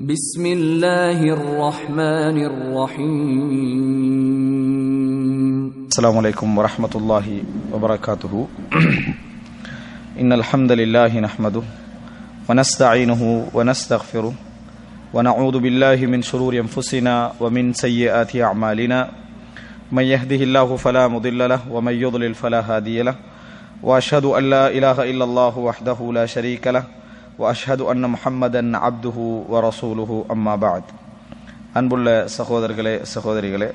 بسم الله الرحمن الرحيم السلام عليكم ورحمة الله وبركاته إن الحمد لله نحمده ونستعينه ونستغفره ونعوذ بالله من شرور أنفسنا ومن سيئات أعمالنا من يهده الله فلا مضل له ومن يضلل فلا هادي له وأشهد أن لا إله إلا الله وحده لا شريك له وأشهد أن محمدا عبده ورسوله أما بعد அன்புள்ள சகோதரர்களே சகோதரிகளே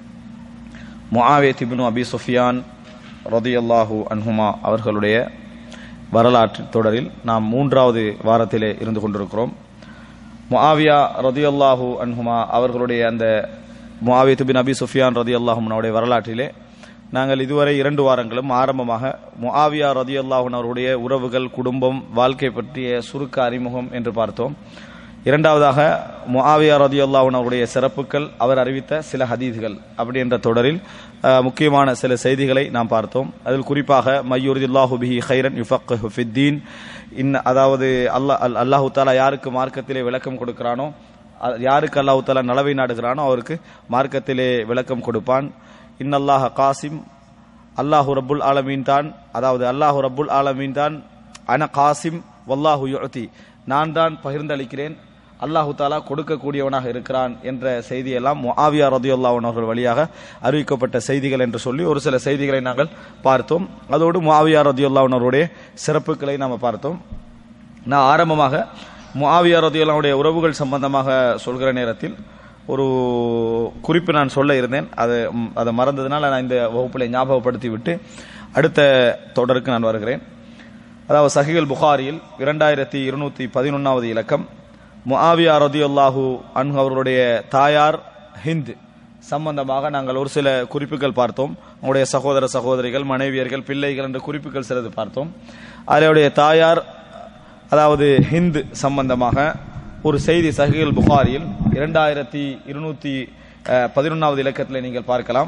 முஆவியத் இப்னு அபி சுஃபியான் ரதியல்லாஹு அன்ஹுமா அவர்களுடைய வரலாற்று தொடரில் நாம் மூன்றாவது வாரத்திலே இருந்து கொண்டிருக்கிறோம் முஆவியா ரதியல்லாஹு அன்ஹுமா அவர்களுடைய அந்த முஆவியத் பின் அபி சுஃபியான் ரதியல்லாஹுடைய வரலாற்றிலே நாங்கள் இதுவரை இரண்டு வாரங்களும் ஆரம்பமாக முஆவியா ரதியல்லாஹுன் அவருடைய உறவுகள் குடும்பம் வாழ்க்கை பற்றிய சுருக்க அறிமுகம் என்று பார்த்தோம் இரண்டாவதாக முஆவியா ரதியுல்லாஹன் அவருடைய சிறப்புகள் அவர் அறிவித்த சில ஹதீதுகள் அப்படி என்ற தொடரில் அஹ், முக்கியமான சில செய்திகளை நாம் பார்த்தோம் அதில் குறிப்பாக மையூர்தில்லாஹு பிஹி ஹைரன் யுஃபக் ஃபித்தீன் இன் அதாவது அல்லாஹ் அல்- அல்லாஹு தாலா யாருக்கு மார்க்கத்திலே விளக்கம் கொடுக்கிறானோ அ- யாருக்கு அல்லாஹு தாலா நலவை நாடுகிறானோ அவருக்கு மார்க்கத்திலே விளக்கம் கொடுப்பான் இன்னல்லாஹ காசிம் அல்லாஹு ரப்புல் ஆலமீன் தான் அதாவது அல்லாஹு ரப்புல் ஆலமீன் தான் அன காசிம் வல்லாஹு யுஅதி நான் தான் பகிர்ந்தளிக்கிறேன் அல்லாஹு தாலா கொடுக்கக்கூடியவனாக இருக்கிறான் என்ற செய்தியெல்லாம் முஆவியா ரதியுல்லாஹன் அவர்கள் வழியாக அறிவிக்கப்பட்ட செய்திகள் என்று சொல்லி ஒரு சில செய்திகளை நாங்கள் பார்த்தோம் அதோடு முஆவியா ரதியுல்லாஹன் அவருடைய சிறப்புகளை நாம் பார்த்தோம் நான் ஆரம்பமாக முஆவியா ரதியுல்லாவுடைய உறவுகள் சம்பந்தமாக சொல்கிற நேரத்தில் ஒரு குறிப்பு நான் சொல்ல இருந்தேன் அது ம், அதை மறந்ததுனால நான் இந்த வகுப்பில் ஞாபகப்படுத்தி விட்டு அடுத்த தொடருக்கு நான் வருகிறேன் அதாவது சஹிகள் புகாரியில் இரண்டாயிரத்தி இருநூத்தி பதினொன்னாவது இலக்கம் முஆவியா ரதியுல்லாஹு அன்ஹு அவர்களுடைய தாயார் ஹிந்த் சம்பந்தமாக நாங்கள் ஒரு சில குறிப்புகள் பார்த்தோம் அவருடைய சகோதர சகோதரிகள் மனைவியர்கள் பிள்ளைகள் என்ற குறிப்புகள் சிலது பார்த்தோம் அவருடைய தாயார் அதாவது ஹிந்த் சம்பந்தமாக ஒரு செய்தி சஹிகள் புகாரியில் இரண்டாயிரத்தி இருநூத்தி பதினொன்னாவது இலக்கத்தில் நீங்கள் பார்க்கலாம்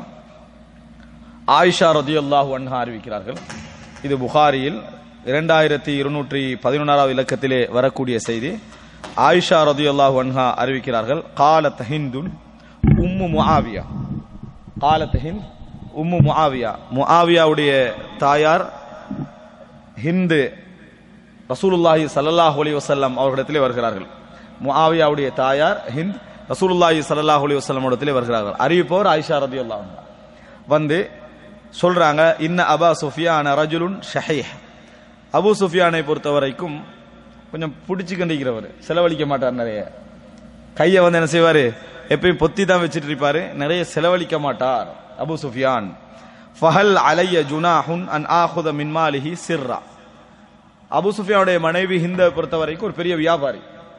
ஆயிஷா ரதியுல்லாஹு அன்ஹா அறிவிக்கிறார்கள் இது புகாரியில் இரண்டாயிரத்தி இருநூற்றி பதினொன்றாவது இலக்கத்திலே வரக்கூடிய செய்தி ஆயிஷா ரதியுல்லாஹு அன்ஹா அறிவிக்கிறார்கள் காலத் ஹிந்துன் உம்மு முஆவியா காலத் ஹிந்த் உம்மு முஆவியா முஆவியாவுடைய தாயார் ஹிந்து ரசூலுல்லாஹி ஸல்லல்லாஹு அலைஹி வஸல்லம் அவர்களிடத்திலே வருகிறார்கள் முஆவியாவுடைய தாயார் ஹிந்த் ரசூலுல்லாஹி ஸல்லல்லாஹு அலைஹி வஸல்லம் இடத்திலே வருகிறார்கள் அறிவிப்பவர் ஆயிஷா ரதியுல்லாஹு அன்ஹா வந்து சொல்றாங்க இன்ன அபா சுஃபியான ரஜுலுன் ஷஹீஹ் அபு சுஃபியானை பொறுத்த வரைக்கும் கொஞ்சம் பிடிச்சு கண்டிக்கிறவர் செலவழிக்க மாட்டார் நிறைய கையை வந்து என்ன செய்வாரு எப்பயும் பொத்தி தான் வச்சிட்டு இருப்பாரு நிறைய செலவழிக்க மாட்டார் அபு சுஃபியான் ஃபஹல் அலைய ஜுனாஹுன் அன் ஆஹுத மின்மாலிஹி சிர்ரா அபு சுஃபியானுடைய மனைவி ஹிந்த பொறுத்த வரைக்கும் ஒரு பெரிய வியாபாரி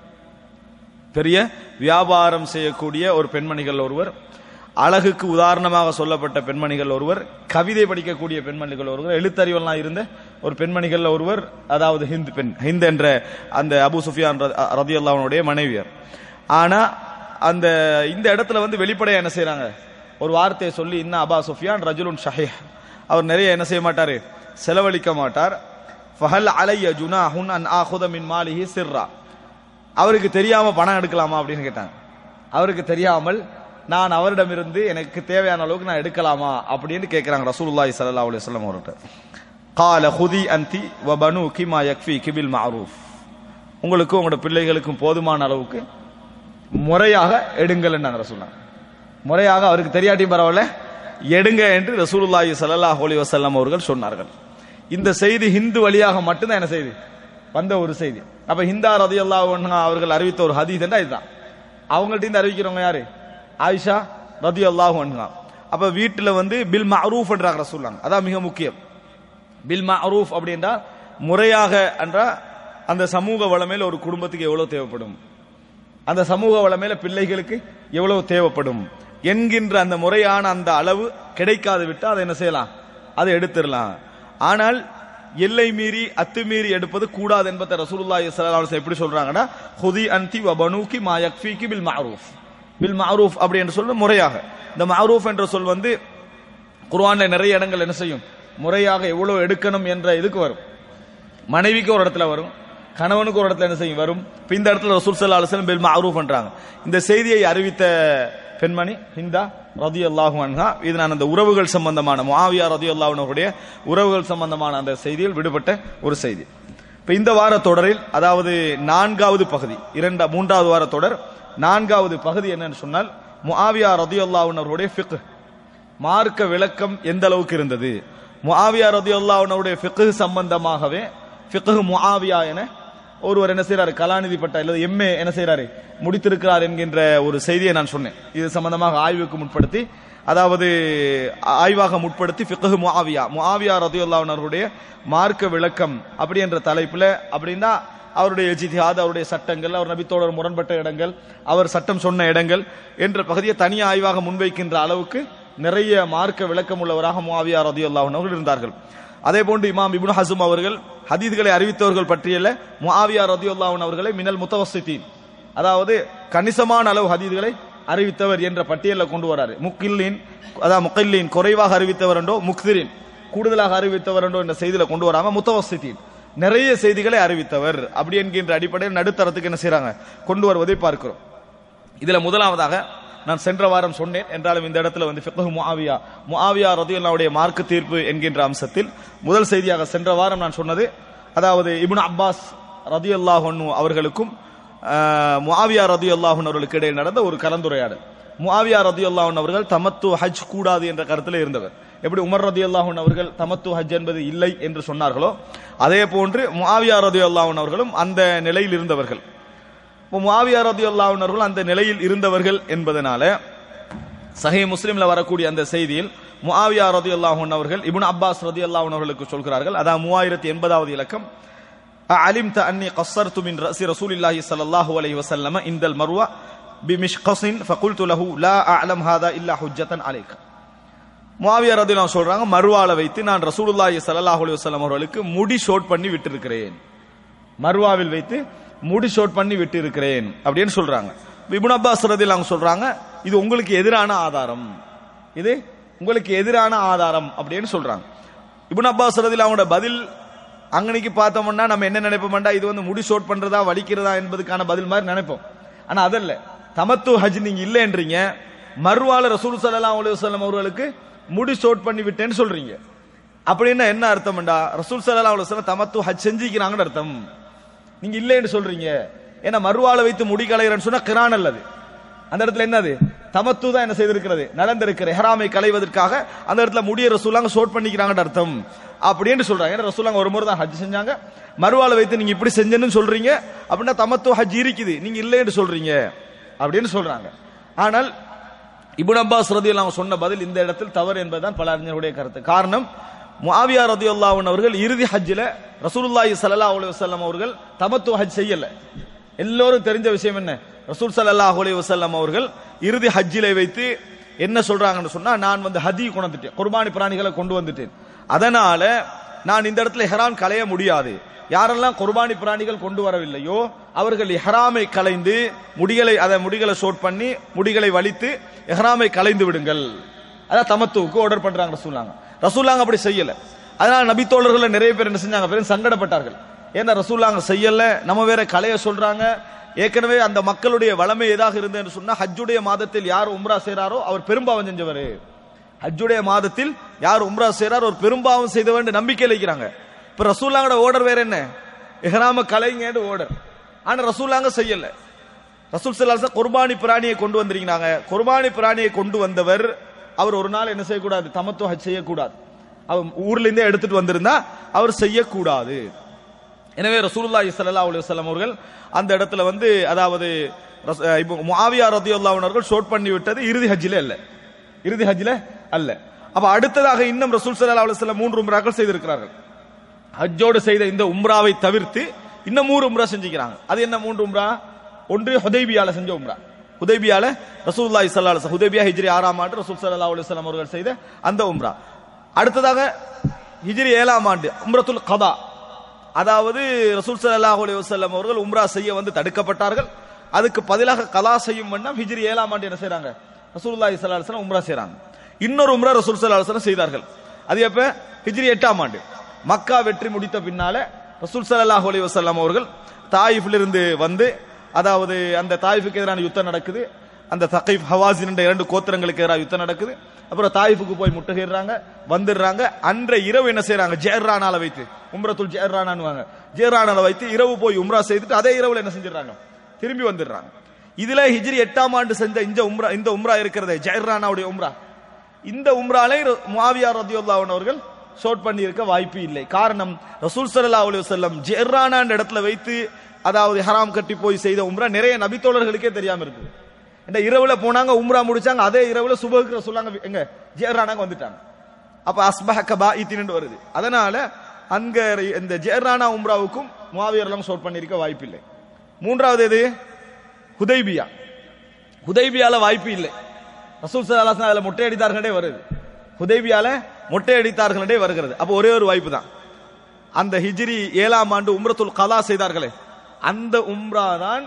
பெரிய வியாபாரம் செய்யக்கூடிய ஒரு பெண்மணிகள் ஒருவர் அழகுக்கு உதாரணமாக சொல்லப்பட்ட பெண்மணிகள் ஒருவர் கவிதை படிக்கக்கூடிய பெண்மணிகள் ஒருவர் எழுத்தறிவெல்லாம் இருந்த ஒரு பெண்மணிகள் ஒருவர் அதாவது ஹிந்த் பெண் ஹிந்த் என்ற அந்த அபு சுஃபியான் ரதி அல்லாவனுடைய மனைவியர் ஆனா அந்த இந்த இடத்துல வந்து வெளிப்படையா என்ன செய்றாங்க ஒரு வார்த்தையை சொல்லி இன்ன அபா சுஃபியான் ரஜுலுன் ஷஹீஹ் அவர் நிறைய என்ன செய்ய மாட்டாரு செலவழிக்க மாட்டார் ஃபஹல் அலைய ஜுனாஹுன் அன் ஆஹுத மின் மாலிஹி சிர்ரா அவருக்கு தெரியாம பணம் எடுக்கலாமா அப்படின்னு கேட்டாங்க அவருக்கு தெரியாமல் நான் அவரிடமிருந்து எனக்கு தேவையான அளவுக்கு நான் எடுக்கலாமா அப்படின்னு கேட்கிறாங்க ரசூலுல்லாஹி ஸல்லல்லாஹு அலைஹி வஸல்லம் அவர்கிட்ட கால ஹுதி அந்தி வ பனூகி மா யக்ஃபி கிபில் மஅரூஃப் உங்களுக்கு உங்களோட பிள்ளைகளுக்கும் போதுமான அளவுக்கு முறையாக எடுங்கள் நாங்க ரசூலுல்லாஹ் முறையாக அவருக்கு தெரியாட்டியும் பரவாயில்ல எடுங்க என்று ரசூலுல்லாஹி ஸல்லல்லாஹு அலைஹி வஸல்லம் அவர்கள் சொன்னார்கள் இந்த செய்தி ஹிந்து வழியாக மட்டும்தான் என்ன செய்தி வந்த ஒரு செய்தி அப்ப ஹிந்தா ரதியல்லாஹு அன்ஹா அவர்கள் அறிவித்த ஒரு ஹதீஸ் என்றா இதுதான் அவங்கள்ட்ட இருந்து அறிவிக்கிறவங்க யாரு ஆயிஷா ரதியல்லாஹு அன்ஹா அப்ப வீட்டுல வந்து பில் மஅரூஃப் என்றாங்க ரசூலுல்லாஹ் அதான் மிக முக்கியம் பில் மஅரூஃப் அப்படின்றா முறையாக என்றா அந்த சமூக வளமையில ஒரு குடும்பத்துக்கு எவ்வளவு தேவைப்படும் அந்த சமூக வளமையில பிள்ளைகளுக்கு எவ்வளவு தேவைப்படும் என்கின்ற அந்த முறையான அந்த அளவு கிடைக்காது விட்டா அதை என்ன செய்யலாம் அதை எடுத்துடலாம் ஆனால் எல்லை மீறி அத்துமீறி எடுப்பது கூடாது என்பதை ரசூலுல்லாஹி ஸல்லல்லாஹு அலைஹி வஸல்லம் எப்படி சொல்றாங்கன்னா ஹுதி அன்தி வ பனூகி மா யக்ஃபீகி பில் மஅரூஃப் பில் மஅரூஃப் அப்படி என்று சொல்ல முறையாக இந்த மஅரூஃப் என்ற சொல் வந்து குர்ஆன்ல நிறைய இடங்கள் என்ன செய்யும் முறையாக எவ்வளவு எடுக்கணும் என்ற இதுக்கு வரும் மனைவிக்கு ஒரு இடத்துல வரும் கணவனுக்கு ஒரு இடத்துல என்ன செய்யும் வரும் இப்ப இந்த இடத்துல ரசூல் சல்லா அலுவலம் பெல் மாரூஃப் பண்றாங்க இந்த செய்தியை அறிவித்த பெண்மணி ஹிந்தா ரதி அல்லாஹு அன்ஹா இது நான் அந்த உறவுகள் சம்பந்தமான முஆவியா ரதி அல்லாஹுடைய உறவுகள் சம்பந்தமான அந்த செய்தியில் விடுபட்ட ஒரு செய்தி இப்ப இந்த வார தொடரில் அதாவது நான்காவது பகுதி இரண்டா மூன்றாவது வார தொடர் நான்காவது பகுதி என்னன்னு சொன்னால் முஆவியா ரதி அல்லாஹுடைய ஃபிக் மார்க்க விளக்கம் எந்த அளவுக்கு இருந்தது முஆவியா ரதி அல்லாஹுடைய ஃபிக்கு சம்பந்தமாகவே ஃபிக்கு முஆவியா என ஒருவர் என்ன செய்யறாரு கலாநிதி பட்டா இல்லது எம்ஏ என்ன செய்யறாரு முடித்திருக்கிறார் என்கின்ற ஒரு செய்தியை நான் சொன்னேன் இது சம்பந்தமாக ஆய்வுக்கு முற்படுத்தி அதாவது ஆய்வாக முற்படுத்தி ஃபிக்ஹு முஆவியா முஆவியா ரதியுல்லாஹு அவர்களுடைய மார்க்க விளக்கம் அப்படி என்ற தலைப்புல அப்படின்னா அவருடைய ஜிதிஹாத் அவருடைய சட்டங்கள் அவர் நபித்தோடர் முரண்பட்ட இடங்கள் அவர் சட்டம் சொன்ன இடங்கள் என்ற பகுதியை தனி ஆய்வாக முன்வைக்கின்ற அளவுக்கு நிறைய மார்க்க விளக்கம் உள்ளவராக முஆவியா ரதியுல்லாஹு அவர்கள் இருந்தார்கள் அதே போன்று இமாம் இப்னு ஹசும் அவர்கள் ஹதீதுகளை அறிவித்தவர்கள் பற்றியல்ல முஆவியா ரதியுல்லாஹு அவர்களை மினல் முத்தவஸ்ஸிதீன் அதாவது கணிசமான அளவு ஹதீதுகளை அறிவித்தவர் என்ற பட்டியலில் கொண்டு வராரு முக்கில்லின் அதாவது முக்கில்லின் குறைவாக அறிவித்தவர் என்றோ முக்திரின் கூடுதலாக அறிவித்தவர் என்றோ என்ற செய்தியில கொண்டு வராம முத்தவஸ்தித்தீன் நிறைய செய்திகளை அறிவித்தவர் அப்படி என்கின்ற அடிப்படையில் நடுத்தரத்துக்கு என்ன செய்றாங்க கொண்டு வருவதை பார்க்கிறோம் இதுல முதலாவதாக நான் சென்ற வாரம் சொன்னேன் என்றாலும் இந்த இடத்துல வந்து ஃபிக்ஹு முஆவியா முஆவியா ரதியுல்லாவுடைய மார்க்க தீர்ப்பு என்கின்ற அம்சத்தில் முதல் செய்தியாக சென்ற வாரம் நான் சொன்னது அதாவது இப்னு அப்பாஸ் ரதியுல்லாஹு அன்ஹு அவர்களுக்கும் ஆஹ், முஆவியா ரதியுல்லாஹு அவர்களுக்கு இடையில் நடந்த ஒரு கலந்துரையாடல் முஆவியா ரதியுல்லாஹு அவர்கள் தமத்து ஹஜ் கூடாது என்ற கருத்தில் இருந்தவர் எப்படி உமர் ரதியுல்லாஹு அவர்கள் தமத்து ஹஜ் என்பது இல்லை என்று சொன்னார்களோ அதே போன்று முஆவியா ரதியுல்லாஹு அவர்களும் அந்த நிலையில் இருந்தவர்கள் இப்போ முஆவியா ரதியுல்லாஹு அவர்கள் அந்த நிலையில் இருந்தவர்கள் என்பதனால சஹீ முஸ்லிம்ல வரக்கூடிய அந்த செய்தியில் முஆவியா ரதியுல்லாஹு அவர்கள் இப்னு அப்பாஸ் ரதியுல்லாஹு அவர்களுக்கு சொல்கிறார்கள் அதான் மூவாயிரத்தி எண்பதாவது இலக்கம் علمت أني قصرت من رأس رسول الله صلى الله عليه وسلم عند المروة بمشقص فقلت له لا أعلم هذا إلا حجة عليك முஆவியா ரதியல்லாஹு சொல்றாங்க மர்வால வைத்து நான் ரசூலுல்லாஹி ஸல்லல்லாஹு அலைஹி வஸல்லம் அவர்களுக்கு முடி ஷோட் பண்ணி விட்டிருக்கிறேன் மர்வாவில் வைத்து முடி ஷோட் பண்ணி விட்டு இருக்கிறேன் அப்படின்னு சொல்றாங்க இப்னு அப்பாஸ் ரதியல்லாஹு சொல்றாங்க இது உங்களுக்கு எதிரான ஆதாரம் இது உங்களுக்கு எதிரான ஆதாரம் அப்படின்னு சொல்றாங்க இப்னு அப்பாஸ் ரதியல்லாஹுவோட பதில் அங்கனைக்கு பார்த்தோம்னா நம்ம என்ன நினைப்போம்டா இது வந்து முடி ஷோட் பண்றதா வலிக்கிறதா என்பதுக்கான பதில் மாதிரி நினைப்போம் ஆனா அதல்ல தமத்து ஹஜ் நீங்க இல்லைன்றீங்க மறுவால ரசூல் ஸல்லல்லாஹு அலைஹி வஸல்லம் அவர்களுக்கு முடி ஷோட் பண்ணி விட்டேன்னு சொல்றீங்க அப்படின்னா என்ன அர்த்தம்டா ரசூல் ஸல்லல்லாஹு அலைஹி வஸல்லம் தமத்து ஹஜ் செஞ்சிக்கிறாங்கன்னு அர்த்தம் நீங்க இல்லைன்னு சொல்றீங்க ஏன்னா மறுவாளை வைத்து முடி களைகிறேன்னு சொன்னா கிரான் அல்லது அந்த இடத்துல என்னது தமத்து தான் என்ன செய்திருக்கிறது நடந்திருக்கிற ஹராமை களைவதற்காக அந்த இடத்துல முடிய ரசூலாங்க ஷோட் பண்ணிக்கிறாங்கன்னு அர்த்தம் அப்படின்னு சொல்றாங்க ஏன்னா ரசூலாங்க ஒரு முறை தான் ஹஜ் செஞ்சாங்க மறுவாளை வைத்து நீங்க இப்படி செஞ்சேன்னு சொல்றீங்க அப்படின்னா தமத்து ஹஜ் இருக்குது நீங்க இல்லைன்னு சொல்றீங்க அப்படின்னு சொல்றாங்க ஆனால் இப்னு அப்பாஸ் ரதியுல்லாஹு சொன்ன பதில் இந்த இடத்தில் தவறு என்பதுதான் பல அறிஞர்களுடைய கருத்து காரணம் முஆவியா ரதியுல்லாஹு அவர்கள் இறுதி ஹஜ்ஜில் ரசூலுல்லாஹி ஸல்லல்லாஹு அலைஹி வஸல்லம் அவர்கள் தமத்து ஹஜ் செய்யல எல்லோரும் தெரிஞ்ச விஷயம் என்ன ரசூல் ஸல்லல்லாஹு அலைஹி வஸல்லம் அவர்கள் இறுதி ஹஜ்ஜிலை வைத்து என்ன சொல்றாங்கன்னு சொன்னா நான் வந்து ஹதி கொண்டுட்டேன் குர்பானி பிராணிகளை கொண்டு வந்துட்டேன் அதனால நான் இந்த இடத்துல இஹ்ராம் களைய முடியாது யாரெல்லாம் குர்பானி பிராணிகள் கொண்டு வரவில்லையோ அவர்கள் இஹ்ராமை களைந்து முடிகளை அதை முடிகளை ஷோட் பண்ணி முடிகளை வலித்து இஹ்ராமை களைந்து விடுங்கள் அதான் தமத்துவுக்கு ஆர்டர் பண்றாங்க ரசூலாங்க ரசூலாங்க அப்படி செய்யல அதனால நபித்தோழர்கள் நிறைய பேர் என்ன செஞ்சாங்க பெரும் சங்கடப்பட்டார்கள் ஏன்னா ரசூலாங்க செய்யல நம்ம வேற கலைய சொல்றாங்க ஏற்கனவே அந்த மக்களுடைய வளமை எதாக இருந்ததுன்னு சொன்னா ஹஜ்ஜுடைய மாதத்தில் யார் உம்ரா செய்றாரோ அவர் பெரும்பாவம் செஞ்சவர் ஹஜ்ஜுடைய மாதத்தில் யார் உம்ரா செய்றார் ஒரு பெரும்பாவம் செய்தவன் நம்பிக்கை வைக்கிறாங்க இப்ப ரசூலாங்கோட ஓர்டர் வேற என்ன இஹ்ராம கலைங்கன்னு ஓர்டர் ஆனா ரசூலாங்க செய்யல ரசூல் சல்லாச குர்பானி பிராணியை கொண்டு வந்திருக்கிறாங்க குர்பானி பிராணியை கொண்டு வந்தவர் அவர் ஒரு நாள் என்ன செய்யக்கூடாது தமத்துவ ஹஜ் செய்யக்கூடாது அவர் ஊர்ல இருந்தே எடுத்துட்டு வந்திருந்தா அவர் செய்யக்கூடாது எனவே ரசூலுல்லாஹி ஸல்லல்லாஹு அலைஹி வஸல்லம் அவர்கள் அந்த இடத்துல வந்து அதாவது ரஸ்- அஹ் இப்போ முஆவியா ரதியல்லாஹு அன்ஹு அவர்கள் ஷோட் பண்ணி விட்டது இறுதி ஹஜ்ஜில அல்ல இறுதி ஹஜ்ஜில அல்ல அப்ப அடுத்ததாக இன்னும் ரசூல் ஸல்லல்லாஹு அலைஹி வஸல்லம் மூன்று உம்ராக்கள் செய்திருக்கிறார்கள் ஹஜ்ஜோடு செய்த இந்த உம்ராவை தவிர்த்து இன்னும் மூன்று உம்ரா செஞ்சுக்கிறாங்க அது என்ன மூன்று உம்ரா ஒன்று ஹுதைபியால செஞ்ச உம்ரா ஹுதைபியால ரசூலுல்லாஹி ஸல்லல்லாஹு அலைஹி வஸல்லம் ஹுதைபியா ஹிஜ்ரி ஆறாம் ஆண்டு ரசூல் ஸல்லல்லாஹு அலைஹி வஸல்லம் அவர்கள் செய்த அந்த உம்ரா அடுத்ததாக ஹிஜ்ரி ஏழாம் ஆண்டு உம்ரத்துல் கதா அதாவது ரசூல் ஸல்லல்லாஹு அலைஹி வஸல்லம் அவர்கள் உம்ரா செய்ய வந்து தடுக்கப்பட்டார்கள் அதுக்கு பதிலாக கலா செய்யும் வண்ணம் ஹிஜ்ரி ஏழாம் ஆண்டு என்ன செய்றாங்க ரசூலுல்லாஹி ஸல்லல்லாஹு அலைஹி வஸல்லம் உம்ரா செய்றாங்க இன்னொரு உம்ரா ரசூல் ஸல்லல்லாஹு அலைஹி வஸல்லம் செய்தார்கள் அது எப்ப ஹிஜ்ரி எட்டாம் ஆண்டு மக்கா வெற்றி முடித்த பின்னால ரசூல் ஸல்லல்லாஹு அலைஹி வஸல்லம் அவர்கள் தாயிஃப்ல இருந்து வந்து அதாவது அந்த தாயிஃபுக்கு எதிரான யுத்தம் நடக்குது அந்த தகைஃப் ஹவாசின் என்ற இரண்டு கோத்திரங்களுக்கு எதிராக யுத்தம் நடக்குது அப்புறம் தாயிஃபுக்கு போய் முட்டுகிறாங்க வந்துடுறாங்க அன்றைய இரவு என்ன செய்றாங்க ஜெயர்ரானால வைத்து உம்ரத்துல் ஜெயர்ரானான்னு ஜெயர்ரானால வைத்து இரவு போய் உம்ரா செய்துட்டு அதே இரவுல என்ன செஞ்சிடறாங்க திரும்பி வந்துடுறாங்க இதுல ஹிஜ்ரி எட்டாம் ஆண்டு செஞ்ச இந்த உம்ரா இந்த உம்ரா இருக்கிறதே ஜெயர்ரானாவுடைய உம்ரா இந்த உம்ராலை முஆவியா ரதியுல்லாஹு அன்ஹு அவர்கள் ஷோட் பண்ணி இருக்க வாய்ப்பு இல்லை காரணம் ரசூல் ஸல்லல்லாஹு அலைஹி வஸல்லம் ஜெர்ரானா என்ற இடத்துல வைத்து அதாவது ஹராம் கட்டி போய் செய்த உம்ரா நிறைய நபித்தோழர்களுக்கே தெரியாம இருக்குது இந்த இரவுல போனாங்க உம்ரா முடிச்சாங்க அதே இரவுல சுபஹுக்கு சொல்லாங்க எங்க ஜெர்ரானாக்கு வந்துட்டாங்க அப்ப அஸ்பஹ கபாயித்தின்னு வருது அதனால அங்க இந்த ஜெர்ரானா உம்ராவுக்கும் முஆவியர்லாம் ஷோட் பண்ணியிருக்க வாய்ப்பு இல்லை மூன்றாவது எது ஹுதைபியா ஹுதைபியால வாய்ப்பு இல்லை ரசூல் சலாசன் அதுல மொட்டை அடித்தார்களே வருது ஹுதைபியால மொட்டை அடித்தார்களே வருகிறது அப்போ ஒரே ஒரு வாய்ப்பு தான் அந்த ஹிஜ்ரி ஏழாம் ஆண்டு உம்ரத்துல் கலா செய்தார்களே அந்த உம்ரா தான்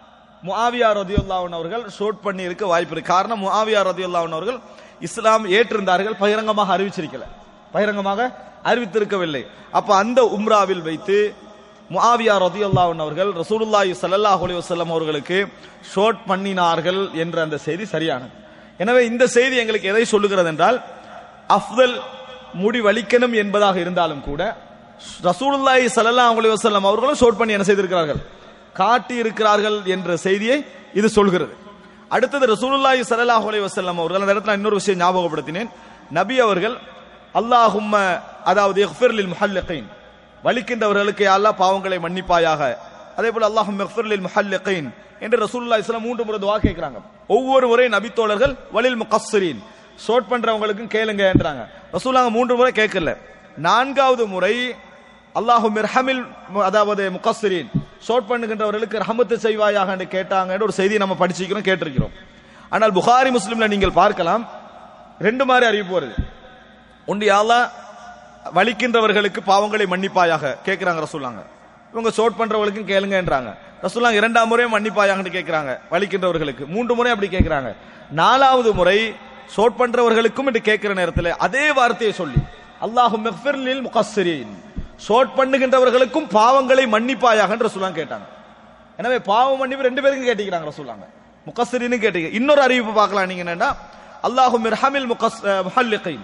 முஆவியா ரதியுல்லாஹன் அவர்கள் ஷோட் பண்ணி இருக்க வாய்ப்பு இருக்கு காரணம் முஆவியா ரதியுல்லாஹன் அவர்கள் இஸ்லாம் ஏற்றிருந்தார்கள் பகிரங்கமாக அறிவிச்சிருக்கல பகிரங்கமாக அறிவித்திருக்கவில்லை அப்ப அந்த உம்ராவில் வைத்து முஆவியா ரதியுல்லாஹன் அவர்கள் ரசூலுல்லாஹி ஸல்லல்லாஹு அலைஹி வஸல்லம் அவர்களுக்கு ஷோட் பண்ணினார்கள் என்ற அந்த செய்தி சரியானது எனவே இந்த செய்தி எங்களுக்கு எதை சொல்லுகிறது என்றால் அஃதல் முடி வலிக்கணும் என்பதாக இருந்தாலும் கூட ரசூலுல்லாஹி ஸல்லல்லாஹு அலைஹி வஸல்லம் அவர்களும் ஷோட் பண்ணி என்ன செய்திருக்கிறார்கள் காட்டி இருக்கிறார்கள் என்ற செய்தியை இது சொல்கிறது அடுத்தது ரசூலுல்லாஹி ஸல்லல்லாஹு அலைஹி வஸல்லம் அவர்கள் அந்த இடத்துல நான் இன்னொரு விஷயம் ஞாபகப்படுத்தினேன் நபி அவர்கள் அல்லாஹும்ம அதாவது இஃபிர் லில் முஹல்லிகீன் வலிக்கின்றவர்களுக்கு யா அல்லாஹ் பாவங்களை மன்னிப்பாயாக அதே போல அல்லாஹும் இஃபிர் லில் முஹல்லிகீன் என்று ரசூலுல்லாஹி ஸல்லல்லாஹு மூன்று முறை துஆ கேட்கிறாங்க ஒவ்வொரு முறை நபித்தோழர்கள் வலில் முகஸ்ஸரீன் ஷோட் பண்றவங்களுக்கும் கேளுங்க என்றாங்க ரசூலுல்லாஹ் மூன்று முறை கேட்கல நான்காவது முறை அல்லாஹு மிர்ஹமில் அதாவது முகஸ்ஸரீன் ஷோட் பண்ணுகின்றவர்களுக்கு ரஹமத்து செய்வாயாக என்று கேட்டாங்க ஒரு செய்தி நம்ம படிச்சிருக்கிறோம் கேட்டிருக்கிறோம் ஆனால் புகாரி முஸ்லிம்ல நீங்கள் பார்க்கலாம் ரெண்டு மாதிரி அறிவிப்பு வருது ஒன்று யாழ்லா வலிக்கின்றவர்களுக்கு பாவங்களை மன்னிப்பாயாக கேட்கிறாங்க ரசூல்லாங்க இவங்க ஷோட் பண்றவங்களுக்கும் கேளுங்கன்றாங்க ரசூல்லாங்க இரண்டாம் முறையும் மன்னிப்பாயாங்கன்னு கேட்கிறாங்க வலிக்கின்றவர்களுக்கு மூன்று முறை அப்படி கேட்கிறாங்க நாலாவது முறை ஷோட் பண்றவர்களுக்கும் என்று கேட்கிற நேரத்தில் அதே வார்த்தையை சொல்லி அல்லாஹு மெஃபிர்லில் முகஸ்ஸரீன் ஷோட் பண்ணுகின்றவர்களுக்கும் பாவங்களை மன்னிப்பாயாக என்று ரசூலாங்க கேட்டாங்க எனவே பாவ மன்னிப்பு ரெண்டு பேருக்கும் கேட்டிக்கிறாங்க ரசூலாங்க முகஸ்ஸரின்னு கேட்டீங்க இன்னொரு அறிவிப்பு பார்க்கலாம் நீங்க என்னன்னா அல்லாஹு மிர்ஹமில் முகஸ் முஹல்லிகைன்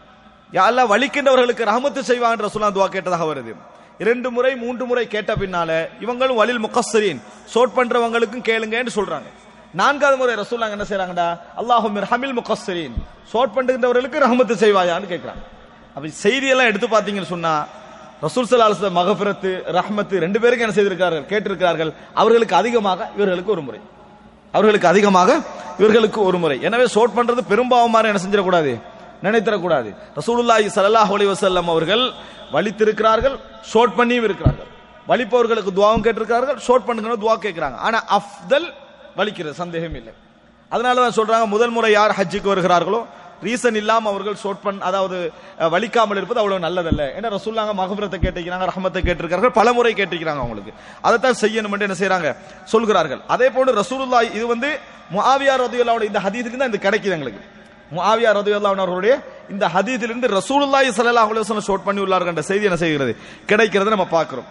யா அல்லாஹ் வலிக்கின்றவர்களுக்கு ரஹமத்து செய்வாங்க ரசூலா துவா கேட்டதாக வருது இரண்டு முறை மூன்று முறை கேட்ட பின்னால இவங்களும் வலில் முகஸ்ஸரீன் ஷோட் பண்றவங்களுக்கும் கேளுங்கன்னு சொல்றாங்க நான்காவது முறை ரசூலாங்க என்ன செய்றாங்கடா அல்லாஹு மிர்ஹமில் முகஸ்ஸரீன் ஷோட் பண்ணுகின்றவர்களுக்கு ரஹமத்து செய்வாயான்னு கேட்கிறாங்க அப்ப செய்தியெல்லாம் எடுத்து பார்த்தீங்கன்னு சொன்னா ரசூல் சலாஹ் மகபிரத்து ரஹ்மத்து ரெண்டு பேருக்கு என்ன செய்திருக்கிறார்கள் கேட்டிருக்கிறார்கள் அவர்களுக்கு அதிகமாக இவர்களுக்கு ஒரு முறை அவர்களுக்கு அதிகமாக இவர்களுக்கு ஒரு முறை எனவே ஷோட் பண்றது பெரும்பாவமாக என்ன செஞ்சிடக்கூடாது நினைத்திடக்கூடாது ரசூலுல்லாஹி ஸல்லல்லாஹு அலைஹி வஸல்லம் அவர்கள் வலித்திருக்கிறார்கள் ஷோட் பண்ணியும் இருக்கிறார்கள் வலிப்பவர்களுக்கு துவாவும் கேட்டிருக்கிறார்கள் ஷோட் பண்ணுங்க துவா கேட்கிறாங்க ஆனா அஃப்தல் வலிக்கிறது சந்தேகம் இல்லை அதனால தான் சொல்றாங்க முதல் முறை யார் ஹஜ்ஜுக்கு வருகிறார்களோ ரீசன் இல்லாம அவர்கள் ஷோட் பண் அதாவது அஹ், வலிக்காமல் இருப்பது அவ்வளவு நல்லதல்ல ஏன்னா ரசூல்லாங்க மகபுரத்தை கேட்டிருக்கிறாங்க ரஹமத்தை கேட்டிருக்கிறார்கள் பல முறை கேட்டிருக்கிறாங்க அவங்களுக்கு அதைத்தான் செய்யணும் என்று என்ன செய்றாங்க சொல்கிறார்கள் அதே போன்று ரசூலுல்லா இது வந்து முஆவியா ரதியுல்லாவுடைய இந்த ஹதீஸுக்கு தான் இது கிடைக்குது எங்களுக்கு முஆவியா ரதியுல்லாஹு அவர்களுடைய இந்த ஹதீஸிலிருந்து ரசூலுல்லாஹி ஸல்லல்லாஹு அலைஹி வஸல்லம் ஷோட் பண்ணி உள்ளார்கள் என்ற செய்தி என்ன செய்கிறது கிடைக்கிறது நம்ம பார்க்கிறோம்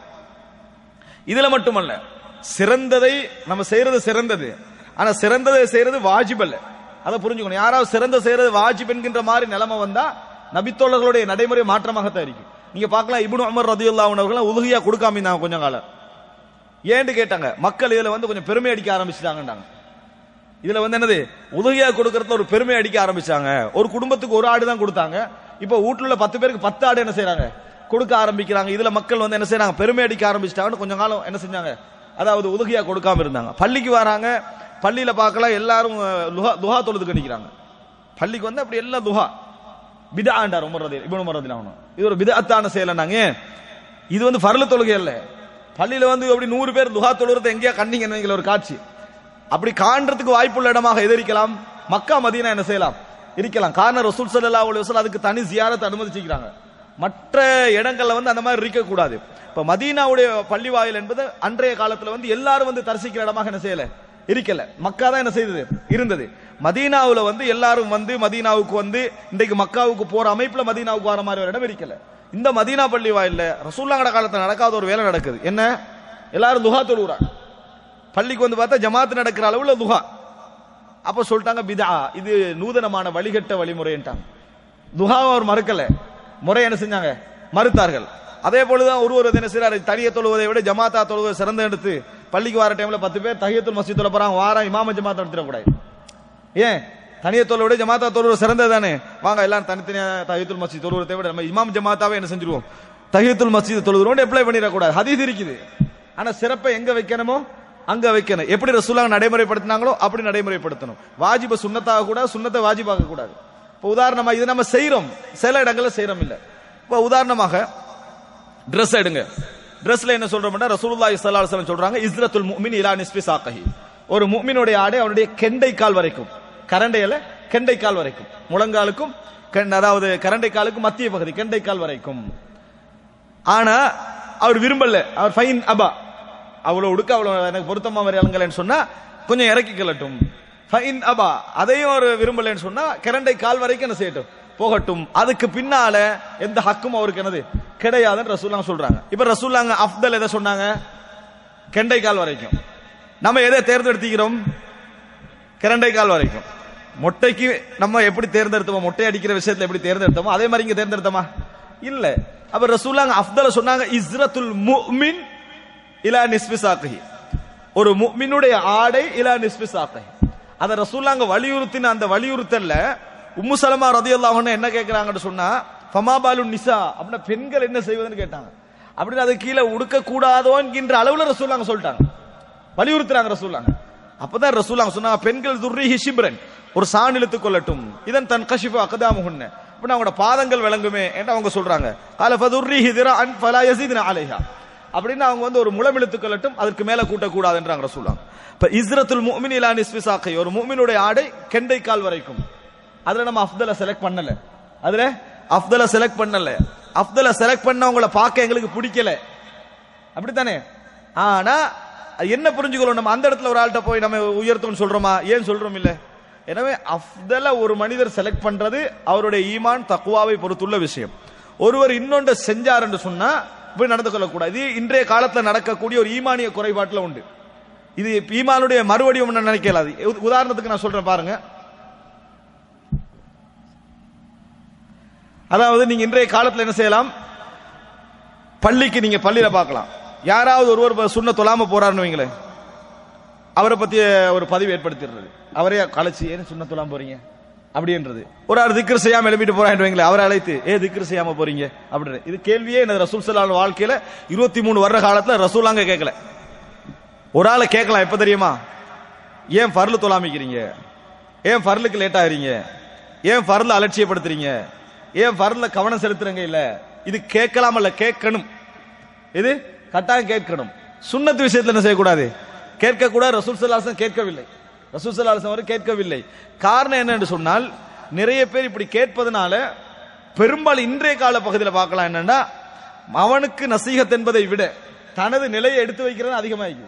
இதுல மட்டுமல்ல சிறந்ததை நம்ம செய்யறது சிறந்தது ஆனா சிறந்ததை செய்யறது வாஜிப் அல்ல அதை புரிஞ்சுக்கணும் யாராவது சிறந்த செய்யறது வாஜிப் என்கின்ற மாதிரி நிலைமை வந்தா நபித்தோழர்களுடைய நடைமுறை மாற்றமாகத்தான் இருக்கும் நீங்க பார்க்கலாம் இப்னு உமர் ரதியுல்லாஹு அவர்கள் உலுகியா கொடுக்காம இருந்தாங்க கொஞ்சம் காலம் ஏன்னு கேட்டாங்க மக்கள் இதுல வந்து கொஞ்சம் பெருமை அடிக்க ஆரம்பிச்சிட்டாங்கன்றாங்க இதுல வந்து என்னது உதவியா கொடுக்கறதுல ஒரு பெருமை அடிக்க ஆரம்பிச்சாங்க ஒரு குடும்பத்துக்கு ஒரு ஆடு தான் கொடுத்தாங்க இப்போ வீட்டுல உள்ள பத்து பேருக்கு பத்து ஆடு என்ன செய்றாங்க கொடுக்க ஆரம்பிக்கிறாங்க இதுல மக்கள் வந்து என்ன செய்றாங்க பெருமை அடிக்க ஆரம்பிச்சிட்டாங்கன்னு கொஞ்ச காலம் என்ன செஞ்சாங்க அதாவது உதவியா கொடுக்காம இருந்தாங்க பள்ளிக்கு வராங்க பள்ளியில பார்க்கலாம் எல்லாரும் அஹ், லுஹா துஹா தொழுதுக்கு நிக்கிறாங்க பள்ளிக்கு வந்து அப்படி எல்லாம் துஹா பிதா ஆண்டார் உமர் ரதி இப்னு உமர் ரதியல்லாஹு அன்ஹு. இது ஒரு பிதஅத்தான செயல்னாங்க இது வந்து ஃபர்ல தொழுகை அல்ல பள்ளியில வந்து அப்படி நூறு பேர் துஹா தொழுறது எங்கேயா கண்ணீங்கன்னு வைங்களேன் ஒரு காட்சி அப்படி காண்றதுக்கு வாய்ப்புள்ள இடமாக எது இருக்கலாம் மக்கா மதீனா என்ன செய்யலாம் இருக்கலாம் காரணம் ரசூல் ஸல்லல்லாஹு அலைஹி வஸல்லம் அதுக்கு தனி ஜியாரத் அனுமதிச்சிக்கிறாங்க மற்ற இடங்கள்ல வந்து அந்த மாதிரி இருக்க கூடாது இப்ப மதீனாவுடைய பள்ளி வாயில் என்பது அன்றைய காலத்துல வந்து எல்லாரும் வந்து தரிசிக்கிற இடமாக என்ன செய்யல இருக்கல மக்கா தான் என்ன செய்தது இருந்தது மதீனாவுல வந்து எல்லாரும் வந்து மதீனாவுக்கு வந்து இன்றைக்கு மக்காவுக்கு போற அமைப்புல மதீனாவுக்கு வர மாதிரி ஒரு இடம் இருக்கல இந்த மதீனா பள்ளி வாயில்ல ரசூல்லாங்கட காலத்துல நடக்காத ஒரு வேலை நடக்குது என்ன எல்லாரும் துஹா தொழுகிறாங்க பள்ளிக்கு வந்து பார்த்தா ஜமாத்து நடக்கிற அளவுல துஹா அப்ப சொல்லிட்டாங்க பிதா இது நூதனமான வழிகட்ட வழிமுறைன்ட்டாங்க துஹாவை அவர் மறுக்கல முறை என்ன செஞ்சாங்க மறுத்தார்கள் அதே போலதான் ஒரு ஒரு என்ன செய்யறாரு தனிய தொழுவதை விட ஜமாத்தா தொழுவதை சிறந்த எடுத்து பள்ளிக்கு வர டைம்ல பத்து பேர் தஹியத்துல் மஸ்ஜித் தொழ போறாங்க வாரம் இமாம ஜமாத் நடத்திடக்கூடாது ஏன் தனிய தொழுவை விட ஜமாத்தா தொழுவது சிறந்தது தானே வாங்க எல்லாரும் தனித்தனியா தஹியத்துல் மஸ்ஜித் தொழுவதை விட நம்ம இமாம் ஜமாத்தாவே என்ன செஞ்சிருவோம் தஹியத்துல் மஸ்ஜித் தொழுகிறோம் அப்ளை பண்ணிடக்கூடாது ஹதீஸ் இருக்குது ஆனா சிறப்பை எங்க வைக்கணுமோ அங்க வைக்கணும் எப்படி ரசூலாங்க நடைமுறைப்படுத்தினாங்களோ அப்படி நடைமுறைப்படுத்தணும் வாஜிப சுண்ணத்தாக கூட சுண்ணத்தை வாஜிபாக்க கூடாது இப்போ உதாரணமா இது நம்ம செய்யறோம் சில இடங்கள்ல செய்யறோம் இல்ல இப்போ உதாரணமாக Dress எடுங்க Dressல என்ன சொல்றோம்னா ரசூலுல்லாஹி ஸல்லல்லாஹு அலைஹி வஸல்லம் சொல்றாங்க இஸ்ரத்துல் முஃமின் இலா நிஸ்பி சாக்கஹி ஒரு முஃமினுடைய ஆடை அவனுடைய கெண்டை கால் வரைக்கும் கரண்டையில கெண்டை கால் வரைக்கும் முழங்காலுக்கும் கெண்- அதாவது கரண்டை காலுக்கும் மத்திய பகுதி கெண்டை கால் வரைக்கும் ஆனா அவர் விரும்பல அவர் ஃபைன் அபா அவ்வளவு உடுக்க அவ்வளவு எனக்கு பொருத்தமா வரையாளுங்களேன்னு சொன்னா கொஞ்சம் இறக்கி கலட்டும் ஃபைன் அபா அதையும் அவர் விரும்பலன்னு சொன்னா கரண்டை கால் வரைக்கும் என்ன செய்யட்டும் போகட்டும் அதுக்கு பின்னால எந்த ஹக்கும் அவருக்கு என்னது கிடையாதுன்னு ரசூலாங்க சொல்றாங்க இப்ப ரசூலாங்க அஃப்தல் எதை சொன்னாங்க கெண்டை கால் வரைக்கும் நம்ம எதை தேர்ந்தெடுத்துக்கிறோம் கிரண்டை கால் வரைக்கும் மொட்டைக்கு நம்ம எப்படி தேர்ந்தெடுத்தோமோ மொட்டை அடிக்கிற விஷயத்துல எப்படி தேர்ந்தெடுத்தோமோ அதே மாதிரி இங்க தேர்ந்தெடுத்தோமா இல்ல அப்ப ரசூலாங்க அஃப்தல சொன்னாங்க இஸ்ரத்துல் முஃமின் இலா நிஸ்பி சாக்கஹி ஒரு முஃமினுடைய ஆடை இலா நிஸ்பி சாக்கஹி அத ரசூலாங்க வலியுறுத்தின அந்த வலியுறுத்தல்ல உம்மு சலமா ரதியல்லாஹு அன்ஹா என்ன கேக்குறாங்கன்னு சொன்னா ஃபமா பாலு நிசா அப்படின்னா பெண்கள் என்ன செய்வதுன்னு கேட்டாங்க அப்படின்னு அது கீழே உடுக்க கூடாதோ என்கின்ற அளவுல ரசூலாங்க சொல்லிட்டாங்க வலியுறுத்துறாங்க ரசூலாங்க அப்பதான் ரசூலாங்க சொன்னாங்க பெண்கள் துர்ரிஹி ஷிப்ரன் ஒரு சான் இழுத்துக் கொள்ளட்டும் இதன் தன் கஷிஃபு அகதாமுகுன்ன அப்படின்னா அவங்களோட பாதங்கள் விளங்குமே என்று அவங்க சொல்றாங்க கால ஃபதுர்ரிஹி திரஅன் ஃபலா யஸீதுன அலைஹா அப்படின்னு அவங்க வந்து ஒரு முளம் இழுத்துக் கொள்ளட்டும் அதற்கு மேல கூட்டக்கூடாதுன்றாங்க ரசூலாங்க இப்ப இஸ்ரத்துல் முஃமின் இலா நிஸ்ஃபி சாக்கை ஒரு முஃமினுடைய ஆடை கெண்டை கால் வரைக்கும் அதுல நம்ம அஃப்தல செலக்ட் பண்ணல அதுல அஃப்தல செலக்ட் பண்ணல அஃப்தல செலக்ட் பண்ணவங்கள பார்க்க எங்களுக்கு பிடிக்கல அப்படித்தானே ஆனா என்ன புரிஞ்சுக்கணும் நம்ம அந்த இடத்துல ஒரு ஆள்கிட்ட போய் நம்ம உயர்த்தோம்னு சொல்றோமா ஏன் சொல்றோம் இல்ல எனவே அஃப்தல ஒரு மனிதர் செலக்ட் பண்றது அவருடைய ஈமான் தக்குவாவை பொறுத்துள்ள விஷயம் ஒருவர் இன்னொன்று செஞ்சார் என்று சொன்னா இப்படி நடந்து கொள்ளக்கூடாது இது இன்றைய காலத்துல நடக்கக்கூடிய ஒரு ஈமானிய குறைபாட்டுல உண்டு இது ஈமானுடைய மறுவடிவம் நினைக்கல அது உதாரணத்துக்கு நான் சொல்றேன் பாருங்க அதாவது நீங்க இன்றைய காலத்துல என்ன செய்யலாம் பள்ளிக்கு நீங்க பள்ளியில பார்க்கலாம் யாராவது ஒருவர் சுண்ண தொழாம போறாருன்னு வைங்களேன் அவரை பத்திய ஒரு பதிவு ஏற்படுத்திடுறது அவரே கலைச்சு ஏன் சுண்ண தொழாம போறீங்க அப்படின்றது ஒரு ஆள் திக்ரு செய்யாம எழுப்பிட்டு போறான்னு வைங்களேன் அவரை அழைத்து ஏ திக்ரு செய்யாம போறீங்க அப்படின்னு இது கேள்வியே எனது ரசூல் சலால் வாழ்க்கையில இருபத்தி மூணு வருட காலத்துல ரசூலாங்க கேட்கல ஒரு ஆளை கேட்கலாம் எப்ப தெரியுமா ஏன் ஃபர்லு தொழாமிக்கிறீங்க ஏன் ஃபர்லுக்கு லேட் ஆகிறீங்க ஏன் ஃபர்ல அலட்சியப்படுத்துறீங்க ஏன் ஃபர்ல கவனம் செலுத்துறங்க இல்ல இது கேட்கலாம் அல்ல கேட்கணும் இது கட்டாயம் கேட்கணும் சுண்ணத்து விஷயத்துல என்ன செய்யக்கூடாது கேட்க கூட ரசூல் சல்லாசன் கேட்கவில்லை ரசூல் சல்லாசன் அவர் கேட்கவில்லை காரணம் என்னன்னு சொன்னால் நிறைய பேர் இப்படி கேட்பதனால பெரும்பாலும் இன்றைய கால பகுதியில் பார்க்கலாம் என்னன்னா அவனுக்கு நசீகத் என்பதை விட தனது நிலையை எடுத்து வைக்கிறது அதிகமாகிக்கும்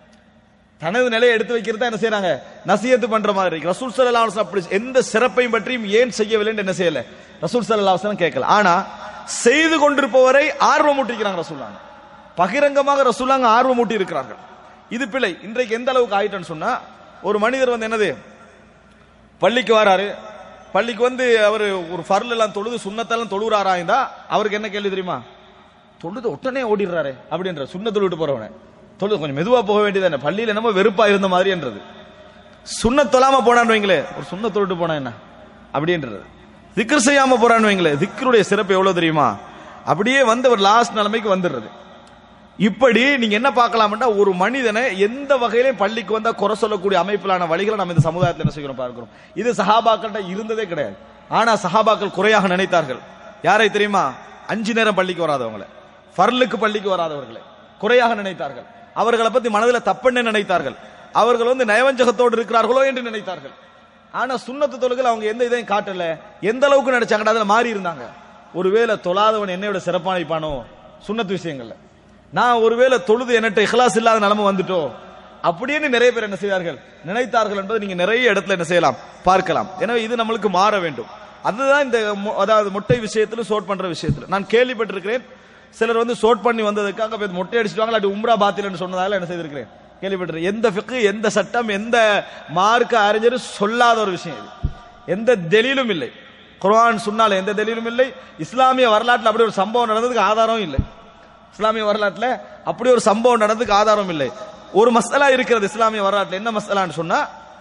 தனது நிலையை எடுத்து வைக்கிறது தான் என்ன செய்யறாங்க நசியத்து பண்ற மாதிரி இருக்கு ரசூல் சல்லா அப்படி எந்த சிறப்பையும் பற்றியும் ஏன் செய்யவில்லைன்னு என்ன செய்யல ரசூல் சல்லா கேட்கல ஆனா செய்து கொண்டிருப்பவரை ஆர்வம் ஊட்டிக்கிறாங்க ரசூல்லாங்க பகிரங்கமாக ரசூல்லாங்க ஆர்வம் ஊட்டி இருக்கிறார்கள் இது பிழை இன்றைக்கு எந்த அளவுக்கு ஆயிட்டேன்னு சொன்னா ஒரு மனிதர் வந்து என்னது பள்ளிக்கு வராரு பள்ளிக்கு வந்து அவர் ஒரு ஃபர்ல் எல்லாம் தொழுது சுண்ணத்தெல்லாம் தொழுறாரா இருந்தா அவருக்கு என்ன கேள்வி தெரியுமா தொழுது உடனே ஓடிடுறாரு அப்படின்ற சுண்ண தொழுவிட்டு போறவன தொழுது கொஞ்சம் மெதுவா போக வேண்டியது பள்ளியில் என்னமோ வெறுப்பா இருந்த மாதிரி என்றது சுண்ண தொழாம போனான்னு வைங்களே ஒரு சுண்ண தொழுட்டு போனா என்ன அப்படின்றது திக்ரு செய்யாம போறான்னு வைங்களே திக்ருடைய சிறப்பு எவ்வளவு தெரியுமா அப்படியே வந்து ஒரு லாஸ்ட் நிலைமைக்கு வந்துடுறது இப்படி நீங்க என்ன பார்க்கலாம்னா ஒரு மனிதனை எந்த வகையிலும் பள்ளிக்கு வந்தா குறை சொல்லக்கூடிய அமைப்பிலான வழிகளை நம்ம இந்த சமுதாயத்தில் என்ன செய்கிறோம் பார்க்கிறோம் இது சஹாபாக்கள்கிட்ட இருந்ததே கிடையாது ஆனா சஹாபாக்கள் குறையாக நினைத்தார்கள் யாரை தெரியுமா அஞ்சு நேரம் பள்ளிக்கு வராதவங்களை ஃபர்லுக்கு பள்ளிக்கு வராதவர்களை குறையாக நினைத்தார்கள் அவர்களை பத்தி மனதில் தப்புன்னு நினைத்தார்கள் அவர்கள் வந்து நயவஞ்சகத்தோடு இருக்கிறார்களோ என்று நினைத்தார்கள் ஆனா சுண்ணத்து தொழுகள் அவங்க எந்த இதையும் காட்டல எந்த அளவுக்கு நினைச்சாங்க அதுல மாறி இருந்தாங்க ஒருவேளை தொழாதவன் என்னை விட சிறப்பான இருப்பானோ சுண்ணத்து விஷயங்கள்ல நான் ஒருவேளை தொழுது என்னட்ட இஹ்லாஸ் இல்லாத நிலைமை வந்துட்டோ அப்படின்னு நிறைய பேர் என்ன செய்தார்கள் நினைத்தார்கள் என்பது நீங்க நிறைய இடத்துல என்ன செய்யலாம் பார்க்கலாம் எனவே இது நம்மளுக்கு மாற வேண்டும் அதுதான் இந்த மொ- அதாவது முட்டை விஷயத்துல சோட் பண்ற விஷயத்துல நான் கேள்விப்பட்டிருக்கிறேன் சிலர் வந்து சோட் பண்ணி வந்ததுக்காக போய் மொட்டை அடிச்சிட்டாங்க இல்லாட்டி உம்ரா பாத்திலன்னு சொன்னதால என்ன செய்திருக்கிறேன் கேள்விப்பட்டிருக்கேன் எந்த ஃபிக்கு எந்த சட்டம் எந்த மார்க்க அறிஞர் சொல்லாத ஒரு விஷயம் இது எந்த தெளிலும் இல்லை குர்ஆன் சுன்னால எந்த தெளிலும் இல்லை இஸ்லாமிய வரலாற்றில் அப்படி ஒரு சம்பவம் நடந்ததுக்கு ஆதாரம் இல்லை இஸ்லாமிய வரலாற்றில் அப்படி ஒரு சம்பவம் நடந்ததுக்கு ஆதாரம் இல்லை ஒரு மசாலா இருக்கிறது இஸ்லாமிய வரலாற்றில் என்ன மசாலான்னு சொன்னா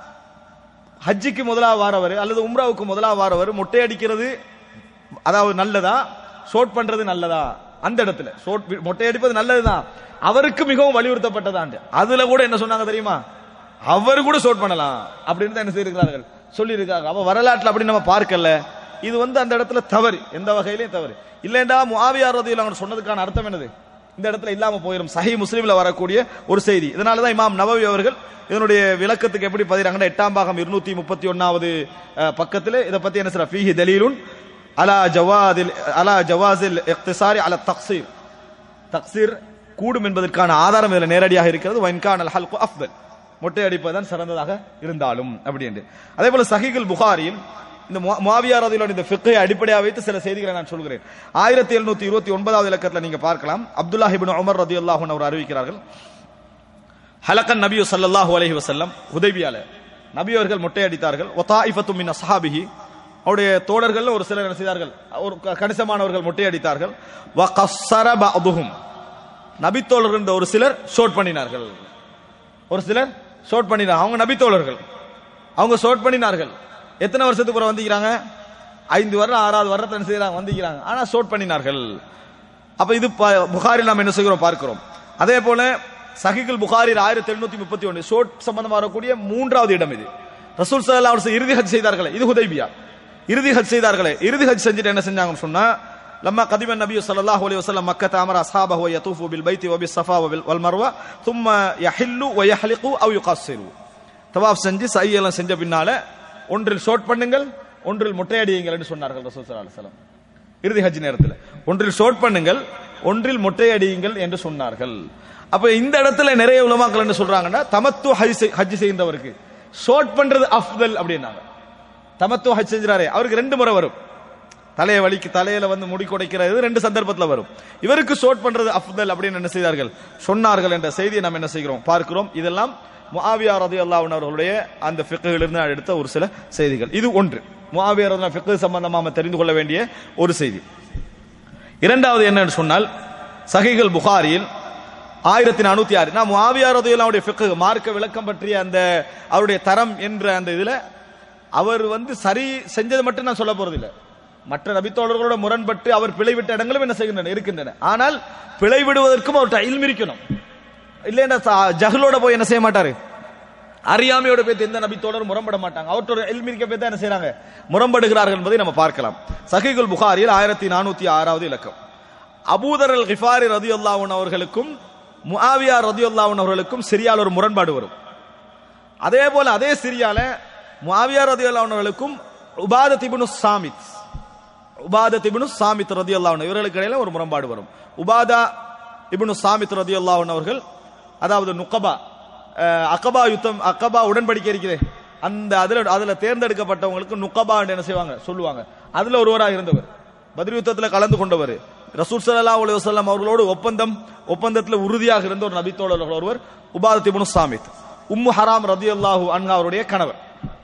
ஹஜ்ஜிக்கு முதலாக வாரவர் அல்லது உம்ராவுக்கு முதலாக வாரவர் மொட்டை அடிக்கிறது அதாவது நல்லதா ஷோட் பண்றது நல்லதா அந்த இடத்துல ஷோட் மொட்டை அடிப்பது நல்லதுதான் அவருக்கு மிகவும் வலியுறுத்தப்பட்டதாண்டு அதுல கூட என்ன சொன்னாங்க தெரியுமா அவர் கூட ஷோட் பண்ணலாம் அப்படின்னு தான் என்ன செய்திருக்கிறார்கள் சொல்லியிருக்காங்க அப்ப வரலாற்றுல அப்படி நம்ம பார்க்கல இது வந்து அந்த இடத்துல தவறு எந்த வகையிலையும் தவறு இல்லைண்டா முஆவியார் ரதியில் அவங்க சொன்னதுக்கான அர்த்தம் என்னது இந்த இடத்துல இல்லாம போயிடும் சஹி முஸ்லீம்ல வரக்கூடிய ஒரு செய்தி இதனால தான் இமாம் நவவி அவர்கள் இதனுடைய விளக்கத்துக்கு எப்படி பதிறாங்கன்னா எட்டாம் பாகம் இருநூத்தி முப்பத்தி ஒன்னாவது பக்கத்தில் இதை பத்தி என்ன சொல்ற ஃபீஹி தலீலுன் அலா ஜவாதில் அலா ஜவாஸில் இக்திசாரி அல தக்சீர் தக்சீர் கூடும் என்பதற்கான ஆதாரம் இதில் நேரடியாக இருக்கிறது வைன்கான் அல் ஹல்கு அஃப்தல் மொட்டை அடிப்பதுதான் சிறந்ததாக இருந்தாலும் அப்படி என்று அதே போல சஹிகுல் புகாரியில் இந்த முவாவியா ரதியுடன் இந்த ஃபிக்கை அடிப்படையாக வைத்து சில செய்திகளை நான் சொல்கிறேன் ஆயிரத்தி எழுநூத்தி இருபத்தி ஒன்பதாவது இலக்கத்தில் நீங்க பார்க்கலாம் அப்துல்லா ஹிபின் உமர் ரதி அல்லாஹன் அவர் அறிவிக்கிறார்கள் ஹலக்கன் நபியு சல்லல்லாஹு அலைஹி வஸல்லம் உதவியால நபி அவர்கள் மொட்டை அடித்தார்கள் ஒத்தாயிஃபத்து மின் அஸ்ஹாபிஹி அவருடைய தோழர்கள் ஒரு சிலர் என்ன செய்தார்கள் ஒரு க- கணிசமானவர்கள் மொட்டை அடித்தார்கள் வ கஸ்ஸர பஅதுஹும் நபி தோழர்கள் இருந்த ஒரு சிலர் ஷோட் பண்ணினார்கள் ஒரு சிலர் ஷோட் பண்ணினார் அவங்க நபி தோழர்கள் அவங்க ஷோட் பண்ணினார்கள் எத்தனை வருஷத்துக்கு அப்புறம் வந்திக்கிறாங்க ஐந்து வருடம் ஆறாவது வருடத்தை என்ன செய்யறாங்க வந்திக்கிறாங்க ஆனா ஷோட் பண்ணினார்கள் அப்ப இது ப- புகாரில் நாம் என்ன செய்கிறோம் பார்க்கிறோம் அதே போல சஹிகுல் புகாரில் ஆயிரத்தி எழுநூத்தி முப்பத்தி ஒன்று ஷோட் சம்பந்தமாக வரக்கூடிய மூன்றாவது இடம் இது ரசூல் சல்லா அவர்கள் இறுதி ஹஜ் செய்தார்களே இது ஹுதைபியா இறுதி ஹஜ் செய்தார்களே இறுதி ஹஜ் செஞ்சுட்டு என்ன செஞ்சாங்கன்னு சொன்னா லம்மா கதிம நபி ஸல்லல்லாஹு அலைஹி வஸல்லம் மக்கத் அமர அஸ்ஹாபஹு யதூஃபு பில் பைத்தி வபிஸ் ஸஃபா வல் மர்வா ثم يحلوا ويحلقوا او يقصروا தவாஃப் செஞ்சு சையெல்லாம் செஞ்ச பின்னால ஒன்றில் ஷோட் பண்ணுங்கள் ஒன்றில் மொட்டையடியுங்கள் என்று சொன்னார்கள் ரசூல் ஸல்லல்லாஹு அலைஹி வஸல்லம் இறுதி ஹஜ் நேரத்தில் ஒன்றில் ஷோட் பண்ணுங்கள் ஒன்றில் மொட்டையடியுங்கள் என்று சொன்னார்கள் அப்ப இந்த இடத்துல நிறைய உலமாக்கள் என்ன சொல்றாங்கன்னா தமத்து ஹஜ் செய்- ஹஜ் செய்தவருக்கு ஷோட் பண்றது அஃதல் அப்படின்னாங்க தமத்து ஹஜ் செஞ்சாரே அவருக்கு ரெண்டு முறை வரும் தலையை வலிக்கு தலையில வந்து முடி குடைக்கிறது ரெண்டு சந்தர்ப்பத்தில் வரும் இவருக்கு ஷோட் பண்றது அஃதல் அப்படின்னு என்ன செய்தார்கள் சொன்னார்கள் என்ற செய்தியை நாம் என்ன செய்கிறோம் பார்க்கிறோம் இதெல்லாம் முஆவியா ரதியல்லாஹு அன்ஹு அவர்களுடைய அந்த ஃபிக்ஹிலிருந்து நான் எடுத்த ஒரு சில செய்திகள் இது ஒன்று முஆவியா ரதியல்லாஹு ஃபிக்ஹ் சம்பந்தமாக நாம் தெரிந்து கொள்ள வேண்டிய ஒரு செய்தி இரண்டாவது என்னன்னு சொன்னால் சஹீகுல் புகாரியில் ஆயிரத்தி நானூத்தி ஆறு நான் முஆவியா ரதியல்லாஹுடைய ஃபிக்ஹ் மார்க்க விளக்கம் பற்றிய அந்த அவருடைய தரம் என்ற அந்த இதுல அவர் வந்து சரி செஞ்சது மட்டும் நான் சொல்ல போறது இல்ல மற்ற நபித்தோழர்களோட முரண்பட்டு அவர் பிழைவிட்ட இடங்களும் என்ன செய்கின்றன இருக்கின்றன ஆனால் பிழை விடுவதற்கும் அவர்கிட்ட இல்ம் இருக்கணும் இல்லைன்னா ச- ஜஹலோட போய் என்ன செய்ய மாட்டாரு அறியாமையோட பேத்து எந்த நபித்தோடர் முரண்பட மாட்டாங்க அவற்றோட எல்மிரிக்க பேத்த என்ன செய்றாங்க முரண்படுகிறார்கள் என்பதை நம்ம பார்க்கலாம் சஹீகுல் புகாரியில் ஆயிரத்தி நானூத்தி ஆறாவது இலக்கம் அபூதர் அல் கிஃபாரி ரதி அவர்களுக்கும் முஆவியா ரதி அவர்களுக்கும் சிரியால் ஒரு முரண்பாடு வரும் அதே போல அதே சிரியால முஆவியா ரதி அவர்களுக்கும் உபாதத் இப்னு சாமித் உபாதத் இப்னு சாமித் ரதி இவர்களுக்கு இடையில ஒரு முரண்பாடு வரும் உபாதா இப்னு சாமித் ரதி அவர்கள் அதாவது நுகபா அஹ், அகபா யுத்தம் அகபா உடன்படிக்கை இருக்கிறே அந்த அதுல அதுல தேர்ந்தெடுக்கப்பட்டவங்களுக்கு நுகபா என்ன செய்வாங்க சொல்லுவாங்க அதுல ஒருவராக இருந்தவர் பத்ர் யுத்தத்துல கலந்து கொண்டவர் ரசூல் ஸல்லல்லாஹு அலைஹி வஸல்லம் அவர்களோடு ஒப்பந்தம் ஒப்பந்தத்தில் உறுதியாக இருந்த ஒரு நபித்தோழர்கள் ஒருவர் உபாதத் இப்னு சாமித் உம்மு ஹராம் ரதியல்லாஹு அன்ஹா அவருடைய கணவர்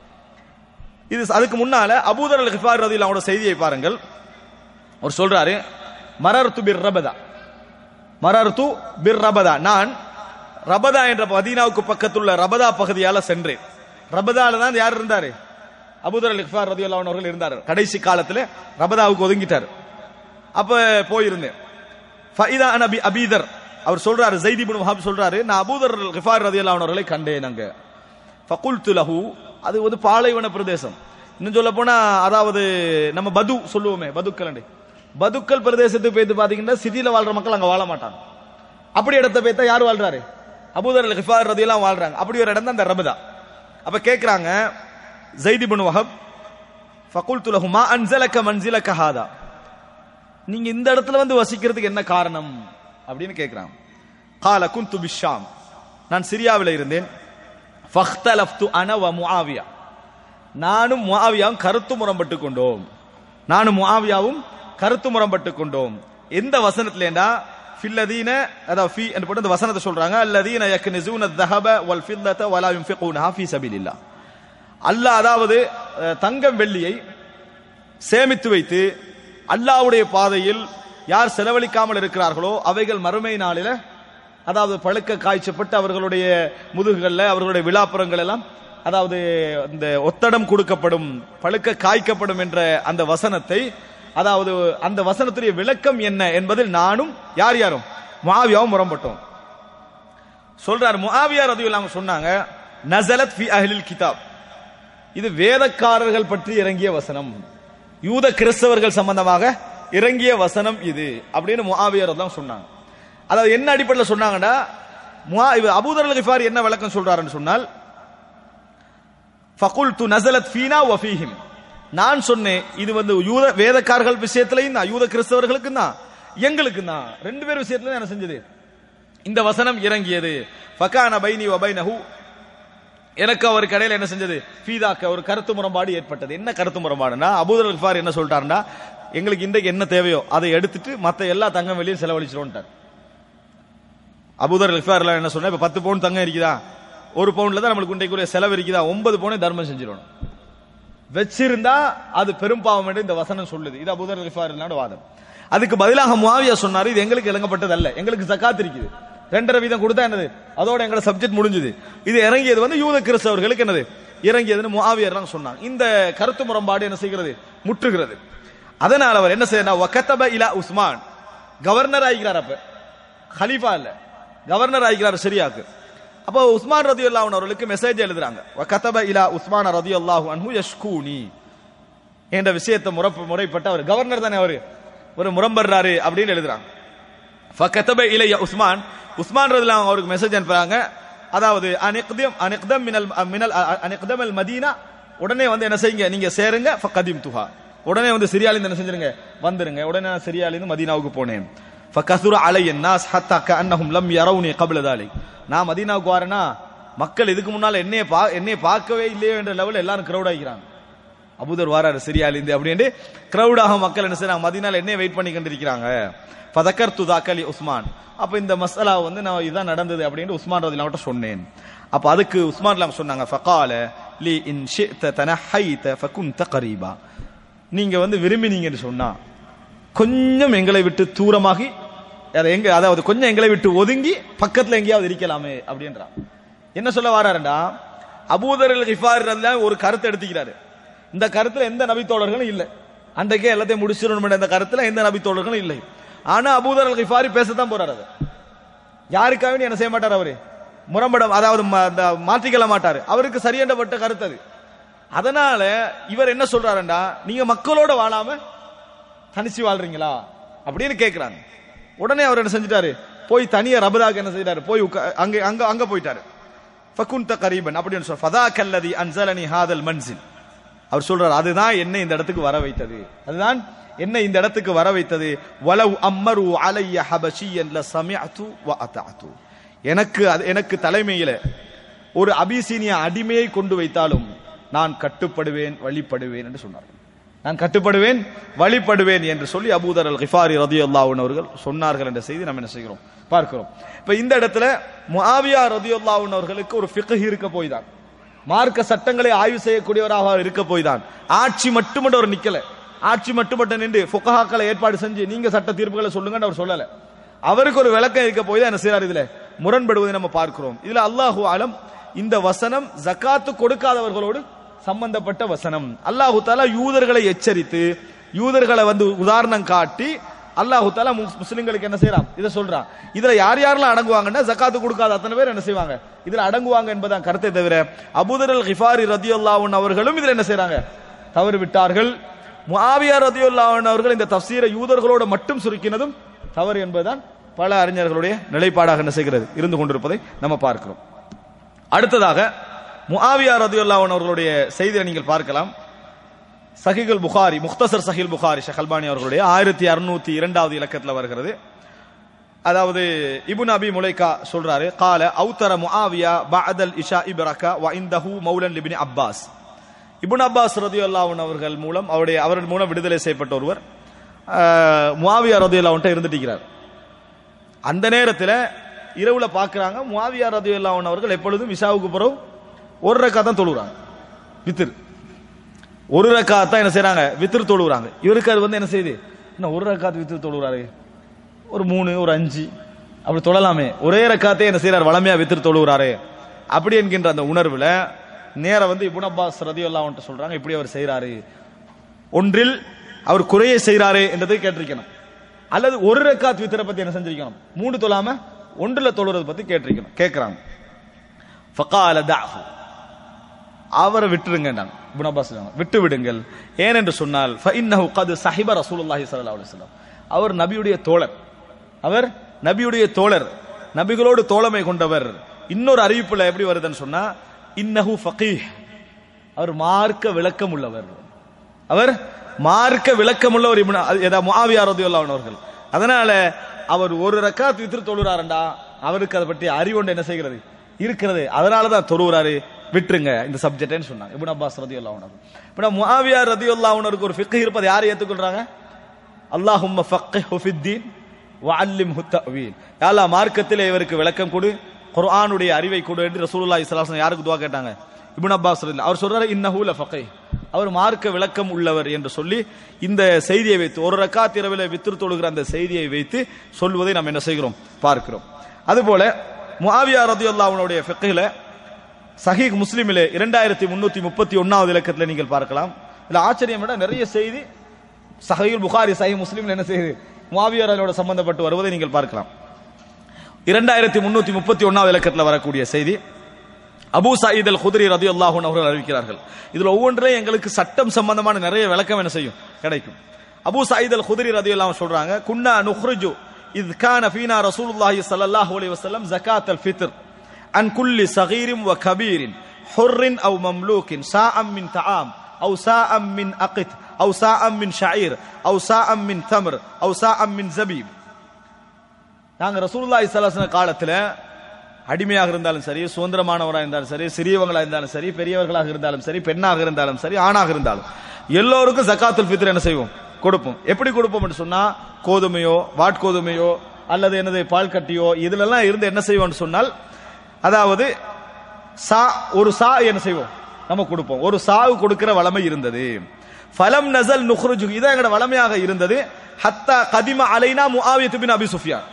இது அதுக்கு முன்னால அபூதர் அல் கிஃபார் ரதியில் அவனோட செய்தியை பாருங்கள் அவர் சொல்றாரு மரர்த்து பிர் ரபதா மரர்த்து பிர் ரபதா நான் ரபதா என்ற மதீனாவுக்கு பக்கத்துள்ள ரபதா பகுதியால சென்றேன் ரபதால தான் யார் இருந்தாரு அபூதர் அல் கிஃபார் ரதியுல்லாஹு அன்ஹு அவர்கள் இருந்தார் கடைசி காலத்துல ரபதாவுக்கு ஒதுங்கிட்டார் அப்ப போயிருந்தேன் ஃபைதா அன் அபி அபீதர் அவர் சொல்றாரு ஜைதி இப்னு வஹப் சொல்றாரு நான் அபூதர் அல் கிஃபார் ரதியுல்லாஹு அன்ஹு அவர்களை கண்டேன் அங்க ஃபகுல்து லஹு அது வந்து பாலைவன பிரதேசம் இன்னும் சொல்ல போனா அதாவது நம்ம பது சொல்லுவோமே பதுக்கள் பதுக்கல் பிரதேசத்துக்கு போயிட்டு பாத்தீங்கன்னா சிட்டில வாழ்ற மக்கள் அங்க வாழ மாட்டாங்க அப்படி இடத்த போய்த்தா யார் வாழ்றாரு அபூதர் அல் கிஃபார் ரதியெல்லாம் வாழ்றாங்க அப்படி ஒரு இடம் தான் இந்த ரபதா அப்ப கேக்குறாங்க ஜைதி பின் வஹப் ஃபகுல்து லஹு மா அன்ஸலக மன்ஸிலக ஹாதா நீங்க இந்த இடத்துல வந்து வசிக்கிறதுக்கு என்ன காரணம் அப்படின்னு கேக்குறாங்க கால குந்து பிஷாம் நான் சிரியாவில் இருந்தேன் ஃபஹ்தலஃப்து அன வ முஆவியா நானும் முஆவியாவும் கருத்து முரண்பட்டு கொண்டோம் நானும் முஆவியாவும் கருத்து முரண்பட்டு கொண்டோம் எந்த வசனத்துலடா ஃபில்லதீன அதாவது ஃபி என்று போட்டு அந்த வசனத்தை சொல்றாங்க அல்லதீன யக்னிசூன الذهب والفضة ولا ينفقونها في سبيل الله அல்லாஹ் அதாவது அஹ், தங்கம் வெள்ளியை சேமித்து வைத்து அல்லாஹ்வுடைய பாதையில் யார் செலவழிக்காமல் இருக்கிறார்களோ அவைகள் மறுமை நாளில அதாவது பழுக்க காய்ச்சப்பட்டு அவர்களுடைய முதுகுகள்ல அவர்களுடைய விழாப்புறங்கள் எல்லாம் அதாவது இந்த ஒத்தடம் கொடுக்கப்படும் பழுக்க காய்க்கப்படும் என்ற அந்த வசனத்தை அதாவது அந்த வசனத்துடைய விளக்கம் என்ன என்பதில் நானும் யார் யாரும் முஆவியாவும் முரம்பட்டோம் சொல்றார் முஆவியா ரதியுல்லாஹு சொன்னாங்க நஸலத் ஃபி அஹ்லில் கிதாப் இது வேதக்காரர்கள் பற்றி இறங்கிய வசனம் யூத கிறிஸ்தவர்கள் சம்பந்தமாக இறங்கிய வசனம் இது அப்படின்னு முஆவியர் தான் சொன்னாங்க அதாவது என்ன அடிப்படையில் சொன்னாங்கன்னா முஆ- இவர் அபூதர் அல் கிஃபாரி என்ன விளக்கம் சொல்றாருன்னு சொன்னால் ஃபகுல்து நஸலத் ஃபீனா வ ஃபீஹிம் நான் சொன்னேன் இது வந்து யூத வேதக்காரர்கள் விஷயத்திலையும் தான் யூத கிறிஸ்தவர்களுக்கு தான் எங்களுக்கு தான் ரெண்டு பேர் விஷயத்துல என்ன செஞ்சது இந்த வசனம் இறங்கியது ஃபகான பைனி வ பைனஹு எனக்கு அவர் கடையில் என்ன செஞ்சது ஃபீதாக்க ஒரு கருத்து முரண்பாடு ஏற்பட்டது என்ன கருத்து முரண்பாடுனா அபூதர் அல்ஃபார் என்ன சொல்லிட்டாருன்னா எங்களுக்கு இன்றைக்கு என்ன தேவையோ அதை எடுத்துட்டு மத்த எல்லா தங்கம் வெளியே செலவழிச்சிருவோம்ட்டார் அபூதர் அல்ஃபார்ல என்ன சொன்னா இப்ப பத்து பவுன் தங்கம் இருக்குதா ஒரு பவுன்ல தான் நம்மளுக்கு இன்றைக்குரிய செலவு இருக்குதா ஒன்பது பவுனை தர்மம் செஞ்சிடணும் வச்சிருந்தா அது பெரும் பாவம் என்று இந்த வசனம் சொல்லுது இது அபூதர் அல்ஃபார் வாதம் அதுக்கு பதிலாக முஆவியா சொன்னாரு இது எங்களுக்கு இறங்கப்பட்டது அல்ல எங்களுக்கு ஜகாத் இருக்குது ரெண்டரை வீதம் கொடுத்தா என்னது அதோட எங்களோட சப்ஜெக்ட் முடிஞ்சது இது இறங்கியது வந்து யூத கிறிஸ்தவர்களுக்கு என்னது இறங்கியதுன்னு முஆவியர்லாம் சொன்னாங்க இந்த கருத்து முரண்பாடு என்ன செய்கிறது முற்றுகிறது அதனால அவர் என்ன செய்யறா வகத்தப இலா உஸ்மான் கவர்னர் ஆகிறார் அப்ப ஹலீஃபா இல்ல கவர்னர் ஆகிறார் சரியாக்கு அப்போ உஸ்மான் ரதியுல்லாஹு அவர்களுக்கு மெசேஜ் எழுதுறாங்க வகத்தப இலா உஸ்மான் ரதியுல்லாஹு அன்ஹு யஷ்கூனி என்ற விஷயத்தை முறப்பு முறைப்பட்டு அவர் கவர்னர் தானே அவரு ஒரு முரம்பர்றாரு அப்படின்னு எழுதுறாங்க ஃபகதப இலைய உஸ்மான் உஸ்மான் ரதிலாம் அவருக்கு மெசேஜ் அனுப்புறாங்க அதாவது அனிக்தம் அனிக்தம் மினல் மினல் அனிக்தம் அல் மதீனா உடனே வந்து என்ன செய்யுங்க நீங்க சேருங்க ஃபகதிம் துஹா உடனே வந்து சிரியாலிந்து என்ன செஞ்சிருங்க வந்துருங்க உடனே நான் சிரியாலிந்து மதீனாவுக்கு போனேன் ஃபகசுர அலைய நாஸ் ஹத்தா கஅன்னஹும் லம் யரவுனி கப்ல தாலிக் நான் மதீனாவுக்கு வரேனா மக்கள் இதுக்கு முன்னால என்னைய பா என்னைய பார்க்கவே இல்லையோ என்ற லெவலில் எல்லாரும் கிரௌட் ஆகிக்கிறாங்க அபூதர் வாராரு சிரியாலிந்து அப்படின்ட்டு கிரௌடாக மக்கள் என்ன செய்றாங்க மதினால என்ன வெயிட் பண்ணி கொண்டிருக்கிறாங்க ஃபதக்கர் துதாக்கலி உஸ்மான் அப்ப இந்த மசாலா வந்து நான் இதான் நடந்தது அப்படின்னு உஸ்மான் ரதி அவட்ட சொன்னேன் அப்ப அதுக்கு உஸ்மான் இல்லாம சொன்னாங்க ஃபகால லி இன் ஷித்த தனஹைத ஃபகுன்த கரீபா நீங்க வந்து விரும்பினீங்கன்னு சொன்னா கொஞ்சம் எங்களை விட்டு தூரமாகி அதை எங்க அதாவது கொஞ்சம் எங்களை விட்டு ஒதுங்கி பக்கத்துல எங்கேயாவது இருக்கலாமே அப்படின்றான் என்ன சொல்ல வாராருண்டா அபூதர் கிஃபார் ஒரு கருத்தை எடுத்துக்கிறாரு இந்த கருத்துல எந்த நபித்தோழர்களும் இல்லை அன்றைக்கே எல்லாத்தையும் முடிச்சிடணும் இந்த கருத்துல எந்த நபித்தோழர்களும் இல்லை ஆனா அபூதர் அல் கிஃபாரி பேசத்தான் போறாரு அது யாருக்காகவும் என்ன செய்ய மாட்டார் அவரு முரம்படம் அதாவது ம- அந்த மாற்றிக்கொள்ள மாட்டாரு அவருக்கு சரியண்டப்பட்ட கருத்து அது அதனால இவர் என்ன சொல்றாருண்டா நீங்க மக்களோட வாழாம தனிச்சு வாழ்றீங்களா அப்படின்னு கேக்குறாங்க உடனே அவர் என்ன செஞ்சிட்டாரு போய் தனியா ரபராக என்ன செய்தாரு போய் உட்கா- அங்க அங்க அங்க போயிட்டாரு ஃபகுன்த கரீபன் அப்படின்னு சொல்ற ஃபதா கல்லதி அன்சலனி ஹாதல் மன்சில் அவர் சொல்றார் அதுதான் என்னை இந்த இடத்துக்கு வர வைத்தது அதுதான் என்னை இந்த இடத்துக்கு வர வைத்தது வலவ் அம்மரு அலைய ஹபஷியன் ல சமிஅது வ அத்தஅது எனக்கு அது எனக்கு தலைமையில ஒரு அபிசீனிய அடிமையை கொண்டு வைத்தாலும் நான் கட்டுப்படுவேன் வழிபடுவேன் என்று சொன்னார் நான் கட்டுப்படுவேன் வழிபடுவேன் என்று சொல்லி அபூதர் அல் கிஃபாரி ரதியுல்லாஹு அவர்கள் சொன்னார்கள் என்ற செய்தி நம்ம என்ன செய்கிறோம் பார்க்கிறோம் இப்ப இந்த இடத்துல முஆவியா ரதியுல்லாஹு அவர்களுக்கு ஒரு ஃபிக்ஹ் இருக்க போய் தான் மார்க்க சட்டங்களை ஆய்வு செய்யக்கூடியவராக அவர் இருக்க போய் தான் ஆட்சி மட்டுமட்டு அவர் நிக்கல ஆட்சி மட்டுமட்டு நின்று ஃபுகஹாக்களை ஏற்பாடு செஞ்சு நீங்க சட்ட தீர்ப்புகளை சொல்லுங்கன்னு அவர் சொல்லல அவருக்கு ஒரு விளக்கம் இருக்க போய் தான் என்ன செய்யறாரு இதுல முரண்படுவதை நம்ம பார்க்கிறோம் இதுல அல்லாஹு ஆலம் இந்த வசனம் ஜகாத்து கொடுக்காதவர்களோடு சம்பந்தப்பட்ட வசனம் அல்லாஹு தாலா யூதர்களை எச்சரித்து யூதர்களை வந்து உதாரணம் காட்டி அல்லாஹு தாலா முஸ்- முஸ்லிம்களுக்கு என்ன செய்யறான் இதை சொல்றான் இதுல யார் யாரெல்லாம் அடங்குவாங்கன்னா ஜகாத்து கொடுக்காத அத்தனை பேர் என்ன செய்வாங்க இதுல அடங்குவாங்க என்பதான் கருத்தை தவிர அபூதர் அல் கிஃபாரி ரதியுல்லாஹன் அவர்களும் இதுல என்ன செய்றாங்க தவறு விட்டார்கள் முஆவியா ரதியுல்லாஹன் அவர்கள் இந்த தஃசீரை யூதர்களோட மட்டும் சுருக்கினதும் தவறு என்பதுதான் பல அறிஞர்களுடைய நிலைப்பாடாக என்ன செய்கிறது இருந்து கொண்டிருப்பதை நம்ம பார்க்கிறோம் அடுத்ததாக முஆவியா ரதியுல்லாஹன் அவர்களுடைய செய்தியை நீங்கள் பார்க்கலாம் சஹிகுல் புகாரி முக்தசர் சஹில் புகாரி ஷேக் அல்பானி அவர்களுடைய ஆயிரத்தி அறுநூத்தி இரண்டாவது இலக்கத்தில் வருகிறது அதாவது இபுன் அபி முலைகா சொல்றாரு கால அவுத்தர முஆவியா பஅதல் இஷா இப்ரகா வ இந்தஹு மௌலன் லிப்னி அப்பாஸ் இப்னு அப்பாஸ் ரதியுல்லாஹு அவர்கள் மூலம் அவருடைய அவர்கள் மூலம் விடுதலை செய்யப்பட்ட ஒருவர் முவாவியா ரதியல்லா அவன்கிட்ட இருந்துட்டிருக்கிறார் அந்த நேரத்தில் இரவுல பார்க்கறாங்க முவாவியா ரதியல்லா அவர்கள் எப்பொழுதும் இஷாவுக்கு பிறகு ஒரு ரக்கா தான் தொழுகிறாங்க வித்திர் ஒரு ரக்காத் தான் என்ன செய்றாங்க வித்திர் தொழுகிறாங்க இவருக்கு அது வந்து என்ன செய்யுது என்ன ஒரு ரக்காத் வித்திர் தொழுகிறாரு ஒரு மூணு ஒரு அஞ்சு அப்படி தொழலாமே ஒரே ரக்காத்தே என்ன செய்யறாரு வளமையா வித்திர் தொழுகிறாரு அப்படி என்கின்ற அந்த உணர்வுல நேரா வந்து இப்னு அப்பாஸ் ரதியல்லாஹு அன்ஹு சொல்றாங்க இப்படி அவர் செய்றாரு ஒன்றில் அவர் குறைய செய்றாரு என்றதை கேட்டிருக்கணும் அல்லது ஒரு ரக்காத் வித்திரை பத்தி என்ன செஞ்சிருக்கணும் மூணு தொழாம ஒன்றுல தொழுறது பத்தி கேட்டிருக்கணும் கேட்கிறாங்க ஃபகால தஅஹு அவரை விட்டுருங்கன்றாங்க இப்னு அப்பாஸ் சொல்றாங்க, விட்டு விடுங்கள் ஏனென்று சொன்னால் ஃபஇன்னஹு கத் சஹிப ரசூலுல்லாஹி ஸல்லல்லாஹு அலைஹி வஸல்லம் அவர் நபியுடைய தோழர் அவர் நபியுடைய தோழர் நபிகளோடு தோழமை கொண்டவர் இன்னொரு அறிவிப்புல எப்படி வருதுன்னு சொன்னா இன்னஹு ஃபகீஹ் அவர் மார்க்க விளக்கம் உள்ளவர் அவர் மார்க்க விளக்கம் உள்ளவர் இப்னு ஏதா முஆவியா ரலியல்லாஹு அன்ஹு அவர்கள் அதனால அவர் ஒரு ரக்காத் வித்ரு தொழுறாருண்டா அவருக்கு அதை பற்றி அறிவுண்டு என்ன செய்கிறது இருக்கிறது அதனால தான் தொழுகிறாரு விட்டுருங்க இந்த சப்ஜெக்ட்னு சொன்னாங்க இப்னு அப்பாஸ் ரதியுல்லாஹு அன்ஹு இப்ப முஆவியா ரதியுல்லாஹு அன்ஹுக்கு ஒரு ஃபிக்ஹ் இருப்பது யார் ஏத்துக்கொள்றாங்க அல்லாஹும்ம ஃபக்கிஹு ஃபித்தீன் வஅல்லிம்ஹு தஅவீல் யா அல்லாஹ் மார்க்கத்திலே இவருக்கு விளக்கம் கொடு குர்ஆனுடைய அறிவை கொடு என்று ரசூலுல்லாஹி ஸல்லல்லாஹு அலைஹி வஸல்லம் யாருக்கு துஆ கேட்டாங்க இப்னு அப்பாஸ் ரலியல்லாஹு அவர் சொல்றாரு இன்னஹு லஃபகீஹ் அவர் மார்க்க விளக்கம் உள்ளவர் என்று சொல்லி இந்த செய்தியை வைத்து ஒரு ரக்காத் இரவிலே வித்ரு தொழுகிற அந்த செய்தியை வைத்து சொல்வதை நாம் என்ன செய்கிறோம் பார்க்கிறோம் அதுபோல முஆவியா ரதியல்லாஹு அன்ஹுடைய ஃபிக்ஹில சஹீஹ் முஸ்லிமிலே இரண்டாயிரத்தி முன்னூத்தி முப்பத்தி ஒன்னாவது இலக்கத்தில் நீங்கள் பார்க்கலாம் இதுல ஆச்சரியம் விட நிறைய செய்தி சஹீல் புகாரி சஹீஹ் முஸ்லிம்ல என்ன செய்யுது முஆவியரோட சம்பந்தப்பட்டு வருவதை நீங்கள் பார்க்கலாம் இரண்டாயிரத்தி முன்னூத்தி முப்பத்தி ஒன்னாவது இலக்கத்தில் வரக்கூடிய செய்தி அபூ சயீத் அல் குதிரி ரதி அல்லாஹூன் அவர்கள் அறிவிக்கிறார்கள் இதுல ஒவ்வொன்றிலையும் எங்களுக்கு சட்டம் சம்பந்தமான நிறைய விளக்கம் என்ன செய்யும் கிடைக்கும் அபூ சயீத் அல் குதிரி ரதி அல்லாஹ் சொல்றாங்க குன்னா நுஹ்ருஜு இத் கான ஃபீனா ரசூலுல்லாஹி ஸல்லல்லாஹு அலைஹி வஸல்லம் ஜகாத் அல் ஃபித்ர் عن كل صغير وكبير حر أو مملوك ساء من طعام أو ساء من أقت أو ساء من شعير أو ساء من تمر أو ساء من زبيب நாங்க ரசூலுல்லாஹி ஸல்லல்லாஹு அலைஹி காலத்துல அடிமையாக இருந்தாலும் சரி சுதந்திரமானவராக இருந்தாலும் சரி சிறியவங்களாக இருந்தாலும் சரி பெரியவர்களாக இருந்தாலும் சரி பெண்ணாக இருந்தாலும் சரி ஆணாக இருந்தாலும் எல்லோருக்கும் ஜக்காத்துல் ஃபித்ர் என்ன செய்வோம் கொடுப்போம் எப்படி கொடுப்போம் என்று சொன்னா கோதுமையோ வாட்கோதுமையோ அல்லது என்னது பால் கட்டியோ இதுல எல்லாம் இருந்து என்ன செய்வோம்னு சொன்னால் அதாவது சா ஒரு சா என்ன செய்வோம் நம்ம கொடுப்போம் ஒரு சாவு கொடுக்கிற வளமை இருந்தது ஃபலம் நசல் நுஹ்ருஜு இதான் எங்களோட வளமையாக இருந்தது ஹத்தா கதிம அலைனா முஆவியத்து பின் அபி சுஃபியான்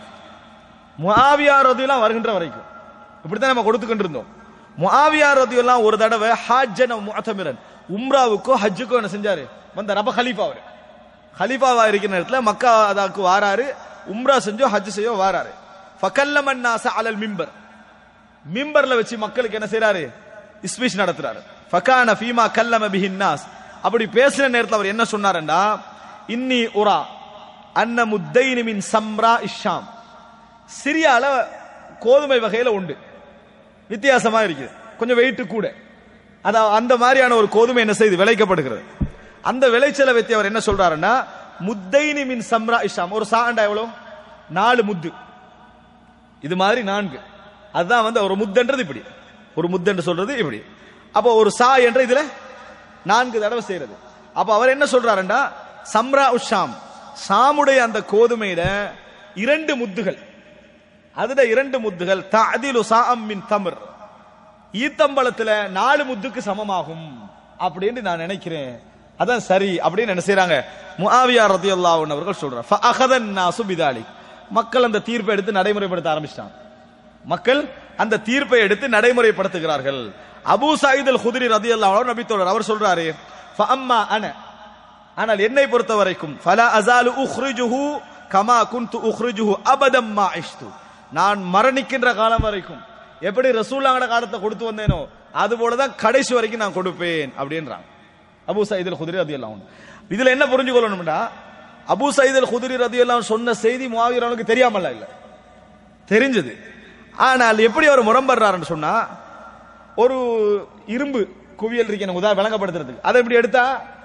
முஆவியா ரதியெல்லாம் வருகின்ற வரைக்கும் இப்படித்தான் நம்ம கொடுத்துக்கிட்டு இருந்தோம் முஆவியா ரதியெல்லாம் ஒரு தடவை ஹாஜ்ஜன முஅத்தமிரன் உம்ராவுக்கோ ஹஜ்ஜுக்கோ என்ன செஞ்சாரு வந்த ரப ஹலீஃபா அவர் ஹலீஃபாவா இருக்கிற நேரத்தில் மக்கா அதாக்கு வாராரு உம்ரா செஞ்சோ ஹஜ் செய்யோ வாராரு ஃபகல்லமன் நாச அலல் மிம்பர் மிம்பர்ல வச்சு மக்களுக்கு என்ன செய்யறாரு ஸ்பீச் நடத்துறாரு ஃபகான ஃபீமா கல்லம பிஹின் நாஸ் அப்படி பேசுற நேரத்தில் அவர் என்ன சொன்னாருன்னா இன்னி உரா அன்ன முத்தைனி மின் சம்ரா இஷாம் சிரியால கோதுமை வகையில உண்டு வித்தியாசமா இருக்குது கொஞ்சம் வெயிட் கூட அதான் அந்த மாதிரியான ஒரு கோதுமை என்ன செய்து விளைக்கப்படுகிறது அந்த விளைச்சலை வைத்து அவர் என்ன சொல்றாருன்னா முத்தைனி மின் சம்ரா இஷாம் ஒரு சாண்டா எவ்வளவு நாலு முத்து இது மாதிரி நான்கு அதுதான் வந்து ஒரு முத்தன்றது இப்படி ஒரு முத்தன்று சொல்றது இப்படி அப்போ ஒரு சா என்ற இதுல நான்கு தடவை செய்யறது அப்ப அவர் என்ன சொல்றாருன்னா சம்ரா உஷாம் சாமுடைய அந்த கோதுமையில இரண்டு முத்துகள் அதுல இரண்டு முத்துகள் தஅதிலு சாஅம் மின் தம்ர் ஈத்தம்பழத்துல நாலு முத்துக்கு சமமாகும் அப்படின்னு நான் நினைக்கிறேன் அதான் சரி அப்படின்னு என்ன செய்றாங்க முஆவியா ரலியல்லாஹு அன்ஹு அவர்கள் சொல்றாங்க ஃபஅகதன் நாசு பிதாலிக் மக்கள் அந்த தீர்ப்பை எடுத்து நடைமுறைப்படுத்த ஆரம்பிச்சிட்டாங்க மக்கள் அந்த தீர்ப்பை எடுத்து நடைமுறைப்படுத்துகிறார்கள் அபூ சயீத் அல் குத்ரி ரலியல்லாஹு அன்ஹு நபி தோழர் அவர் சொல்றாரு ஃபஅம்மா அன ஆனால் என்னை பொறுத்த வரைக்கும் ஃபலா அஸாலு உக்ரிஜுஹு கமா குன்து உக்ரிஜுஹு அபதம் மா இஷ்து நான் மரணிக்கின்ற காலம் வரைக்கும் எப்படி ரசூல்லாங்கட காலத்தை கொடுத்து வந்தேனோ அது போலதான் கடைசி வரைக்கும் நான் கொடுப்பேன் அப்படின்றான் அபூ சயீத் அல் குத்ரி ரலியல்லாஹு அன்ஹு இதுல என்ன புரிஞ்சு கொள்ளணும்னா அபூ சயீத் அல் குத்ரி ரலியல்லாஹு அன்ஹு சொன்ன செய்தி முஆவியருக்கு தெரியாமல இல்ல தெரிஞ்சது ஆனால் எப்படி அவர் முரம்படுறாருன்னு சொன்னா ஒரு இரும்பு குவியல் இருக்கு எனக்கு உதாரணம் விளங்கப்படுத்துறதுக்கு அதை இப்படி எடுத்தா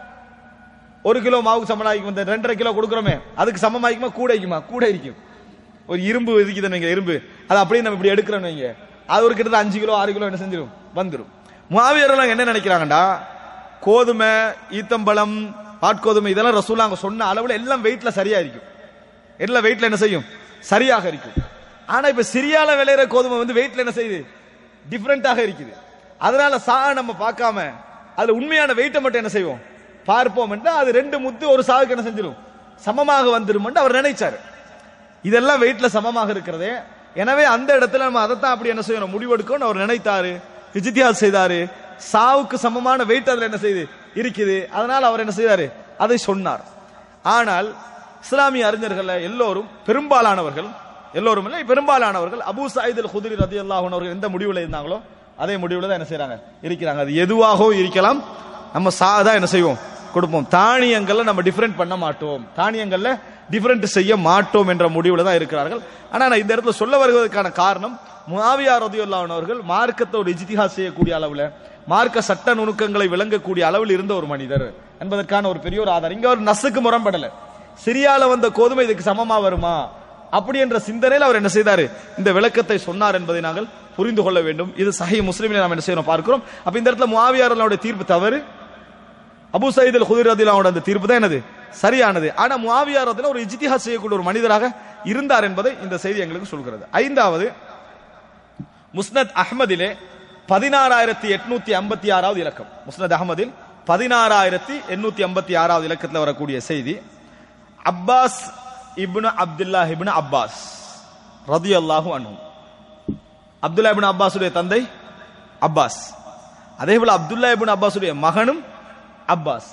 ஒரு கிலோ மாவுக்கு சமனாகிக்கும் இந்த ரெண்டரை கிலோ கொடுக்குறோமே அதுக்கு சமமாயிக்குமா கூட இருக்குமா கூட இருக்கும் ஒரு இரும்பு இருக்குது நீங்க இரும்பு அதை அப்படியே நம்ம இப்படி எடுக்கிறோம் வைங்க அது ஒரு கிட்டத்தட்ட அஞ்சு கிலோ ஆறு கிலோ என்ன செஞ்சிடும் வந்துடும் மாவியரெல்லாம் என்ன நினைக்கிறாங்கடா கோதுமை ஈத்தம்பழம் பாட்கோதுமை இதெல்லாம் ரசூலாங்க சொன்ன அளவுல எல்லாம் வெயிட்ல சரியா இருக்கும் எல்லாம் வெயிட்ல என்ன செய்யும் சரியாக இருக்கும் ஆனா இப்ப சிரியால விளையிற கோதுமை வந்து வெயிட்ல என்ன செய்யுது டிஃபரெண்டாக இருக்குது அதனால சா நம்ம பார்க்காம அதுல உண்மையான வெயிட்டை மட்டும் என்ன செய்வோம் பார்ப்போம் என்றால் அது ரெண்டு முத்து ஒரு சாவுக்கு என்ன செஞ்சிடும் சமமாக வந்துடும் என்று அவர் நினைச்சாரு இதெல்லாம் வெயிட்ல சமமாக இருக்கிறதே எனவே அந்த இடத்துல நம்ம அதைத்தான் அப்படி என்ன செய்யணும் முடிவெடுக்கணும்னு அவர் நினைத்தாரு இஜித்தியாஸ் செய்தாரு சாவுக்கு சமமான வெயிட் அதுல என்ன செய்யுது இருக்குது அதனால அவர் என்ன செய்தாரு அதை சொன்னார் ஆனால் இஸ்லாமிய அறிஞர்கள் எல்லோரும் பெரும்பாலானவர்கள் எல்லோரும் இல்லை பெரும்பாலானவர்கள் அபூ சாயித் அல் குதிரி ரதி அவர்கள் எந்த முடிவுல இருந்தாங்களோ அதே முடிவுல தான் என்ன செய்றாங்க இருக்கிறாங்க அது எதுவாகவும் இருக்கலாம் நம்ம சாதா என்ன செய்வோம் கொடுப்போம் தானியங்கள்ல நம்ம டிஃபரெண்ட் பண்ண மாட்டோம் தானியங்கள்ல டிஃபரெண்ட் செய்ய மாட்டோம் என்ற முடிவுல தான் இருக்கிறார்கள் ஆனா நான் இந்த இடத்துல சொல்ல வருவதற்கான காரணம் முஆவியா ரதியுல்லாஹு அவர்கள் மார்க்கத்தை ஒரு இஜ்திஹாத் செய்யக்கூடிய அளவுல மார்க்க சட்ட நுணுக்கங்களை விளங்கக்கூடிய அளவில் இருந்த ஒரு மனிதர் என்பதற்கான ஒரு பெரிய ஒரு ஆதாரம் இங்க ஒரு நசுக்கு முரண்படல சிரியால வந்த கோதுமை இதுக்கு சமமா வருமா அப்படி என்ற சிந்தனையில் அவர் என்ன செய்தாரு இந்த விளக்கத்தை சொன்னார் என்பதை நாங்கள் புரிந்து கொள்ள வேண்டும் இது சஹி முஸ்லிமில் நாம் என்ன செய்யணும் பார்க்கிறோம் அப்ப இந்த இடத்துல முஆவியாரனுடைய தீர்ப்பு தவறு அபு சயீத் அல் குதிர் ரதிலாவோட அந்த தீர்ப்பு தான் என்னது சரியானது ஆனா முஆவியார் ரதில ஒரு இஜ்திஹாத் செய்யக்கூடிய ஒரு மனிதராக இருந்தார் என்பதை இந்த செய்தி எங்களுக்கு சொல்கிறது ஐந்தாவது முஸ்னத் அஹ்மதிலே பதினாறாயிரத்தி எட்நூத்தி ஐம்பத்தி ஆறாவது இலக்கம் முஸ்னத் அஹ்மதில் பதினாறாயிரத்தி எண்ணூத்தி ஐம்பத்தி ஆறாவது இலக்கத்தில் வரக்கூடிய செய்தி Abbas ibn Abdullah ibn Abbas ரதி அல்லாஹு அன்ஹு அப்துல்லா இப்னு அப்பாஸுடைய தந்தை அப்பாஸ் அதே போல அப்துல்லா இப்னு அப்பாஸுடைய மகனும் அப்பாஸ்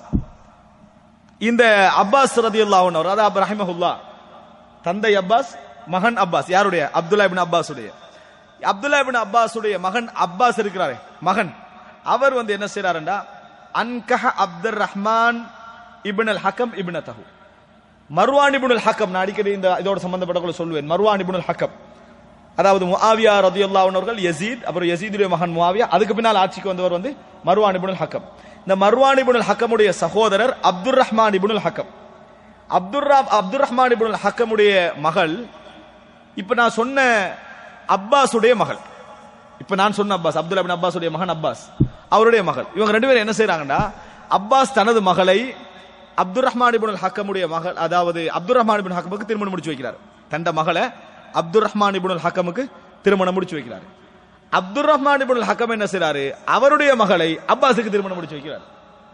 இந்த அப்பாஸ் ரதி அல்லாஹன் அவர் அதாவது ரஹிமஹுல்லா தந்தை அப்பாஸ் மகன் அப்பாஸ் யாருடைய அப்துல்லா இப்னு அப்பாஸுடைய அப்துல்லா இப்னு அப்பாஸுடைய மகன் அப்பாஸ் இருக்கிறாரே மகன் அவர் வந்து என்ன செய்யறாருண்டா அன்கஹ அப்துர் ரஹ்மான் இப்னு அல் ஹக்கம் இப்னு தஹு மர்வான் இப்னுல் ஹக்கம் நான் அடிக்கடி இந்த இதோட சம்பந்தப்பட்ட சொல்லுவேன் மர்வான் இப்னுல் ஹக்கம் அதாவது முஆவியா ரதியுல்லாஹு அவர்கள் யசீத் அப்புறம் யசீதுடைய மகன் முஆவியா அதுக்கு பின்னால் ஆட்சிக்கு வந்தவர் வந்து மர்வான் இப்னுல் ஹக்கம் இந்த மர்வான் இப்னுல் ஹக்கமுடைய சகோதரர் அப்துர் ரஹ்மான் இப்னுல் ஹக்கம் அப்துர் அப்துர் ரஹ்மான் இப்னுல் ஹக்கமுடைய மகள் இப்ப நான் சொன்ன அப்பாஸுடைய மகள் இப்ப நான் சொன்ன அப்பாஸ் அப்துல்லா பின் அப்பாஸுடைய மகன் அப்பாஸ் அவருடைய மகள் இவங்க ரெண்டு பேரும் என்ன செய்றாங்கன்னா அப்பாஸ் தனது மகளை அப்துர் ரஹ்மான் இப்னுல் ஹக்கமுடைய மகள் அதாவது அப்துர் ரஹ்மான் இப்னு ஹக்கமுக்கு திருமணம் முடிச்சு வைக்கிறார் தண்ட மகளை அப்துர் ரஹ்மான் இப்னுல் ஹக்கமுக்கு திருமணம் முடிச்சு வைக்கிறார் அப்துர் ரஹ்மான் இப்னுல் ஹக்கம் என்ன செய்றாரு அவருடைய மகளை அப்பாஸுக்கு திருமணம் முடிச்சு வைக்கிறார்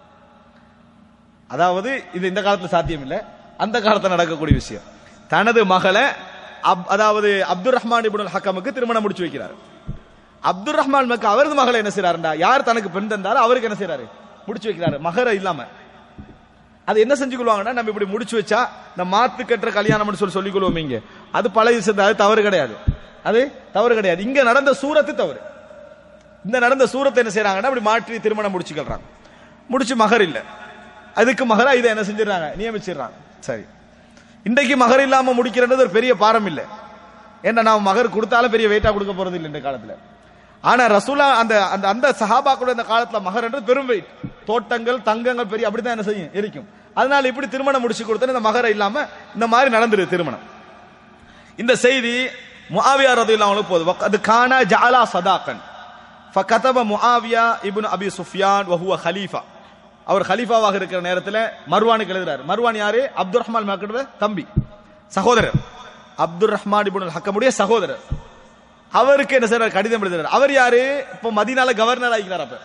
அதாவது இது இந்த காலத்துல சாத்தியம் இல்ல அந்த காலத்துல நடக்கக்கூடிய விஷயம் தனது மகளை அப்- அதாவது அப்துர் ரஹ்மான் இப்னுல் ஹக்கமுக்கு திருமணம் முடிச்சு வைக்கிறார் அப்துர் ரஹ்மான் மக்க அவரது மகளை என்ன செய்றாருண்டா யார் தனக்கு பெண் தந்தாரோ அவருக்கு என்ன செய்றாரு முடிச்சு வைக்கிறாரு மகர இல்லாம அது என்ன செஞ்சு கொள்வாங்கன்னா நம்ம இப்படி முடிச்சு வச்சா இந்த மாத்து கட்டுற கல்யாணம்னு சொல்லி சொல்லிக் கொள்வோம் இங்க அது பழைய விஷயத்து அது தவறு கிடையாது அது தவறு கிடையாது இங்க நடந்த சூரத்து தவறு இந்த நடந்த சூரத்தை என்ன செய்றாங்கன்னா அப்படி மாற்றி திருமணம் முடிச்சுக்கிறாங்க முடிச்சு மகர் இல்ல அதுக்கு மகரா இதை என்ன செஞ்சிடறாங்க நியமிச்சிடுறாங்க சரி இன்றைக்கு மகர் இல்லாம முடிக்கிறது ஒரு பெரிய பாரம் இல்லை ஏன்னா நான் மகர் கொடுத்தாலும் பெரிய வெயிட்டா கொடுக்க போறது இல்லை இந்த காலத்துல ஆனா ரசூலா அந்த அந்த அந்த சஹாபாக்களோட இந்த காலத்துல மகர்ன்றது பெரும் வெயிட் தோட்டங்கள் தங்கங்கள் பெரிய அப்படிதான் என்ன செய்யும் இருக்கும் அதனால இப்படி திருமணம் முடிச்சு கொடுத்தா இந்த மகர இல்லாம இந்த மாதிரி நடந்துருது திருமணம் இந்த செய்தி முஆவியா ரதியல்லாஹு அன்ஹு போது அது கானா ஜஅலா சதாகன் ஃபகதப முஆவியா இப்னு அபி சுஃபியான் வஹுவ ஹலீஃபா அவர் ஹலீஃபாவாக இருக்கிற நேரத்தில் மர்வானுக்கு எழுதுறாரு மர்வான் யாரு அப்துல் ரஹ்மான் மக்களுடைய தம்பி சகோதரர் அப்துல் ரஹ்மான் இப்னு ஹக்கமுடைய சகோதரர் அவருக்கு என்ன செய்றாரு கடிதம் எழுதுறாரு அவர் யாரு இப்போ மதீனால கவர்னர் ஆகிக்கிறார் அப்ப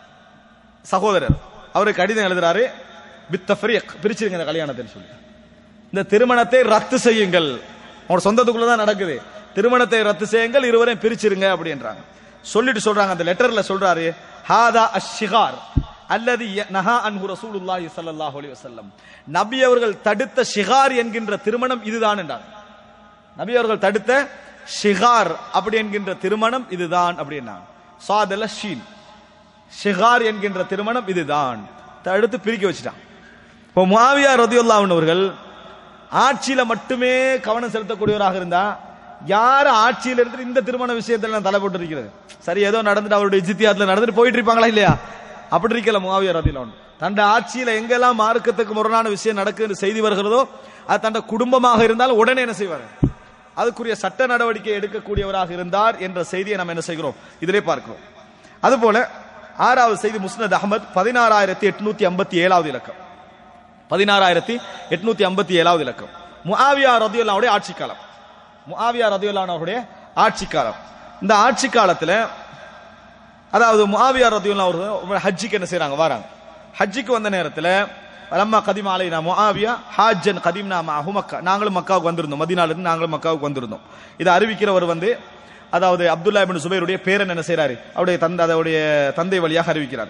சகோதரர் அவருக்கு கடிதம் எழுதுறாரு பித்தஃப்ரீக் பிரிச்சிருங்க இந்த கல்யாணத்தை சொல்லி இந்த திருமணத்தை ரத்து செய்யுங்கள் உங்களோட சொந்தத்துக்குள்ள தான் நடக்குது திருமணத்தை ரத்து செய்யுங்கள் இருவரையும் பிரிச்சிருங்க அப்படின்றாங்க சொல்லிட்டு சொல்றாங்க அந்த லெட்டர்ல சொல்றாரு ஹாதா அஷ்ஷிகார் அல்லது நஹா அன்ஹு ரசூலுல்லாஹி ஸல்லல்லாஹு அலைஹி வஸல்லம் நபி அவர்கள் தடுத்த ஷிகார் என்கின்ற திருமணம் இதுதான் என்றார் நபி அவர்கள் தடுத்த ஷிகார் அப்படி என்கின்ற திருமணம் இதுதான் அப்படின்னாங்க சாதல ஷீன் ஷிகார் என்கின்ற திருமணம் இதுதான் தடுத்து பிரிக்க வச்சுட்டான் இப்போ முஆவியா ரதியுல்லாஹு அவர்கள் ஆட்சியில மட்டுமே கவனம் செலுத்தக்கூடியவராக இருந்தா யார் ஆட்சியில இருந்து இந்த திருமண விஷயத்துல தலை போட்டு இருக்கிறது சரி ஏதோ நடந்துட்டு அவருடைய ஜித்தியாத்துல நடந்துட்டு போயிட்டு இருப்பாங்களா இல்லையா அப்படி இருக்கல முஆவியா ரதியுல்லாஹு தண்ட ஆட்சியில எங்கெல்லாம் மார்க்கத்துக்கு முரணான விஷயம் நடக்குன்னு செய்தி வருகிறதோ அது தண்ட குடும்பமாக இருந்தாலும் உடனே என்ன செய்வார் அதுக்குரிய சட்ட நடவடிக்கை எடுக்கக்கூடியவராக இருந்தார் என்ற செய்தியை நம்ம என்ன செய்கிறோம் இதிலே பார்க்கிறோம் அதுபோல ஆறாவது செய்தி முஸ்னத் அகமது பதினாறாயிரத்தி எட்நூத்தி ஐம்பத்தி ஏழாவது இலக்கம் பதினாறாயிரத்தி எட்நூத்தி ஐம்பத்தி ஏழாவது இலக்கம் முஆவியா ரதியுல்லாவுடைய ஆட்சி காலம் முஆவியா ரதியுல்லாவுடைய ஆட்சி காலம் இந்த ஆட்சி காலத்துல அதாவது முஆவியா ரதியுல்லா அவர்கள் ஹஜ்ஜிக்கு என்ன செய்றாங்க வராங்க ஹஜ்ஜிக்கு வந்த நேரத்துல லம்மா கதிம் அலைனா முஆவியா ஹாஜன் கதிம்னா மஅஹு மக்கா நாங்களும் மக்காவுக்கு வந்திருந்தோம் மதீனால இருந்து நாங்களும் மக்காவுக்கு வந்திருந்தோம் இதை அறிவிக்கிறவர் வந்து அதாவது அப்துல்லா இப்னு சுபைருடைய பேரன் என்ன செய்றாரு அவருடைய தந்தை அதோடைய தந்தை வழியாக அறிவிக்கிறார்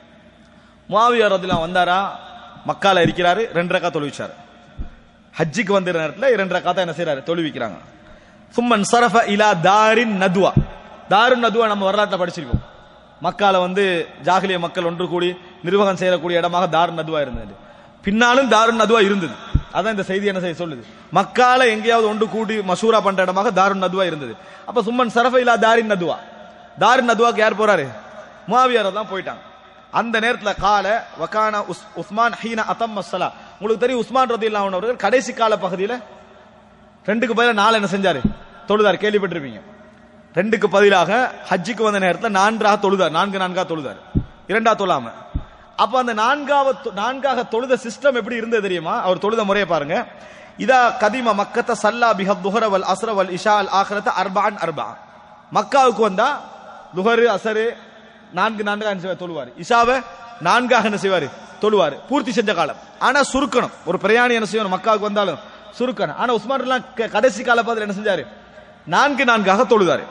முஆவியா ரதியுல்லா வந்தாரா மக்கால இருக்கிறாரு ரெண்டு ரக்கா தொழுவிச்சாரு ஹஜ்ஜிக்கு வந்த நேரத்துல இரண்டு ரக்காத்தா என்ன செய்றாரு தொழுவிக்கிறாங்க சும்மன் சரஃப இலா தாரின் நதுவா தாருன் நதுவா நம்ம வரலாற்றுல படிச்சிருக்கோம் மக்கால வந்து ஜாகிலிய மக்கள் ஒன்று கூடி நிர்வாகம் செய்யக்கூடிய இடமாக தாருன் நதுவா இருந்தது பின்னாலும் தாருன் நதுவா இருந்தது அதான் இந்த செய்தி என்ன செய்ய சொல்லுது மக்கால எங்கேயாவது ஒன்று கூடி மசூரா பண்ற இடமாக தாருன் நதுவா இருந்தது அப்ப சும்மன் சரஃப இலா தாரின் நதுவா தாருன் நதுவாக்கு யார் போறாரு முஆவியார் தான் போயிட்டாங்க அந்த நேரத்துல கால வகானா உஸ்- உஸ்மான் ஹீனா அத்தம் மஸ்ஸலா உங்களுக்கு தெரியும் உஸ்மான் ரதியுல்லாஹு அன்ஹு அவர்கள் கடைசி கால பகுதியில ரெண்டுக்கு பதிலா நாலு என்ன செஞ்சாரு தொழுதார் கேள்விப்பட்டிருப்பீங்க ரெண்டுக்கு பதிலாக ஹஜ்ஜுக்கு வந்த நேரத்துல நான்காக தொழுதார் நான்கு நான்கா தொழுதார் இரண்டா தொழாம அப்ப அந்த நான்காவது நான்காக தொழுத சிஸ்டம் எப்படி இருந்தது தெரியுமா அவர் தொழுத முறையை பாருங்க இதா கதிம மக்கத்த சல்லா பிஹ துஹர வல் அஸ்ர வல் இஷா அல் ஆഖിറത அர்பான் அர்பா மக்காவுக்கு வந்தா துஹரு அசரு நான்கு நான்கு என்ன செய்வார் தொழுவார் இஷாவை நான்காக என்ன செய்வார் தொழுவார் பூர்த்தி செஞ்ச காலம் ஆனா சுருக்கணும் ஒரு பிரயாணி என்ன செய்யணும் மக்காவுக்கு வந்தாலும் சுருக்கணும் ஆனா உஸ்மான் எல்லாம் க- கடைசி கால பதில் என்ன செஞ்சாரு நான்கு நான்காக தொழுதாரு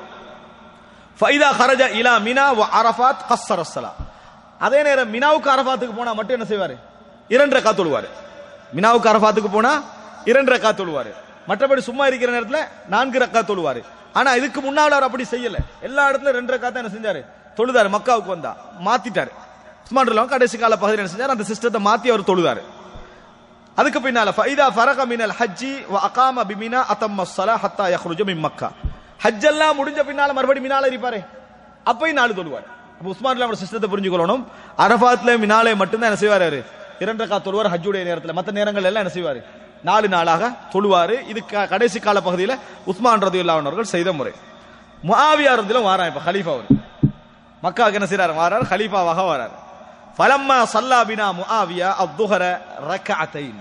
ஃபைதா ஹரஜ இலா மினா வ அரஃபாத் கஸ்ஸர ஸலா அதே நேரம் மினாவுக்கு அரஃபாத்துக்கு போனா மட்டும் என்ன செய்வாரு இரண்டு ரக்கா தொழுவாரு மினாவுக்கு அரஃபாத்துக்கு போனா இரண்டு ரக்கா தொழுவாரு மற்றபடி சும்மா இருக்கிற நேரத்துல நான்கு ரக்கா தொழுவாரு ஆனா இதுக்கு முன்னால அவர் அப்படி செய்யல எல்லா இடத்துல ரெண்டு ரக்கா தான் என்ன செஞ்சாரு தொழுதாரு மக்காவுக்கு வந்தா மாத்திட்டாரு உஸ்மான் ரலியல்லாஹு கடைசி கால பகுதியில் என்ன செஞ்சாரு அந்த சிஸ்டத்தை மாத்தி அவர் தொழுதாரு அதுக்கு பின்னால ஃபைதா ஃபரக மினல் ஹஜ்ஜி வ அகாம பிமினா அத்தம்ம ஸலா ஹத்தா யஹ்ருஜ மின் மக்கா ஹஜ் எல்லாம் முடிஞ்ச பின்னால மறுபடியும் மினால இருப்பாரே அப்பயும் நாலு தொழுவார் அப்ப உஸ்மான் ரலியல்லாஹு அன்ஹு சிஸ்டத்தை புரிஞ்சுக்கொள்ளணும் அரஃபாத்ல மினாலே மட்டும்தான் என்ன செய்வாரு அவரு? இரண்டு ரக்கா தொழுவார் ஹஜ்ஜுடைய நேரத்துல மத்த நேரங்கள் எல்லாம் என்ன செய்வாரு நாலு நாளாக தொழுவாரு இது க- கடைசி கால பகுதியில உஸ்மான் ரதியுல்லாஹு அன்ஹு அவர்கள் செய்த முறை முஆவியா ரதியுல்லாஹு வாரான் இப்ப ஹலீஃபா அவர் மக்காவுக்கு என்ன செய்றாரு வாரார் ஹலீஃபாவாக வாரார் ஃபலம்மா சல்லா பினா முஆவியா அத்துஹர ரக்அத்தைன்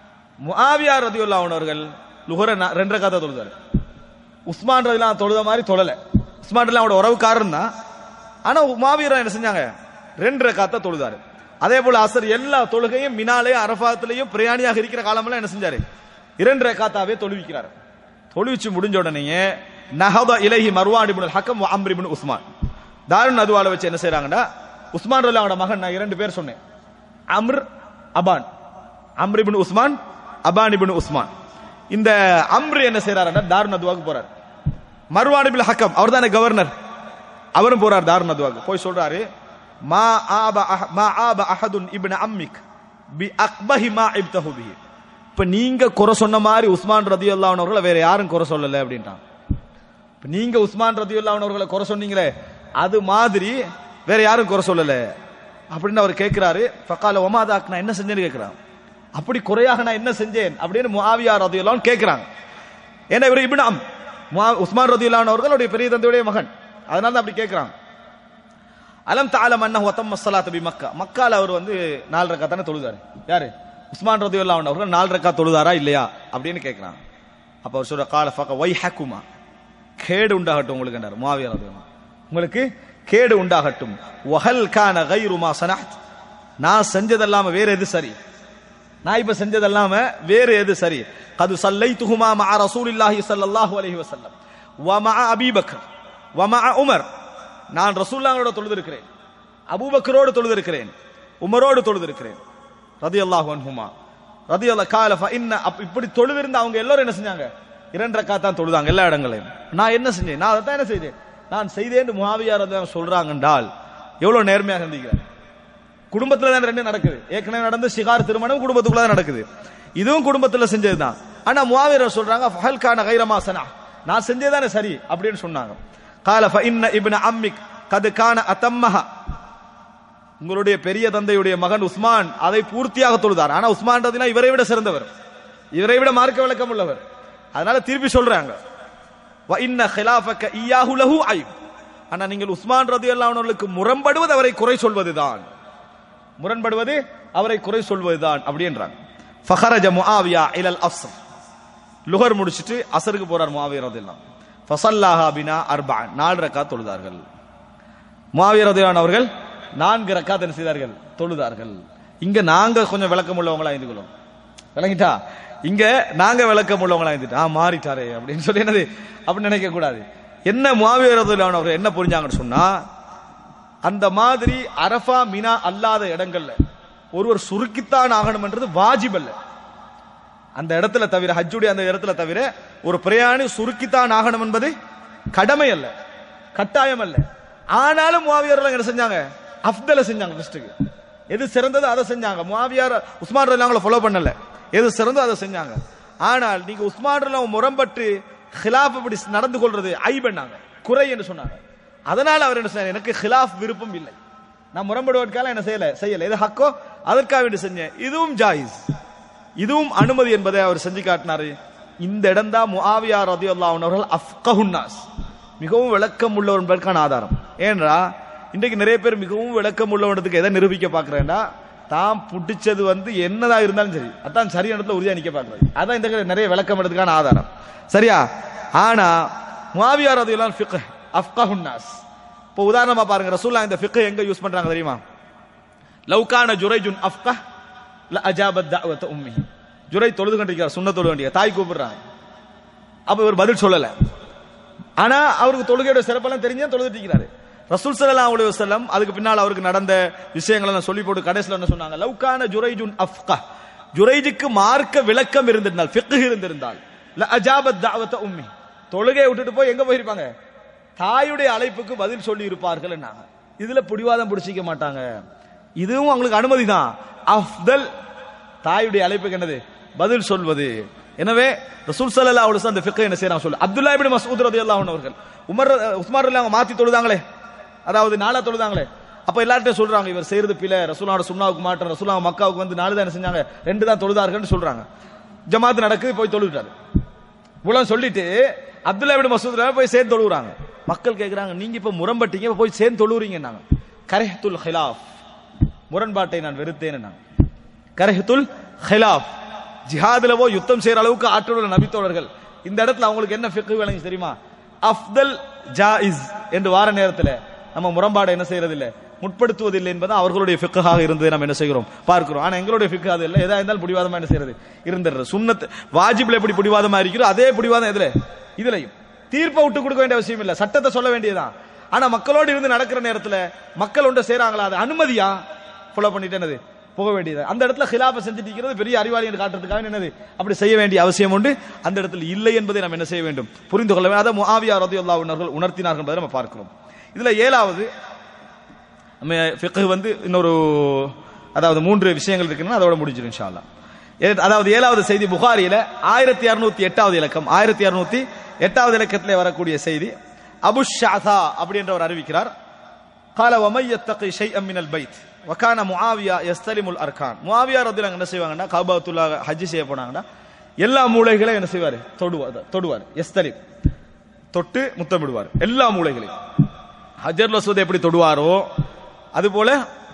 முஆவியா ரதியுல்லாஹு அன்ஹு அவர்கள் லுஹர நா- ரெண்டு ரக்காத்த தொழுதாரு உஸ்மான் ரதிலாம் தொழுத மாதிரி தொழல உஸ்மான் ரதிலாம் அவரோட உறவுக்காரன் தான் ஆனா முஆவியா என்ன செஞ்சாங்க ரெண்டு ரக்காத்த தொழுதாரு அதே போல அசர் எல்லா தொழுகையும் மினாலே அரஃபாத்திலையும் பிரயாணியாக இருக்கிற காலமெல்லாம் என்ன செஞ்சாரு இரண்டு ரக்காத்தாவே தொழுவிக்கிறார் தொழுவிச்சு முடிஞ்ச உடனேயே நஹத இலைஹி மர்வான் இப்னு ஹக்கம் அம்ர் இப்னு உஸ்மான் தாருன் நதுவால வச்சு என்ன செய்றாங்கன்னா உஸ்மான் ரலியல்லாஹு அவனோட மகன் நான் இரண்டு பேர் சொன்னேன் Amr Aban Amr ibn Usman Aban ibn Usman இந்த அம்ர் என்ன செய்றாருன்னா தாருன் நதுவாக்கு போறார் மர்வான் இப்னு ஹக்கம் அவர் தானே கவர்னர் அவரும் போறார் தாருன் நதுவாக்கு போய் சொல்றாரு மா ஆப அஹ- மா ஆப அஹதுன் இப்னு அம்மிக் பி அக்பஹி மா இப்தஹு பிஹி இப்ப நீங்க குறை சொன்ன மாதிரி உஸ்மான் ரதியுல்லாஹு அன்ஹு அவர்களை வேற யாரும் குறை சொல்லல அப்படின்ட்டான் இப்ப நீங்க உஸ்மான் ரதியுல்லாஹு அன்ஹு அவர்களை குறை சொன்னீங்களே அது மாதிரி வேற யாரும் குறை சொல்லல அப்படின்னு அவர் கேட்கிறாரு ஃபகால ஒமாதாக் நான் என்ன செஞ்சேன்னு கேட்கிறான் அப்படி குறையாக நான் என்ன செஞ்சேன் அப்படின்னு முஆவியா ரதியுல்லாஹு அன்ஹு கேட்கிறாங்க ஏன்னா இவர் இப்னு அம் முஆ- உஸ்மான் ரதியுல்லாஹு அன்ஹு அவர்களுடைய பெரிய தந்தையுடைய மகன் அதனால தான் அப்படி கேட்கிறாங்க அலம் தாலம் அன்னஹு வத்தம்ம ஸலாத்து பி மக்கா மக்கால அவர் வந்து நாலு ரக்கா தானே தொழுதாரு யாரு உஸ்மான் ரதியுல்லாஹு அன்ஹு அவர்கள் நாலு ரக்கா தொழுதாரா இல்லையா அப்படின்னு கேட்கிறாங்க அப்ப அவர் சொல்ற கால ஃபக வை ஹக்குமா கேடு உண்டாகட்டும் உங்களுக்கு என்றார் முஆவியா ரதியுல்லாஹு அன்ஹு. உங்களுக்கு கேடு உண்டாகட்டும் வஹல் கான கைரு மா சனஹத் நான் செஞ்சதெல்லாம வேற எது சரி நான் இப்ப செஞ்சதெல்லாம வேற எது சரி கது சல்லைத்துஹுமா மஅ ரசூலில்லாஹி ஸல்லல்லாஹு அலைஹி வஸல்லம் வ மஅ அபீ பக்கர் வ மஅ உமர் நான் ரசூலுல்லாஹோட தொழுதிருக்கிறேன் அபூபக்கரோடு தொழுதிருக்கிறேன் உமரோடு தொழுதிருக்கிறேன் ரதியல்லாஹு அன்ஹுமா ரதியல்லாஹ் கால ஃப இன்ன அப் இப்படி தொழுதிருந்த அவங்க எல்லாரும் என்ன செஞ்சாங்க இரண்டு ரக்காத் தான் தொழுதாங்க எல்லா இடங்களையும் நான் என்ன செஞ்சேன் நான் அதை என்ன செய்தேன் நான் செய்தேன் முஹாவியா ரதியல்லாஹு சொல்றாங்க என்றால் எவ்வளவு நேர்மையாக இருந்தீங்க குடும்பத்துல தான் ரெண்டு நடக்குது ஏற்கனவே நடந்து சிகார் திருமணம் குடும்பத்துக்குள்ள தான் நடக்குது இதுவும் குடும்பத்துல செஞ்சதுதான் ஆனா முவாவியர் சொல்றாங்க ஃபஹல் கான கைரமா சனா நான் செஞ்சேதானே சரி அப்படின்னு சொன்னாங்க கால ஃப இன்ன இப்ன அம்மிக் கது கான அத்தம்மஹா உங்களுடைய பெரிய தந்தையுடைய மகன் உஸ்மான் அதை பூர்த்தியாக தொழுதார் ஆனா உஸ்மான் ரதினா இவரை விட சிறந்தவர் இவரை விட மார்க்க விளக்கம் உள்ளவர் அதனால திருப்பி சொல்றாங்க வ இன்ன ஹிலாஃபக்க இய்யாஹு லஹு ஐப் ஆனா நீங்கள் உஸ்மான் ரதியல்லாஹு அன்ஹுவுக்கு முரண்படுவது அவரை குறை சொல்வதுதான் முரண்படுவது அவரை குறை சொல்வதுதான் அப்படின்றாங்க ஃபஹரஜ முஆவியா இலல் அஸ்ர் லுகர் முடிச்சிட்டு அசருக்கு போறார் முஆவியா ரதியல்லாஹு ஃபஸல்லாஹா பினா அர்பஅன் நாலு ரக்காத் தொழுதார்கள் முஆவியா ரதியல்லாஹு அவர்கள் நான்கு ரக்காத் என்ன செய்தார்கள் தொழுதார்கள் இங்க நாங்க கொஞ்சம் விளக்கம் உள்ளவங்களா இருந்து கொள்ளும் விளங்கிட்டா இங்க நாங்க விளக்கம் உள்ளவங்களா இருந்துட்டு ஆ மாறிட்டாரே அப்படின்னு சொல்லி என்னது அப்படின்னு நினைக்க கூடாது என்ன முஆவியா ரதியல்லாஹு அவர்கள் என்ன புரிஞ்சாங்கன்னு சொன்னா அந்த மாதிரி அரஃபா மினா அல்லாத இடங்கள்ல ஒருவர் சுருக்கித்தான் ஆகணும்ன்றது வாஜிப் அல்ல அந்த இடத்துல தவிர ஹஜ்ஜுடைய அந்த இடத்துல தவிர ஒரு பிரயாணி சுருக்கித்தான் ஆகணும் என்பது கடமை அல்ல கட்டாயம் அல்ல ஆனாலும் முவாவியார் என்ன செஞ்சாங்க அஃப்தல செஞ்சாங்க ஃபர்ஸ்ட்டுக்கு எது சிறந்தது அதை செஞ்சாங்க முவாவியார் உஸ்மான் ரலியல்லாஹு ஃபாலோ பண்ணல எது சிறந்தோ அதை செஞ்சாங்க ஆனால் நீங்க உஸ்மான் ரலியல்லாஹு முரம்பட்டு ஹிலாஃப் இப்படி நடந்து கொள்றது ஐபண்ணாங்க குறை என்று சொன்னாங்க அதனால அவர் என்ன சொன்னார் எனக்கு ஹிலாஃப் விருப்பம் இல்லை நான் முரம்படுவதற்காக என்ன செய்யல செய்யல இது ஹக்கோ அதற்காக வேண்டி செஞ்சேன் இதுவும் ஜாயிஸ் இதுவும் அனுமதி என்பதை அவர் செஞ்சு காட்டினாரு இந்த இடம் தான் முஆவியா ரதியுல்லாஹு அவர்கள் அஃப்கஹுன்னாஸ் மிகவும் விளக்கம் உள்ளவர் என்பதற்கான ஆதாரம் ஏன்றா இன்றைக்கு நிறைய பேர் மிகவும் விளக்கம் உள்ளவனத்துக்கு எதை நிரூபிக்க பாக்குறேன்டா தான் புடிச்சது வந்து என்னதா இருந்தாலும் சரி அதான் சரியான இடத்துல உறுதியா நிக்க பாக்குறது அதான் இந்த நிறைய விளக்கம் எடுத்துக்கான ஆதாரம் சரியா ஆனா முஆவியா ரதியுல்லாஹு ஃபிக்ஹ் அஃப்கஹுன்னாஸ் இப்போ உதாரணமா பாருங்க ரசூல்லா இந்த ஃபிக்ஹ் எங்க யூஸ் பண்றாங்க தெரியுமா லவ்கான ஜுரைஜுன் அஃப்கஹ் ல அஜாபத் தஅவத உம்மி ஜுரை தொழுது கொண்டிருக்கிறார் சுண்ண தொழுது வேண்டிய தாய் கூப்பிடுறாங்க அப்ப இவர் பதில் சொல்லல ஆனா அவருக்கு தொழுகையோட சிறப்பெல்லாம் தெரிஞ்சா தொழுதுட்டு இருக்கிறாரு ரசூல் ஸல்லல்லாஹு அலைஹி வஸல்லம் அதுக்கு பின்னால் அவருக்கு நடந்த விஷயங்களை எல்லாம் சொல்லி போட்டு கடைசில என்ன சொன்னாங்க லவ்கான ஜுரைஜுன் அஃப்கஹ் ஜுரைஜுக்கு மார்க்க விளக்கம் இருந்திருந்தால் ஃபிக்ஹ் இருந்திருந்தால் ல அஜாபத் தஅவத உம்மி தொழுகையை விட்டுட்டு போய் எங்க போயிருப்பாங்க தாயுடைய அழைப்புக்கு பதில் சொல்லி இருப்பார்கள் என்னாங்க இதுல பிடிவாதம் பிடிச்சிக்க மாட்டாங்க இதுவும் அவங்களுக்கு அனுமதி தான் அஃதல் தாயுடைய அழைப்புக்கு என்னது பதில் சொல்வது எனவே ரசூல் ஸல்லல்லாஹு அலைஹி வஸல்லம் அந்த ஃபிக்ஹ் என்ன செய்றாங்க சொல்லு அப்துல்லா இப்னு மஸ்ஊத் ரலியல்லாஹு அன்ஹு அவர்கள் உமர் உஸ்மான் ரலியல்லாஹு மாத்தி தொழுதாங்களே அதாவது நாளா தொழுதாங்களே அப்ப எல்லார்ட்டையும் சொல்றாங்க இவர் செய்யறது பிழை ரசூலோட சுண்ணாவுக்கு மாற்றம் ரசூலா மக்காவுக்கு வந்து நாலு தான் என்ன செஞ்சாங்க ரெண்டு தான் தொழுதார்கள்னு சொல்றாங்க ஜமாத் நடக்குது போய் தொழுவிட்டாரு இவ்வளவு சொல்லிட்டு அப்துல்லா இப்னு மசூத் போய் சேர்ந்து தொழுவுறாங்க மக்கள் கேக்குறாங்க நீங்க இப்ப முரம்பட்டீங்க இப்ப போய் சேர்ந்து தொழுவுறீங்க கரஹத்துல் ஹிலாஃப் முரண்பாட்டை நான் வெறுத்தேன் கரஹத்துல் ஹிலாஃப் ஜிஹாதுலவோ யுத்தம் செய்யற அளவுக்கு ஆற்றலுள்ள நபித்தோழர்கள் இந்த இடத்துல அவங்களுக்கு என்ன ஃபிக்ஹ் விளங்கி தெரியுமா அஃப்தல் ஜாயிஸ் என்று வார நேரத்தில் நம்ம முரண்பாடு என்ன செய்யறது இல்ல முற்படுத்துவதில்லை என்பது அவர்களுடைய ஃபிக்காக இருந்ததை நம்ம என்ன செய்கிறோம் பார்க்கிறோம் ஆனா எங்களுடைய ஃபிக்கு அது இல்லை எதா இருந்தாலும் பிடிவாதமா என்ன செய்யறது இருந்துடுறது சுண்ணத் வாஜிப்ல எப்படி பிடிவாதமா இருக்கிறோ அதே பிடிவாதம் எதுல இதுலயும் தீர்ப்பை விட்டு கொடுக்க வேண்டிய அவசியம் இல்ல சட்டத்தை சொல்ல வேண்டியதுதான் ஆனா மக்களோடு இருந்து நடக்கிற நேரத்துல மக்கள் ஒன்று செய்றாங்களா அது அனுமதியா ஃபாலோ பண்ணிட்டு என்னது போக வேண்டியது அந்த இடத்துல ஹிலாப செஞ்சுட்டு இருக்கிறது பெரிய அறிவாளி என்று காட்டுறதுக்காக என்னது அப்படி செய்ய வேண்டிய அவசியம் உண்டு அந்த இடத்துல இல்லை என்பதை நாம் என்ன செய்ய வேண்டும் புரிந்து கொள்ள வேண்டும் அதை முஆவியா ரதியல்லாஹு அன்ஹு உணர்த்தினார்கள் என்பதை நம்ம பார்க்கிறோம் இதுல ஏழாவது நம்ம ஃபிக்ஹ் வந்து இன்னொரு அதாவது மூன்று விஷயங்கள் இருக்குன்னா அதோட முடிஞ்சிடும் இன்ஷா அல்லாஹ் ஏ- அதாவது ஏழாவது செய்தி புகாரியில ஆயிரத்தி அறுநூத்தி எட்டாவது இலக்கம் ஆயிரத்தி அறுநூத்தி எட்டாவது இலக்கத்திலே வரக்கூடிய செய்தி அபு ஷாதா அப்படின்றவர் அறிவிக்கிறார் قال ومن يتقي شيئا من البيت وكان معاويه يستلم الاركان معاويه رضي الله என்ன செய்வாங்கன்னா காபாத்துல்லா ஹஜ் செய்ய போனாங்கன்னா எல்லா மூலைகளையும் என்ன செய்வாரு தொடுவார் தொடுவார் எஸ்தலிம் தொட்டு முத்தமிடுவார் எல்லா மூலைகளையும் ஹஜர் லசூத் எப்படி தொடுவாரோ அதுபோல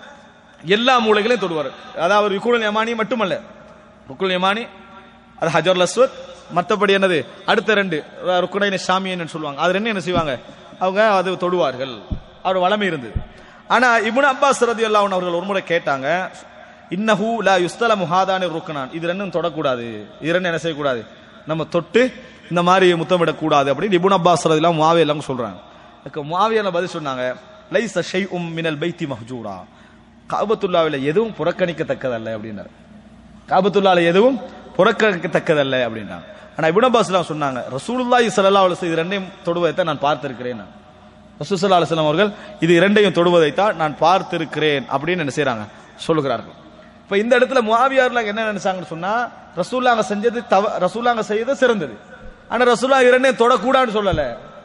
எல்லா மூலைகளையும் தொடுவார் அதாவது ருக்குல் யமானி மட்டுமல்ல ருக்குல் யமானி அது ஹஜர் லஸ்வத் மற்றபடி என்னது அடுத்த ரெண்டு ருக்குனைன ஷாமியன் சொல்லுவாங்க அது ரெண்டு என்ன செய்வாங்க அவங்க அது தொடுவார்கள் அவர் வளமை இருந்தது ஆனா இப்னு அப்பாஸ் ரதியல்லாஹு அன்ஹு அவர்கள் ஒரு முறை கேட்டாங்க இன்னஹு லா யுஸ்தல முஹாதானி ருக்குனான் இது ரெண்டும் தொடக்கூடாது இது ரெண்டும் என்ன செய்யக்கூடாது நம்ம தொட்டு இந்த மாதிரி முத்தமிடக்கூடாது அப்படின்னு இப்னு அப்பாஸ் ரதியல்லாஹு முஆவியா எல்லாம் சொல்றாங்க அதுக்கு முஆவியா பதில் சொன்னாங்க லைஸ ஷைஉம் மினல் பைத்தி மஹ்ஜூரா காபத்துல்லாவில் எதுவும் புறக்கணிக்கத்தக்கதல்ல அப்படின்னாரு காபத்துல்லால எதுவும் புறக்கணிக்கத்தக்கதல்ல அப்படின்னாங்க ஆனா இப்னு அப்பாஸ்லாம் சொன்னாங்க ரசூலுல்லாஹி ஸல்லல்லாஹு அலைஹி வஸல்லம் இது ரெண்டையும் தொடுவதை நான் பார்த்திருக்கிறேன் நான். ரசூல் ஸல்லல்லாஹு அலைஹி வஸல்லம் அவர்கள் இது இரண்டையும் தொடுவதைத்தான் நான் பார்த்திருக்கிறேன் அப்படின்னு என்ன செய்றாங்க சொல்லுகிறார்கள் இப்ப இந்த இடத்துல முஆவியார்ல என்ன நினைச்சாங்கன்னு சொன்னா ரசூல்லாங்க செஞ்சது தவ ரசூல்லாங்க செய்தது சிறந்தது ஆனா ரசூல்லா இரண்டையும் தொடக்கூடாதுன்னு சொல்லல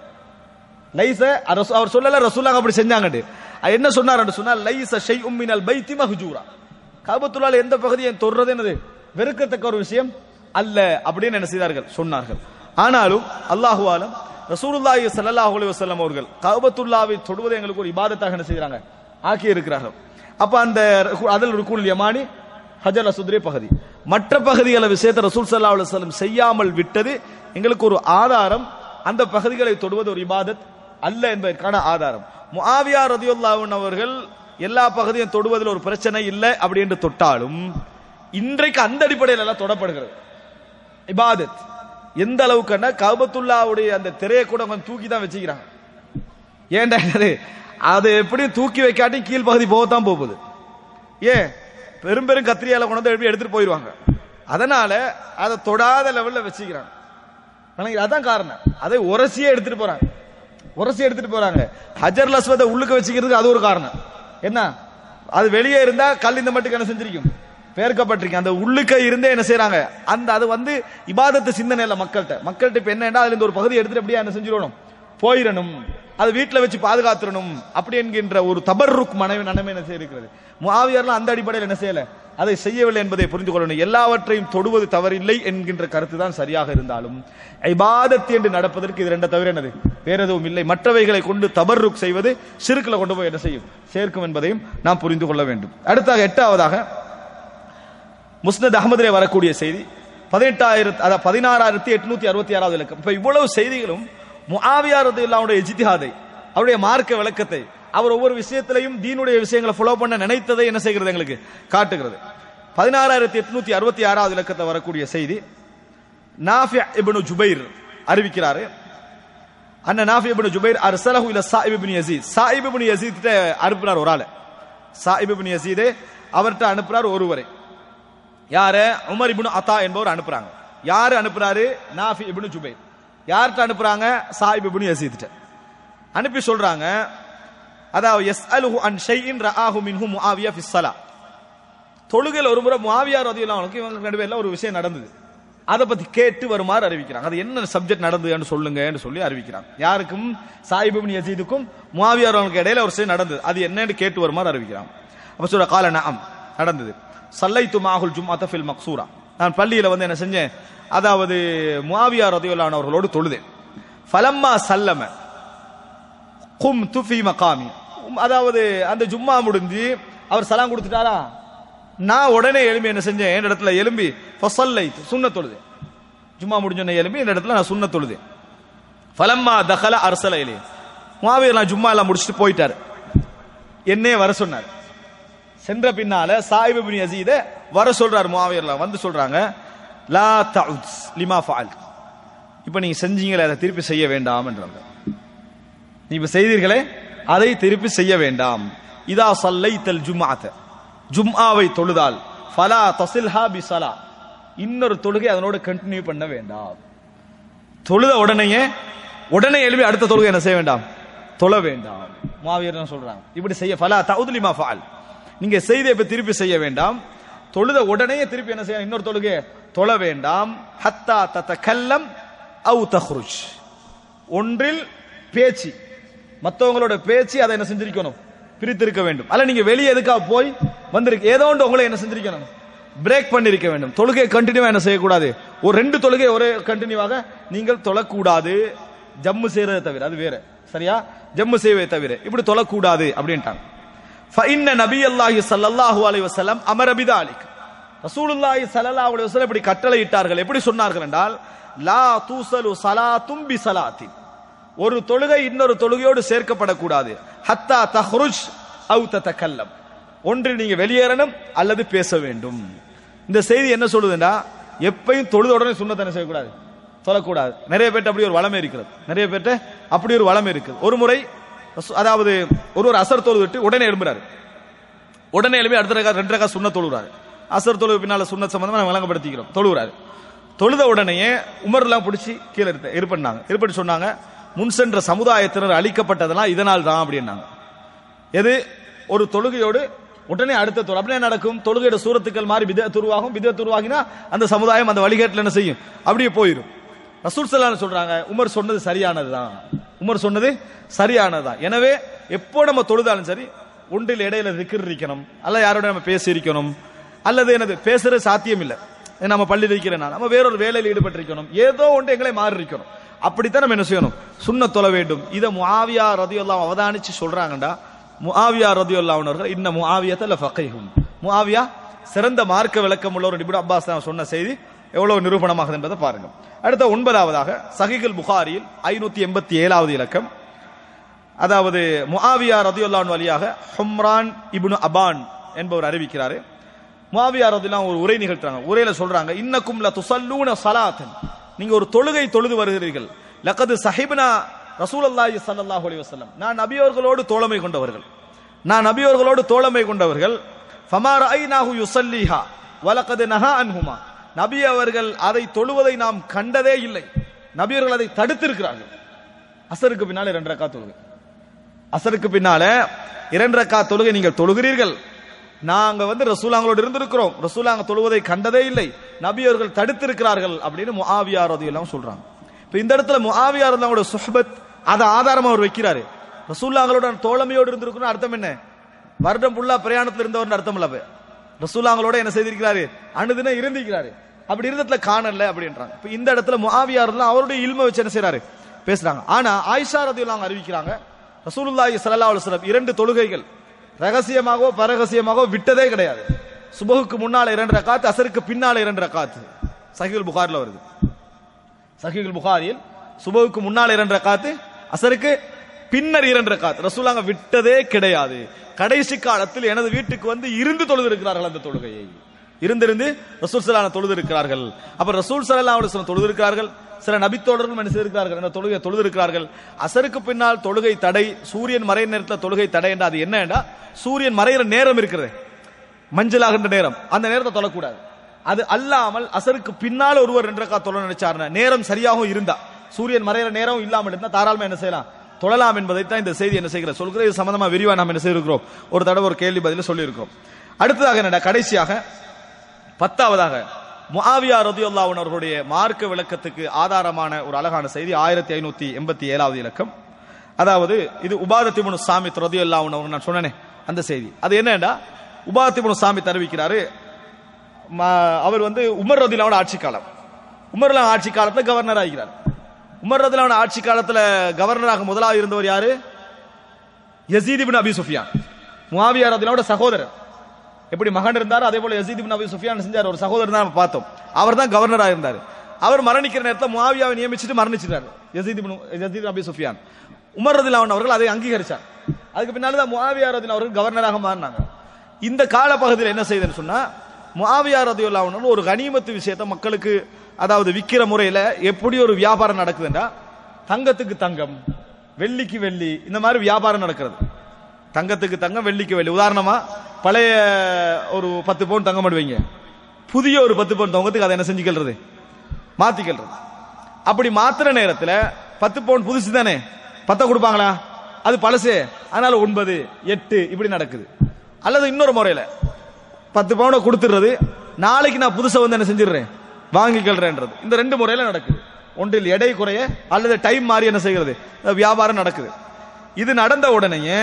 லைஸ அரசு- அவர் சொல்லல ரசூலாங்க அப்படி செஞ்சாங்கட்டு அது என்ன சொன்னார் சொன்னா லைஸ ஷைஉம் மினல் பைத்தி மஹ்ஜூரா காபத்துல்லால எந்த பகுதியை தொடுறது என்னது வெறுக்கத்தக்க ஒரு விஷயம் அல்ல அப்படின்னு என்ன செய்தார்கள் சொன்னார்கள் ஆனாலும் அல்லாஹுவாலும் ரசூலுல்லாஹி ஸல்லல்லாஹு அலைஹி வஸல்லம் அவர்கள் காபத்துல்லாவை தொடுவதை எங்களுக்கு ஒரு இபாதத்தாக என்ன செய்றாங்க ஆக்கி இருக்கிறார்கள் அப்ப அந்த ருக்கு- அதில் ருக்குல் யமானி ஹஜர் அசுதுடைய பகுதி மற்ற பகுதிகளை விஷயத்தை ரசூல் சல்லா அலுவலம் செய்யாமல் விட்டது எங்களுக்கு ஒரு ஆதாரம் அந்த பகுதிகளை தொடுவது ஒரு இபாதத் அல்ல என்பதற்கான ஆதாரம் முஆவியா ரதியுல்லாஹன் அவர்கள் எல்லா பகுதியும் தொடுவதில் ஒரு பிரச்சனை இல்லை அப்படி என்று தொட்டாலும் இன்றைக்கு அந்த அடிப்படையில் எல்லாம் தொடப்படுகிறது இபாதத் எந்த அளவுக்குன்னா கபத்துல்லாவுடைய அந்த திரையை கூட கொஞ்சம் தூக்கி தான் வச்சுக்கிறாங்க ஏன்டா இது அது எப்படியும் தூக்கி வைக்காட்டி கீழ் பகுதி போகத்தான் போகுது ஏன் பெரும் பெரும் கத்திரியால கொண்டு வந்து எழுப்பி எடுத்துட்டு போயிடுவாங்க அதனால அதை தொடாத லெவல்ல வச்சுக்கிறாங்க ஆனா அதான் காரணம் அதை உரசியே எடுத்துட்டு போறாங்க உரசி எடுத்துட்டு போறாங்க ஹஜர் லஸ்வதை உள்ளுக்க வச்சுக்கிறதுக்கு அது ஒரு காரணம் என்ன அது வெளியே இருந்தா கல் இந்த மட்டுக்கு என்ன செஞ்சிருக்கும் பேர்க்கப்பட்டிருக்கும் அந்த உள்ளுக்க இருந்தே என்ன செய்யறாங்க அந்த அது வந்து இபாதத்து சிந்தனை இல்ல மக்கள்கிட்ட மக்கள்கிட்ட இப்ப என்னன்னா அதுல இருந்து ஒரு பகுதி எடுத்துட்டு அப்படியே என்ன செஞ்சிடணும் போயிடணும் அது வீட்டுல வச்சு பாதுகாத்துடணும் அப்படி என்கின்ற ஒரு தபர்ருக் மனைவி நன்மை என்ன செய்யிருக்கிறது முஆவியர்லாம் அந்த அடிப்படையில் என்ன செய்யல அதை செய்யவில்லை என்பதை புரிந்து கொள்ளணும் எல்லாவற்றையும் தொடுவது தவறில்லை என்கின்ற கருத்து தான் சரியாக இருந்தாலும் ஐபாதத் என்று நடப்பதற்கு இது ரெண்ட தவிர என்னது வேற எதுவும் இல்லை மற்றவைகளை கொண்டு தபர்ருக் செய்வது சிறுக்குல கொண்டு போய் என்ன செய்யும் சேர்க்கும் என்பதையும் நாம் புரிந்து கொள்ள வேண்டும் அடுத்தாக எட்டாவதாக முஸ்னத் அகமதிலே வரக்கூடிய செய்தி பதினெட்டாயிரத்து அதாவது பதினாறாயிரத்தி எட்நூத்தி அறுபத்தி ஆறாவது இலக்கம் இப்ப இவ்வளவு செய்திகளும் முஆவியாரது இல்லாவுடைய இஜித்திஹாதை அவருடைய மார்க்க விளக்கத்தை அவர் ஒவ்வொரு விஷயத்திலையும் தீனுடைய விஷயங்களை ஃபாலோ பண்ண நினைத்ததை என்ன செய்கிறது எங்களுக்கு காட்டுகிறது பதினாறாயிரத்தி எட்நூத்தி அறுபத்தி ஆறாவது இலக்கத்தை வரக்கூடிய செய்தி நாஃபியா இப்னு ஜுபைர் அறிவிக்கிறாரு அண்ணன் நாஃபி இப்னு ஜுபைர் அர்சலஹு இல சாயிப் இப்னு யஸீத் சாயிப் இப்னு யஸீத் கிட்ட அனுப்புறார் ஒரு ஆளு சாயிப் இப்னு யஸீத் அவர்ட்ட அனுப்புறார் ஒருவரை யாரு உமர் இப்னு அத்தா என்பவர் அனுப்புறாங்க யாரு அனுப்புறாரு நாஃபி இப்னு ஜுபைர் யார்கிட்ட அனுப்புறாங்க சாயிப் இப்னு யஸீத் அனுப்பி சொல்றாங்க அதாவது யஸ்அலுஹு அன் ஷைஇன் ரஆஹு மின்ஹு முஆவியா ஃபி ஸலா தொழுகையில் ஒரு முறை முஆவியா ரலியல்லாஹு அன்ஹு இவங்க ரெண்டு பேர்ல ஒரு விஷயம் நடந்தது அதை பத்தி கேட்டு வருமாறு அறிவிக்கிறாங்க அது என்ன சப்ஜெக்ட் நடந்ததுன்னு சொல்லுங்கன்னு சொல்லி அறிவிக்கிறாங்க யாருக்கும் சாயிப் இப்னு யஸீதுக்கும் முஆவியா ரலியல்லாஹு இடையில ஒரு விஷயம் நடந்தது அது என்னன்னு கேட்டு வருமாறு அறிவிக்கிறாங்க அப்ப சொல்ற கால நஅம் நடந்தது சல்லைத்து மாஹுல் ஜும்அத்த ஃபில் மக்சூரா நான் பள்ளியில வந்து என்ன செஞ்சேன் அதாவது முஆவியா ரலியல்லாஹு அன்ஹு அவர்களோடு தொழுதேன் ஃபலம்மா சல்லம கும் துஃபி மகாமி அதாவது அந்த ஜும்மா முடிஞ்சு அவர் சலாம் கொடுத்துட்டாரா நான் உடனே எழும்பி என்ன செஞ்சேன் என் இடத்துல எலும்பி ஃபசல்லை சுண்ண தொழுது ஜும்மா முடிஞ்சோடனே எலும்பி இந்த இடத்துல நான் சுண்ண தொழுது ஃபலம்மா தஹல அரசல இலே மாவீர் நான் ஜும்மா எல்லாம் முடிச்சுட்டு போயிட்டாரு என்னே வர சொன்னார் சென்ற பின்னால சாயிப் இப்னு யஸீத வர சொல்றாரு முஆவியர்லாம் வந்து சொல்றாங்க லா தஉத் லிமா ஃபஅல் இப்போ நீங்க செஞ்சீங்களே அதை திருப்பி செய்ய வேண்டாம் என்றாங்க நீ இப்ப செய்தீர்களே அதை திருப்பி செய்ய வேண்டாம் இதா சல்லைத்தல் ஜும்ஆத்த ஜும்ஆவை தொழுதால் ஃபலா தசில்ஹா பி ஸலா இன்னொரு தொழுகை அதனோட கண்டினியூ பண்ண வேண்டாம் தொழுத உடனேயே உடனே எழுப்பி அடுத்த தொழுகை என்ன செய்ய வேண்டாம் தொழ வேண்டாம் மாவீரன் சொல்றாங்க இப்படி செய்ய ஃபலா தவுதுலிமா ஃபால் நீங்க செய்த இப்ப திருப்பி செய்ய வேண்டாம் தொழுத உடனே திருப்பி என்ன செய்ய இன்னொரு தொழுகை தொழ வேண்டாம் ஹத்தா தத்தகல்லம் அவு தஹ்ருஜ் ஒன்றில் பேச்சு மற்றவங்களோட பேச்சு அதை என்ன செஞ்சிருக்கணும் பிரித்திருக்க வேண்டும் அல்ல நீங்க வெளியே எதுக்காக போய் வந்திருக்கு ஏதோ ஒன்று உங்களை என்ன செஞ்சிருக்கணும் பிரேக் பண்ணிருக்க வேண்டும் தொழுகை கண்டினியூவா என்ன செய்யக்கூடாது ஒரு ரெண்டு தொழுகை ஒரே கண்டினியூவாக நீங்கள் தொழக்கூடாது ஜம்மு செய்யறதை தவிர அது வேற சரியா ஜம்மு செய்வதை தவிர இப்படி தொழக்கூடாது அப்படின்ட்டாங்க ஃபஇன்ன நபி அல்லாஹி ஸல்லல்லாஹு அலைஹி வஸல்லம் அமர பிதாலிக் ரசூலுல்லாஹி ஸல்லல்லாஹு அலைஹி வஸல்லம் இப்படி கட்டளை இட்டார்கள் எப்படி சொன்னார்கள் என்றால் லா தூசலு ஸலாத்தும் பி ஸலாத்தின் ஒரு தொழுகை இன்னொரு தொழுகையோடு சேர்க்கப்படக்கூடாது ஹத்தா தஹ்ருஜ் அவு தத்தகல்லம் ஒன்றில் நீங்க வெளியேறணும் அல்லது பேச வேண்டும் இந்த செய்தி என்ன சொல்லுதுன்னா எப்பயும் தொழுத உடனே சுண்ணத்தை என்ன செய்யக்கூடாது சொல்லக்கூடாது நிறைய பேர்ட்ட அப்படி ஒரு வளமை இருக்கிறது நிறைய பேர்ட்ட அப்படி ஒரு வளமை இருக்குது ஒரு முறை ரசூ- அதாவது ஒரு ஒரு அசர் தொழுது விட்டு உடனே எழும்புறாரு உடனே எழுப்பி அடுத்த ரகா ரெண்டு ரகா சுண்ண தொழுகிறாரு அசர் தொழுவு பின்னால சுண்ண சம்பந்தமா நம்ம விளங்கப்படுத்திக்கிறோம் தொழுகிறாரு தொழுத உடனேயே உமர்லாம் பிடிச்சி கீழே இருத்த இருப்பண்ணாங்க இருப்பட்டு சொன்னாங்க முன் சென்ற சமுதாயத்தினர் அழிக்கப்பட்டதெல்லாம் இதனால் தான் அப்படின்னாங்க எது ஒரு தொழுகையோடு உடனே அடுத்த தொழு அப்படியே நடக்கும் தொழுகையோட சூரத்துக்கள் மாறி வித துருவாகும் வித துருவாகினா அந்த சமுதாயம் அந்த வழிகேட்டில் என்ன செய்யும் அப்படியே போயிடும் ரசூல் சல்லான்னு சொல்றாங்க உமர் சொன்னது சரியானதுதான் உமர் சொன்னது சரியானதுதான் எனவே எப்போ நம்ம தொழுதாலும் சரி ஒன்றில் இடையில திக்ர் இருக்கணும் அல்ல யாரோட நம்ம பேசி இருக்கணும் அல்லது எனது பேசுறது சாத்தியம் இல்லை நம்ம பள்ளியில் இருக்கிறேன் நம்ம வேறொரு வேலையில் ஈடுபட்டிருக்கணும் ஏதோ ஒன்று எங்களை மாறி இருக்கணும் அப்படித்தான் நம்ம என்ன செய்யணும் சுண்ண தொழ வேண்டும் இதை முஆவியா ரதியுல்லாம் அவதானிச்சு சொல்றாங்கடா முஆவியா ரதியுல்லா அவர்கள் இன்ன முஆவியத்தில் ஃபகைஹும் முஆவியா சிறந்த மார்க்க விளக்கம் உள்ள ஒரு இப்னு அப்பாஸ் தான் சொன்ன செய்தி எவ்வளவு நிரூபணமாகுது என்பதை பாருங்க அடுத்த ஒன்பதாவதாக சஹிகுல் புகாரியில் ஐநூத்தி எண்பத்தி ஏழாவது இலக்கம் அதாவது முஆவியா ரதியுல்லான் வழியாக ஹும்ரான் இப்னு அபான் என்பவர் அறிவிக்கிறாரு முஆவியா ரதியுல்லான் ஒரு உரை நிகழ்த்துறாங்க உரையில சொல்றாங்க இன்னக்கும் ல துசல்லூன ஸலாத்தன் நீங்க ஒரு தொழுகை தொழுது வருகிறீர்கள் லக்கது சஹிப்னா ரசூலுல்லாஹி ஸல்லல்லாஹு அலைஹி வஸல்லம் நான் நபியவர்களோடு தோழமை கொண்டவர்கள் நான் நபியவர்களோடு தோழமை கொண்டவர்கள் ஃபமா ரஅய்னாஹு யுஸல்லிஹா வலகத் நஹா அன்ஹுமா நபி அவர்கள் அதை தொழுவதை நாம் கண்டதே இல்லை நபியர்கள் அதை தடுத்திருக்கிறார்கள் அசருக்கு பின்னால இரண்டு ரக்கா தொழுகை அசருக்கு பின்னால இரண்டு ரக்கா தொழுகை நீங்கள் தொழுகிறீர்கள் நாங்க வந்து ரசூலாங்களோடு இருந்திருக்கிறோம் ரசூலாங்க தொழுவதை கண்டதே இல்லை நபியர்கள் தடுத்திருக்கிறார்கள் அப்படின்னு முஆவியா ரதியெல்லாம் சொல்றாங்க இப்ப இந்த இடத்துல முஆவியா ரதியல்லாவோட சுஹபத் அதை ஆதாரமா அவர் வைக்கிறாரு ரசூல்லாங்களோட தோழமையோடு இருந்திருக்கணும் அர்த்தம் என்ன வருடம் ஃபுல்லா பிரயாணத்துல இருந்தவர் அர்த்தம் இல்ல அப்ப. ரசூலாங்களோட என்ன செய்திருக்கிறாரு அனுதினம் இருந்திருக்கிறாரு அப்படி இருந்ததுல காணல அப்படின்றாங்க இப்ப இந்த இடத்துல முஆவியா ரதியல்லாஹு அவருடைய இல்ம வச்சு என்ன செய்றாரு பேசுறாங்க ஆனா ஆயிஷா ரதியல்லாஹு அறிவிக்கிறாங்க ரசூலுல்லாஹி ஸல்லல்லாஹு அலைஹி வஸல்லம் இரண்டு தொழுகைகள் ரகசியமாகவோ பரகசியமாகவோ விட்டதே கிடையாது சுபஹுக்கு முன்னால இரண்டு ரக்காத் அசருக்கு பின்னால இரண்டு ரக்காத் சஹீல் புகாரில் வருது சஹீல் புகாரியில் சுபஹுக்கு முன்னால இரண்டு ரக்காத்து அசருக்கு பின்னர் இரண்டு ரக்காத் ரசூலாங்க விட்டதே கிடையாது கடைசி காலத்தில் எனது வீட்டுக்கு வந்து இருந்து தொழுது இருக்கிறார்கள் அந்த தொழுகையை இருந்திருந்து ரசூல் சலான தொழுது இருக்கிறார்கள் அப்ப ரசூல் சல்லா அலுவலம் தொழுது இருக்கிறார்கள் சில நபித்தோழர்களும் என்ன செய்திருக்கிறார்கள் அந்த தொழுகை தொழுது இருக்கிறார்கள் அசருக்கு பின்னால் தொழுகை தடை சூரியன் மறைய நேரத்தில் தொழுகை தடை என்றா அது என்னன்னா சூரியன் மறையிற நேரம் இருக்கிறது மஞ்சளாகின்ற நேரம் அந்த நேரத்தை தொழக்கூடாது அது அல்லாமல் அசருக்கு பின்னால் ஒருவர் ரெண்டு ரக்கா தொழ நினைச்சாருன்னா நேரம் சரியாகவும் இருந்தா சூரியன் மறையிற நேரம் இல்லாமல் இருந்தா தாராளமா என்ன செய்யலாம் தொழலாம் என்பதைத்தான் இந்த செய்தி என்ன செய்கிற சொல்கிறது இது சம்பந்தமா விரிவா நாம் என்ன செய்திருக்கிறோம் ஒரு தடவை ஒரு கேள்வி பதில சொல்லியிருக்கிறோம் அடுத்ததாக என்னடா கடைசியாக பத்தாவதாக முஆவியா ரதியுல்லாஹு அன்ஹு அவர்களுடைய மார்க்க விளக்கத்துக்கு ஆதாரமான ஒரு அழகான செய்தி ஆயிரத்தி ஐநூத்தி எண்பத்தி ஏழாவது இலக்கம் அதாவது இது உபாதத்திமுனு சாமித் ரதியுல்லாஹு அன்ஹு அவர் நான் சொன்னனே அந்த செய்தி அது என்னன்னா உபாதத்திமுனு சாமித் அறிவிக்கிறாரு ம- அவர் வந்து உமர் ரதிலாவோட ஆட்சி காலம் உமர்ல ஆட்சி காலத்துல கவர்னர் ஆகிறார் உமர் ரதிலாவோட ஆட்சி காலத்துல கவர்னராக முதலாக இருந்தவர் யாரு யசீத் இப்னு அபி சுஃபியான் முஆவியா ரதிலாவோட சகோதரர் எப்படி மகன் இருந்தாரோ அதே போல யசீத் இப்னு அபி சுஃபியான் செஞ்சார் ஒரு சகோதரர் தான் நம்ம பார்த்தோம் அவர் தான் கவர்னரா இருந்தார் அவர் மரணிக்கிற நேரத்தில் முஆவியாவை நியமிச்சுட்டு மரணிச்சிட்டார் Yazid ibn Yazid ibn Abi Sufyan Umar ரதிலாவன் அவர்கள் அதை அங்கீகரிச்சார் அதுக்கு பின்னால தான் முஆவியா ரதில் அவர்கள் கவர்னராக மாறினாங்க இந்த காலப்பகுதியில் என்ன செய்யுதுன்னு சொன்னா முஆவியா ரதியுல்லாஹு ஒரு கனிமத்து விஷயத்தை மக்களுக்கு அதாவது விக்கிற முறையில எப்படி ஒரு வியாபாரம் நடக்குதுன்னா தங்கத்துக்கு தங்கம் வெள்ளிக்கு வெள்ளி இந்த மாதிரி வியாபாரம் நடக்கிறது தங்கத்துக்கு தங்கம் வெள்ளிக்கு வெள்ளி உதாரணமா பழைய ஒரு பத்து பவுன் தங்கம் பண்ணுவீங்க புதிய ஒரு பத்து பவுன் தங்கத்துக்கு அதை என்ன செஞ்சுக்கிறது மாத்திக்கிறது அப்படி மாத்துற நேரத்துல பத்து பவுன் புதுசு தானே பத்த கொடுப்பாங்களா அது பழசு அதனால ஒன்பது எட்டு இப்படி நடக்குது அல்லது இன்னொரு முறையில பத்து பவுனை கொடுத்துடுறது நாளைக்கு நான் புதுசா வந்து என்ன செஞ்சிடுறேன் வாங்கிக்கிறேன்றது இந்த ரெண்டு முறையில நடக்குது ஒன்றில் எடை குறைய அல்லது டைம் மாறி என்ன செய்கிறது அஹ் வியாபாரம் நடக்குது இது நடந்த உடனேயே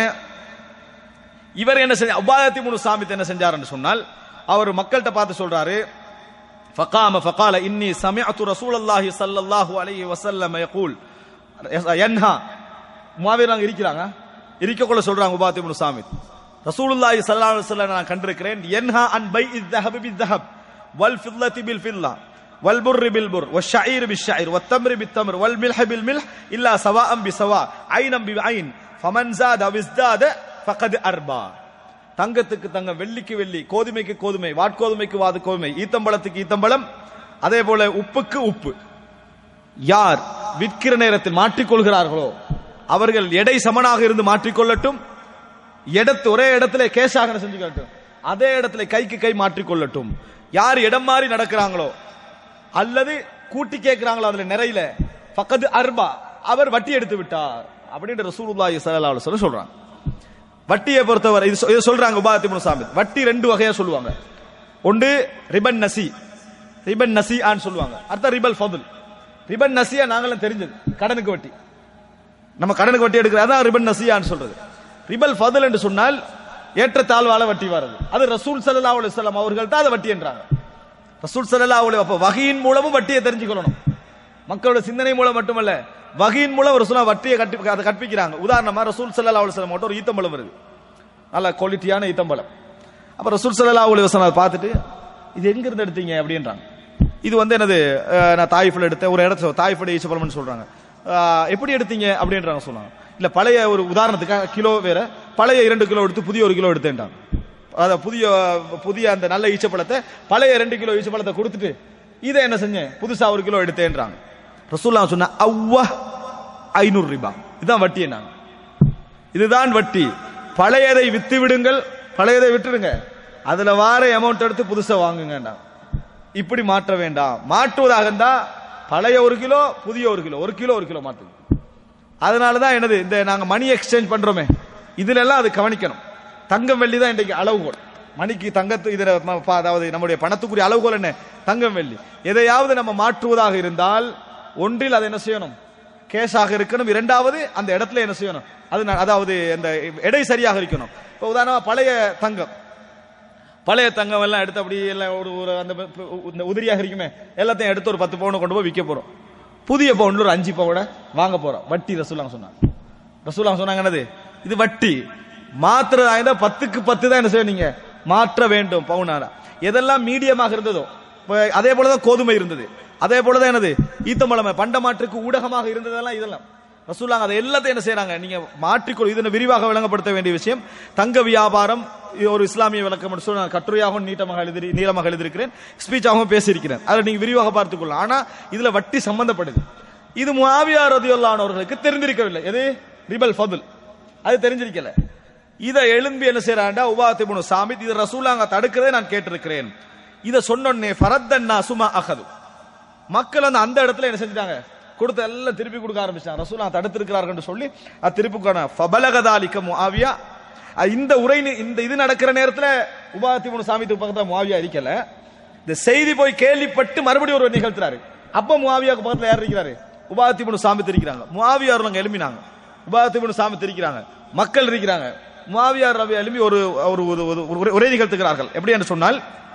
இவர் என்ன செஞ்ச உபாயத்தி முனு சாமித் என்ன செஞ்சாருன்னு சொன்னால் அவர் மக்கள்கிட்ட பார்த்து சொல்றாரு فقام فقال إني سمعت رسول الله صلى الله عليه وسلم يقول ينهى முவாவியர் அங்க இருக்கிறாங்க இருக்கக்குள்ள சொல்றாங்க உபாத்தி முனு சாமித் ரசூலுல்லாஹி ஸல்லல்லாஹு அலைஹி வஸல்லம் நான் கண்டிருக்கிறேன் யன்ஹா அன் பை الذهب بالذهب والفضة بالفضة والبر بالبر والشعير بالشعير والتمر بالتمر والملح بالملح إلا سواء بسواء عينا بعين فمن زاد أو ازداد فقد أربى தங்கத்துக்கு தங்கம் வெள்ளிக்கு வெள்ளி கோதுமைக்கு கோதுமை வாட்கோதுமைக்கு வாது கோதுமை ஈத்தம்பழத்துக்கு ஈத்தம்பழம் அதே போல உப்புக்கு உப்பு யார் விற்கிற நேரத்தில் மாற்றிக்கொள்கிறார்களோ அவர்கள் எடை சமனாக இருந்து மாற்றிக்கொள்ளட்டும் இடத்து ஒரே இடத்துல கேஷாக செஞ்சுக்கட்டும் அதே இடத்துல கைக்கு கை மாற்றிக்கொள்ளட்டும் யார் இடம் மாறி நடக்கிறாங்களோ அல்லது கூட்டி கேட்கிறாங்களோ அதுல நிறையில பக்கத்து அர்பா அவர் வட்டி எடுத்து விட்டார் அப்படின்ற ரசூலுல்லாஹி ஸல்லல்லாஹு அலைஹி வஸல்லம் சொல்றாங்க வட்டியை பொறுத்தவரை இது சொ- இது சொல்றாங்க உபாதி முனுசாமி வட்டி ரெண்டு வகையா சொல்லுவாங்க ஒன்று ரிபன் நசி ரிபன் நசி ஆன்னு சொல்லுவாங்க அடுத்த ரிபல் ஃபதுல் ரிபன் நசியா நாங்களும் தெரிஞ்சது கடனுக்கு வட்டி நம்ம கடனுக்கு வட்டி எடுக்கிறது அதான் ரிபன் நசியான்னு சொல்றது ரிபல் ஃபதுல் என்று சொன்னால் ஏற்ற தாழ்வால வட்டி வருது அது ரசூல் ஸல்லல்லாஹு அலைஹி வஸல்லம் அவர்கள் தான் அதை வட்டி என்றாங்க ரசூல் ஸல்லல்லாஹு அலைஹி அப்ப வகையின் மூலமும் வட்டியை தெரிஞ்சுக்கொள்ளணும் மக்களோட சிந்தனை மூலம் மட்டுமல்ல வகையின் மூலம் ரசூலா வட்டியை கட்டி அதை கற்பிக்கிறாங்க உதாரணமா ரசூல் ஸல்லல்லாஹு அலைஹி வஸல்லம் ஒரு ஈத்தம்பழம் வருது நல்ல குவாலிட்டியான ஈத்தம்பழம் அப்ப ரசூல் ஸல்லல்லாஹு அலைஹி வஸல்லம் அதை பார்த்துட்டு இது எங்க இருந்து எடுத்தீங்க அப்படின்றாங்க இது வந்து என்னது அஹ், நான் தாய்ஃபில் எடுத்தேன் ஒரு இடத்துல தாய்ஃபோட ஈச்சப்பழம்னு சொல்றாங்க அஹ், எப்படி எடுத்தீங்க அப்படின்றாங்க சொன்னாங்க இல்ல பழைய ஒரு உதாரணத்துக்காக கிலோ வேற பழைய இரண்டு கிலோ எடுத்து புதிய ஒரு கிலோ எடுத்தேன்ட்டாங்க அத புதிய புதிய அந்த நல்ல ஈச்சப்பழத்தை பழைய ரெண்டு கிலோ ஈச்சப்பழத்தை கொடுத்துட்டு இதை என்ன செஞ்சேன் புதுசா ஒரு கிலோ எடுத்தேன்றாங்க ரசூல்லா சொன்ன அவ்வா ஐநூறு ரிபா இதுதான் வட்டி என்னாங்க இதுதான் வட்டி பழையதை வித்து விடுங்கள் பழையதை விட்டுடுங்க அதுல வார அமௌண்ட் எடுத்து புதுசா வாங்குங்கண்டா இப்படி மாற்ற வேண்டாம் மாற்றுவதாக இருந்தா பழைய ஒரு கிலோ புதிய ஒரு கிலோ ஒரு கிலோ ஒரு கிலோ மாத்துங்க அதனாலதான் என்னது இந்த நாங்க மணி எக்ஸ்சேஞ்ச் பண்றோமே இதுல எல்லாம் அது கவனிக்கணும் தங்கம் வெள்ளி தான் இன்றைக்கு அளவுகோல் மணிக்கு தங்கத்து இதுல ம- ப- அதாவது நம்முடைய பணத்துக்குரிய அளவுகோல் என்ன தங்கம் வெள்ளி எதையாவது நம்ம மாற்றுவதாக இருந்தால் ஒன்றில் அதை என்ன செய்யணும் கேஷாக இருக்கணும் இரண்டாவது அந்த இடத்துல என்ன செய்யணும் அது ந- அதாவது அந்த எடை சரியாக இருக்கணும் இப்போ உதாரணமா பழைய தங்கம் பழைய தங்கம் எல்லாம் எடுத்து அப்படி எல்லாம் ஒரு ஒரு அந்த ப- ப- இந்த உதிரியாக இருக்குமே எல்லாத்தையும் எடுத்து ஒரு பத்து பவுன் கொண்டு போய் விற்க போறோம் புதிய பவுன்ல ஒரு அஞ்சு பவுட வாங்க போறோம் வட்டி ரசூலாங்க சொன்னாங்க ரசூலாங்க சொன்னாங்க என்னது இது வட்டி மாத்துறதா இருந்தா பத்துக்கு பத்து தான் என்ன செய்ய நீங்க மாற்ற வேண்டும் பவுனால எதெல்லாம் மீடியமாக இருந்ததோ இப்ப அதே போலதான் கோதுமை இருந்தது அதே போலதான் என்னது ஈத்தம்பழமை பண்டமாற்றுக்கு ஊடகமாக இருந்ததெல்லாம் இதெல்லாம் ரசூலாங்க அதை எல்லாத்தையும் என்ன செய்யறாங்க நீங்க மாற்றிக்கொள் இதனை விரிவாக விளங்கப்படுத்த வேண்டிய விஷயம் தங்க வியாபாரம் இது ஒரு இஸ்லாமிய விளக்கம் என்று சொல்லி நான் கட்டுரையாகவும் நீட்டமாக எழுதி நீளமாக எழுதியிருக்கிறேன் ஸ்பீச்சாகவும் பேசியிருக்கிறேன் அதை நீங்க விரிவாக பார்த்துக்கொள்ளலாம் ஆனா இதுல வட்டி சம்பந்தப்படுது இது முஆவியா ரதியுல்லாஹு அவர்களுக்கு தெரிந்திருக்கவில்லை எது ரிபல் ஃபதுல் அது தெரிஞ்சிருக்கல இதை எழும்பி என்ன செய்யறாண்டா உபாத்தி முனு சாமித் இது ரசூலாங்க தடுக்கிறதை நான் கேட்டிருக்கிறேன் இதை சொன்னோடனே ஃபரத்தன்னா சுமா அகது மக்கள் வந்து அந்த இடத்துல என்ன செஞ்சிட்டாங்க கொடுத்த எல்லாம் திருப்பி கொடுக்க ஆரம்பிச்சாங்க ரசூலா தடுத்திருக்கிறார்கள் சொல்லி அது திருப்பி கொடுக்கணும். ஃபபலகதாலிக்க முஆவியா அஹ் இந்த உரை நி- இந்த இது நடக்கிற நேரத்துல உபாத்தி முனு சாமித்துக்கு பக்கத்துல முஆவியா இருக்கல இந்த செய்தி போய் கேள்விப்பட்டு மறுபடியும் ஒரு நிகழ்த்துறாரு அப்ப முஆவியாக்கு பக்கத்துல யார் இருக்கிறாரு உபாத்தி முனு சாமித்து இருக்கிறாங்க முஆவியார் அங்க எழுப்பினாங்க உபாத்தி முனு சாமித்து இருக்கிறாங்க மக்கள் இருக்கிறாங்க முஆவியார் ரவி எழுப்பி ஒரு ஒரு ஒரு- ஒரு- ஒரு உரை நிகழ்த்துகிறார்கள் எப்படி என்று சொன்னால்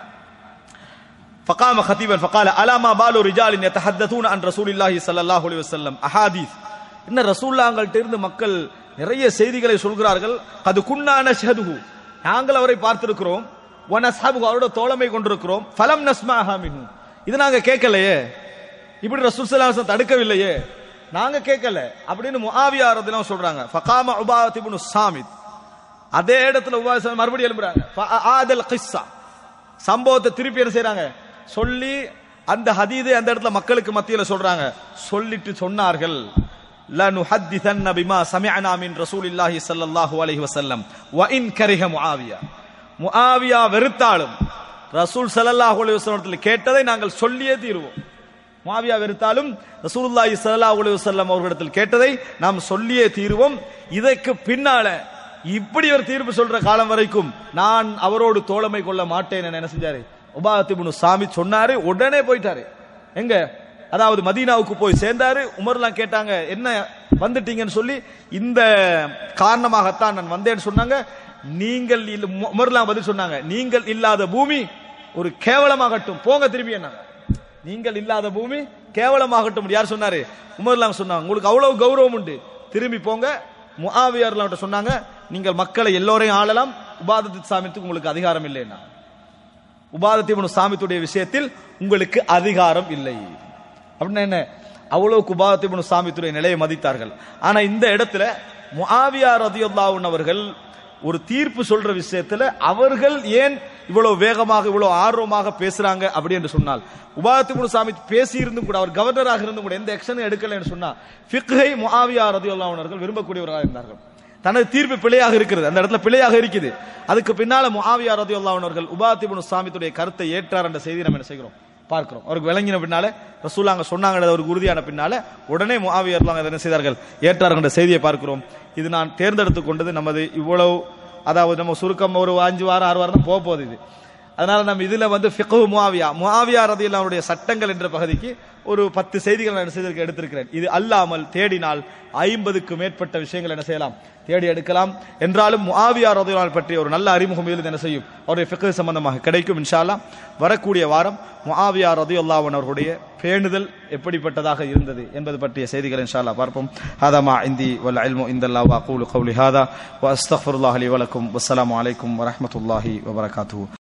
فقام خطيبا فقال الا ما بال رجال يتحدثون عن رسول الله صلى الله عليه وسلم احاديث என்ன ரசூல்லாங்கள்ட்ட இருந்து மக்கள் நிறைய செய்திகளை சொல்கிறார்கள் அது குன்னான ஷதுஹு நாங்கள் அவரை பார்த்திருக்கிறோம் வனஸ்ஹபு அவரோட தோழமை கொண்டிருக்கிறோம் ஃபலம் நஸ்மாஹா மின்ஹு இது நாங்க கேட்கலையே இப்படி ரசூல் ஸல்லல்லாஹு அலைஹி வஸல்லம் தடுக்கவில்லையே நாங்க கேட்கல அப்படின்னு முஆவியா ரதியல்லாஹு சொல்றாங்க ஃபகாம உபாத் இப்னு சாமித் அதே இடத்துல உபாசம் மறுபடியும் எழுப்புறாங்க ஆதல் கிஸ்ஸா சம்பவத்தை திருப்பி என்ன செய்றாங்க சொல்லி அந்த ஹதீதை அந்த இடத்துல மக்களுக்கு மத்தியில சொல்றாங்க சொல்லிட்டு சொன்னார்கள் لنحدثن بما سمعنا من رسول الله صلى الله عليه وسلم وان كره معاويه முஆவியா வெறுத்தாலும் ரசூல் ஸல்லல்லாஹு அலைஹி வஸல்லம் கேட்டதை நாங்கள் சொல்லியே தீருவோம் முஆவியா வெறுத்தாலும் ரசூலுல்லாஹி ஸல்லல்லாஹு அலைஹி வஸல்லம் அவர்களிடத்தில் கேட்டதை நாம் சொல்லியே தீருவோம் இதற்கு பின்னால இப்படி ஒரு தீர்ப்பு சொல்ற காலம் வரைக்கும் நான் அவரோடு தோழமை கொள்ள மாட்டேன் என்ன செஞ்சாரு உபாத் இப்னு சாமி சொன்னாரு உடனே போயிட்டாரு எங்க அதாவது மதீனாவுக்கு போய் சேர்ந்தாரு உமர்லாம் கேட்டாங்க என்ன வந்துட்டீங்கன்னு சொல்லி இந்த காரணமாகத்தான் நான் வந்தேன்னு சொன்னாங்க நீங்கள் இல்ல- உமர்லாம் பதில் சொன்னாங்க நீங்கள் இல்லாத பூமி ஒரு கேவலமாகட்டும் போங்க திரும்பி என்ன நீங்கள் இல்லாத பூமி கேவலமாகட்டும் யார் சொன்னாரு உமர்லாம் சொன்னாங்க உங்களுக்கு அவ்வளவு கௌரவம் உண்டு திரும்பி போங்க முஆவியர்லாம் சொன்னாங்க நீங்கள் மக்களை எல்லோரையும் ஆளலாம் உபாதத்து சாமித்துக்கு உங்களுக்கு அதிகாரம் இல்லைன்னா உபாதத்தி இப்னு சாமித்துடைய விஷயத்தில் உங்களுக்கு அதிகாரம் இல்லை அப்படின்னா என்ன அவ்வளவு உபாதத்தி இப்னு சாமித்துடைய நிலையை மதித்தார்கள் ஆனா இந்த இடத்துல முஆவியா ரதியுல்லாஹு அவர்கள் ஒரு தீர்ப்பு சொல்ற விஷயத்துல அவர்கள் ஏன் இவ்வளவு வேகமாக இவ்வளவு ஆர்வமாக பேசுறாங்க அப்படி என்று சொன்னால் உபாதத்தி இப்னு சாமித் பேசி இருந்தும் கூட அவர் கவர்னராக இருந்தும் கூட எந்த ஆக்ஷனும் எடுக்கலைன்னு சொன்னா ஃபிக்ஹை முஆவியா ரதியுல்லாஹு அவர்கள் விரும்பக்கூடியவர்களாக இருந்தார்கள் தனது தீர்ப்பு பிழையாக இருக்கிறது அந்த இடத்துல பிழையாக இருக்குது அதுக்கு பின்னால முஆவியா ரதியுல்லாஹு அவர்கள் உபாத் இப்னு சாமித்துடைய கருத்தை ஏற்றார் என்ற செய்தி நம்ம என்ன செய்கிறோம் பார்க்கிறோம் அவருக்கு விளங்கின பின்னால ரசூலாங்க சொன்னாங்க ஒரு உறுதியான பின்னால உடனே முஆவியர்லாம் அதை என்ன செய்தார்கள் ஏற்றார்கள் என்ற செய்தியை பார்க்கிறோம் இது நான் தேர்ந்தெடுத்து கொண்டது நமது இவ்வளவு அதாவது நம்ம சுருக்கம் ஒரு அஞ்சு வாரம் ஆறு வாரம் தான் போக போகுது இது அதனால நம்ம இதுல வந்து ஃபிக்ஹு முஆவியா முஆவியா ரதியல்லாவுடைய சட்டங்கள் என்ற பகுதிக்கு ஒரு பத்து செய்திகள் நான் செய்திருக்க எடுத்திருக்கிறேன் இது அல்லாமல் தேடினால் ஐம்பதுக்கு மேற்பட்ட விஷயங்கள் என்ன செய்யலாம் தேடி எடுக்கலாம் என்றாலும் முஆவியா ரதியல்லாஹு பற்றிய ஒரு நல்ல அறிமுகம் இதில் என்ன செய்யும் அவருடைய ஃபிக்ஹ் சம்பந்தமாக கிடைக்கும் இன்ஷா அல்லாஹ் வரக்கூடிய வாரம் முஆவியா ரதியல்லாஹு அவர்களுடைய பேணுதல் எப்படிப்பட்டதாக இருந்தது என்பது பற்றிய செய்திகள் இன்ஷா அல்லாஹ் பார்ப்போம் ஹாதா மா இந்தி வல் இல்மு இந்தல்லாஹ் வ அகூலு கௌலி ஹாதா வ அஸ்தக்ஃபிருல்லாஹ் லி வலக்கும் வஸ்ஸலாமு அலைக்கும் வரஹ்மத்துல்லாஹி வபரகாத்துஹு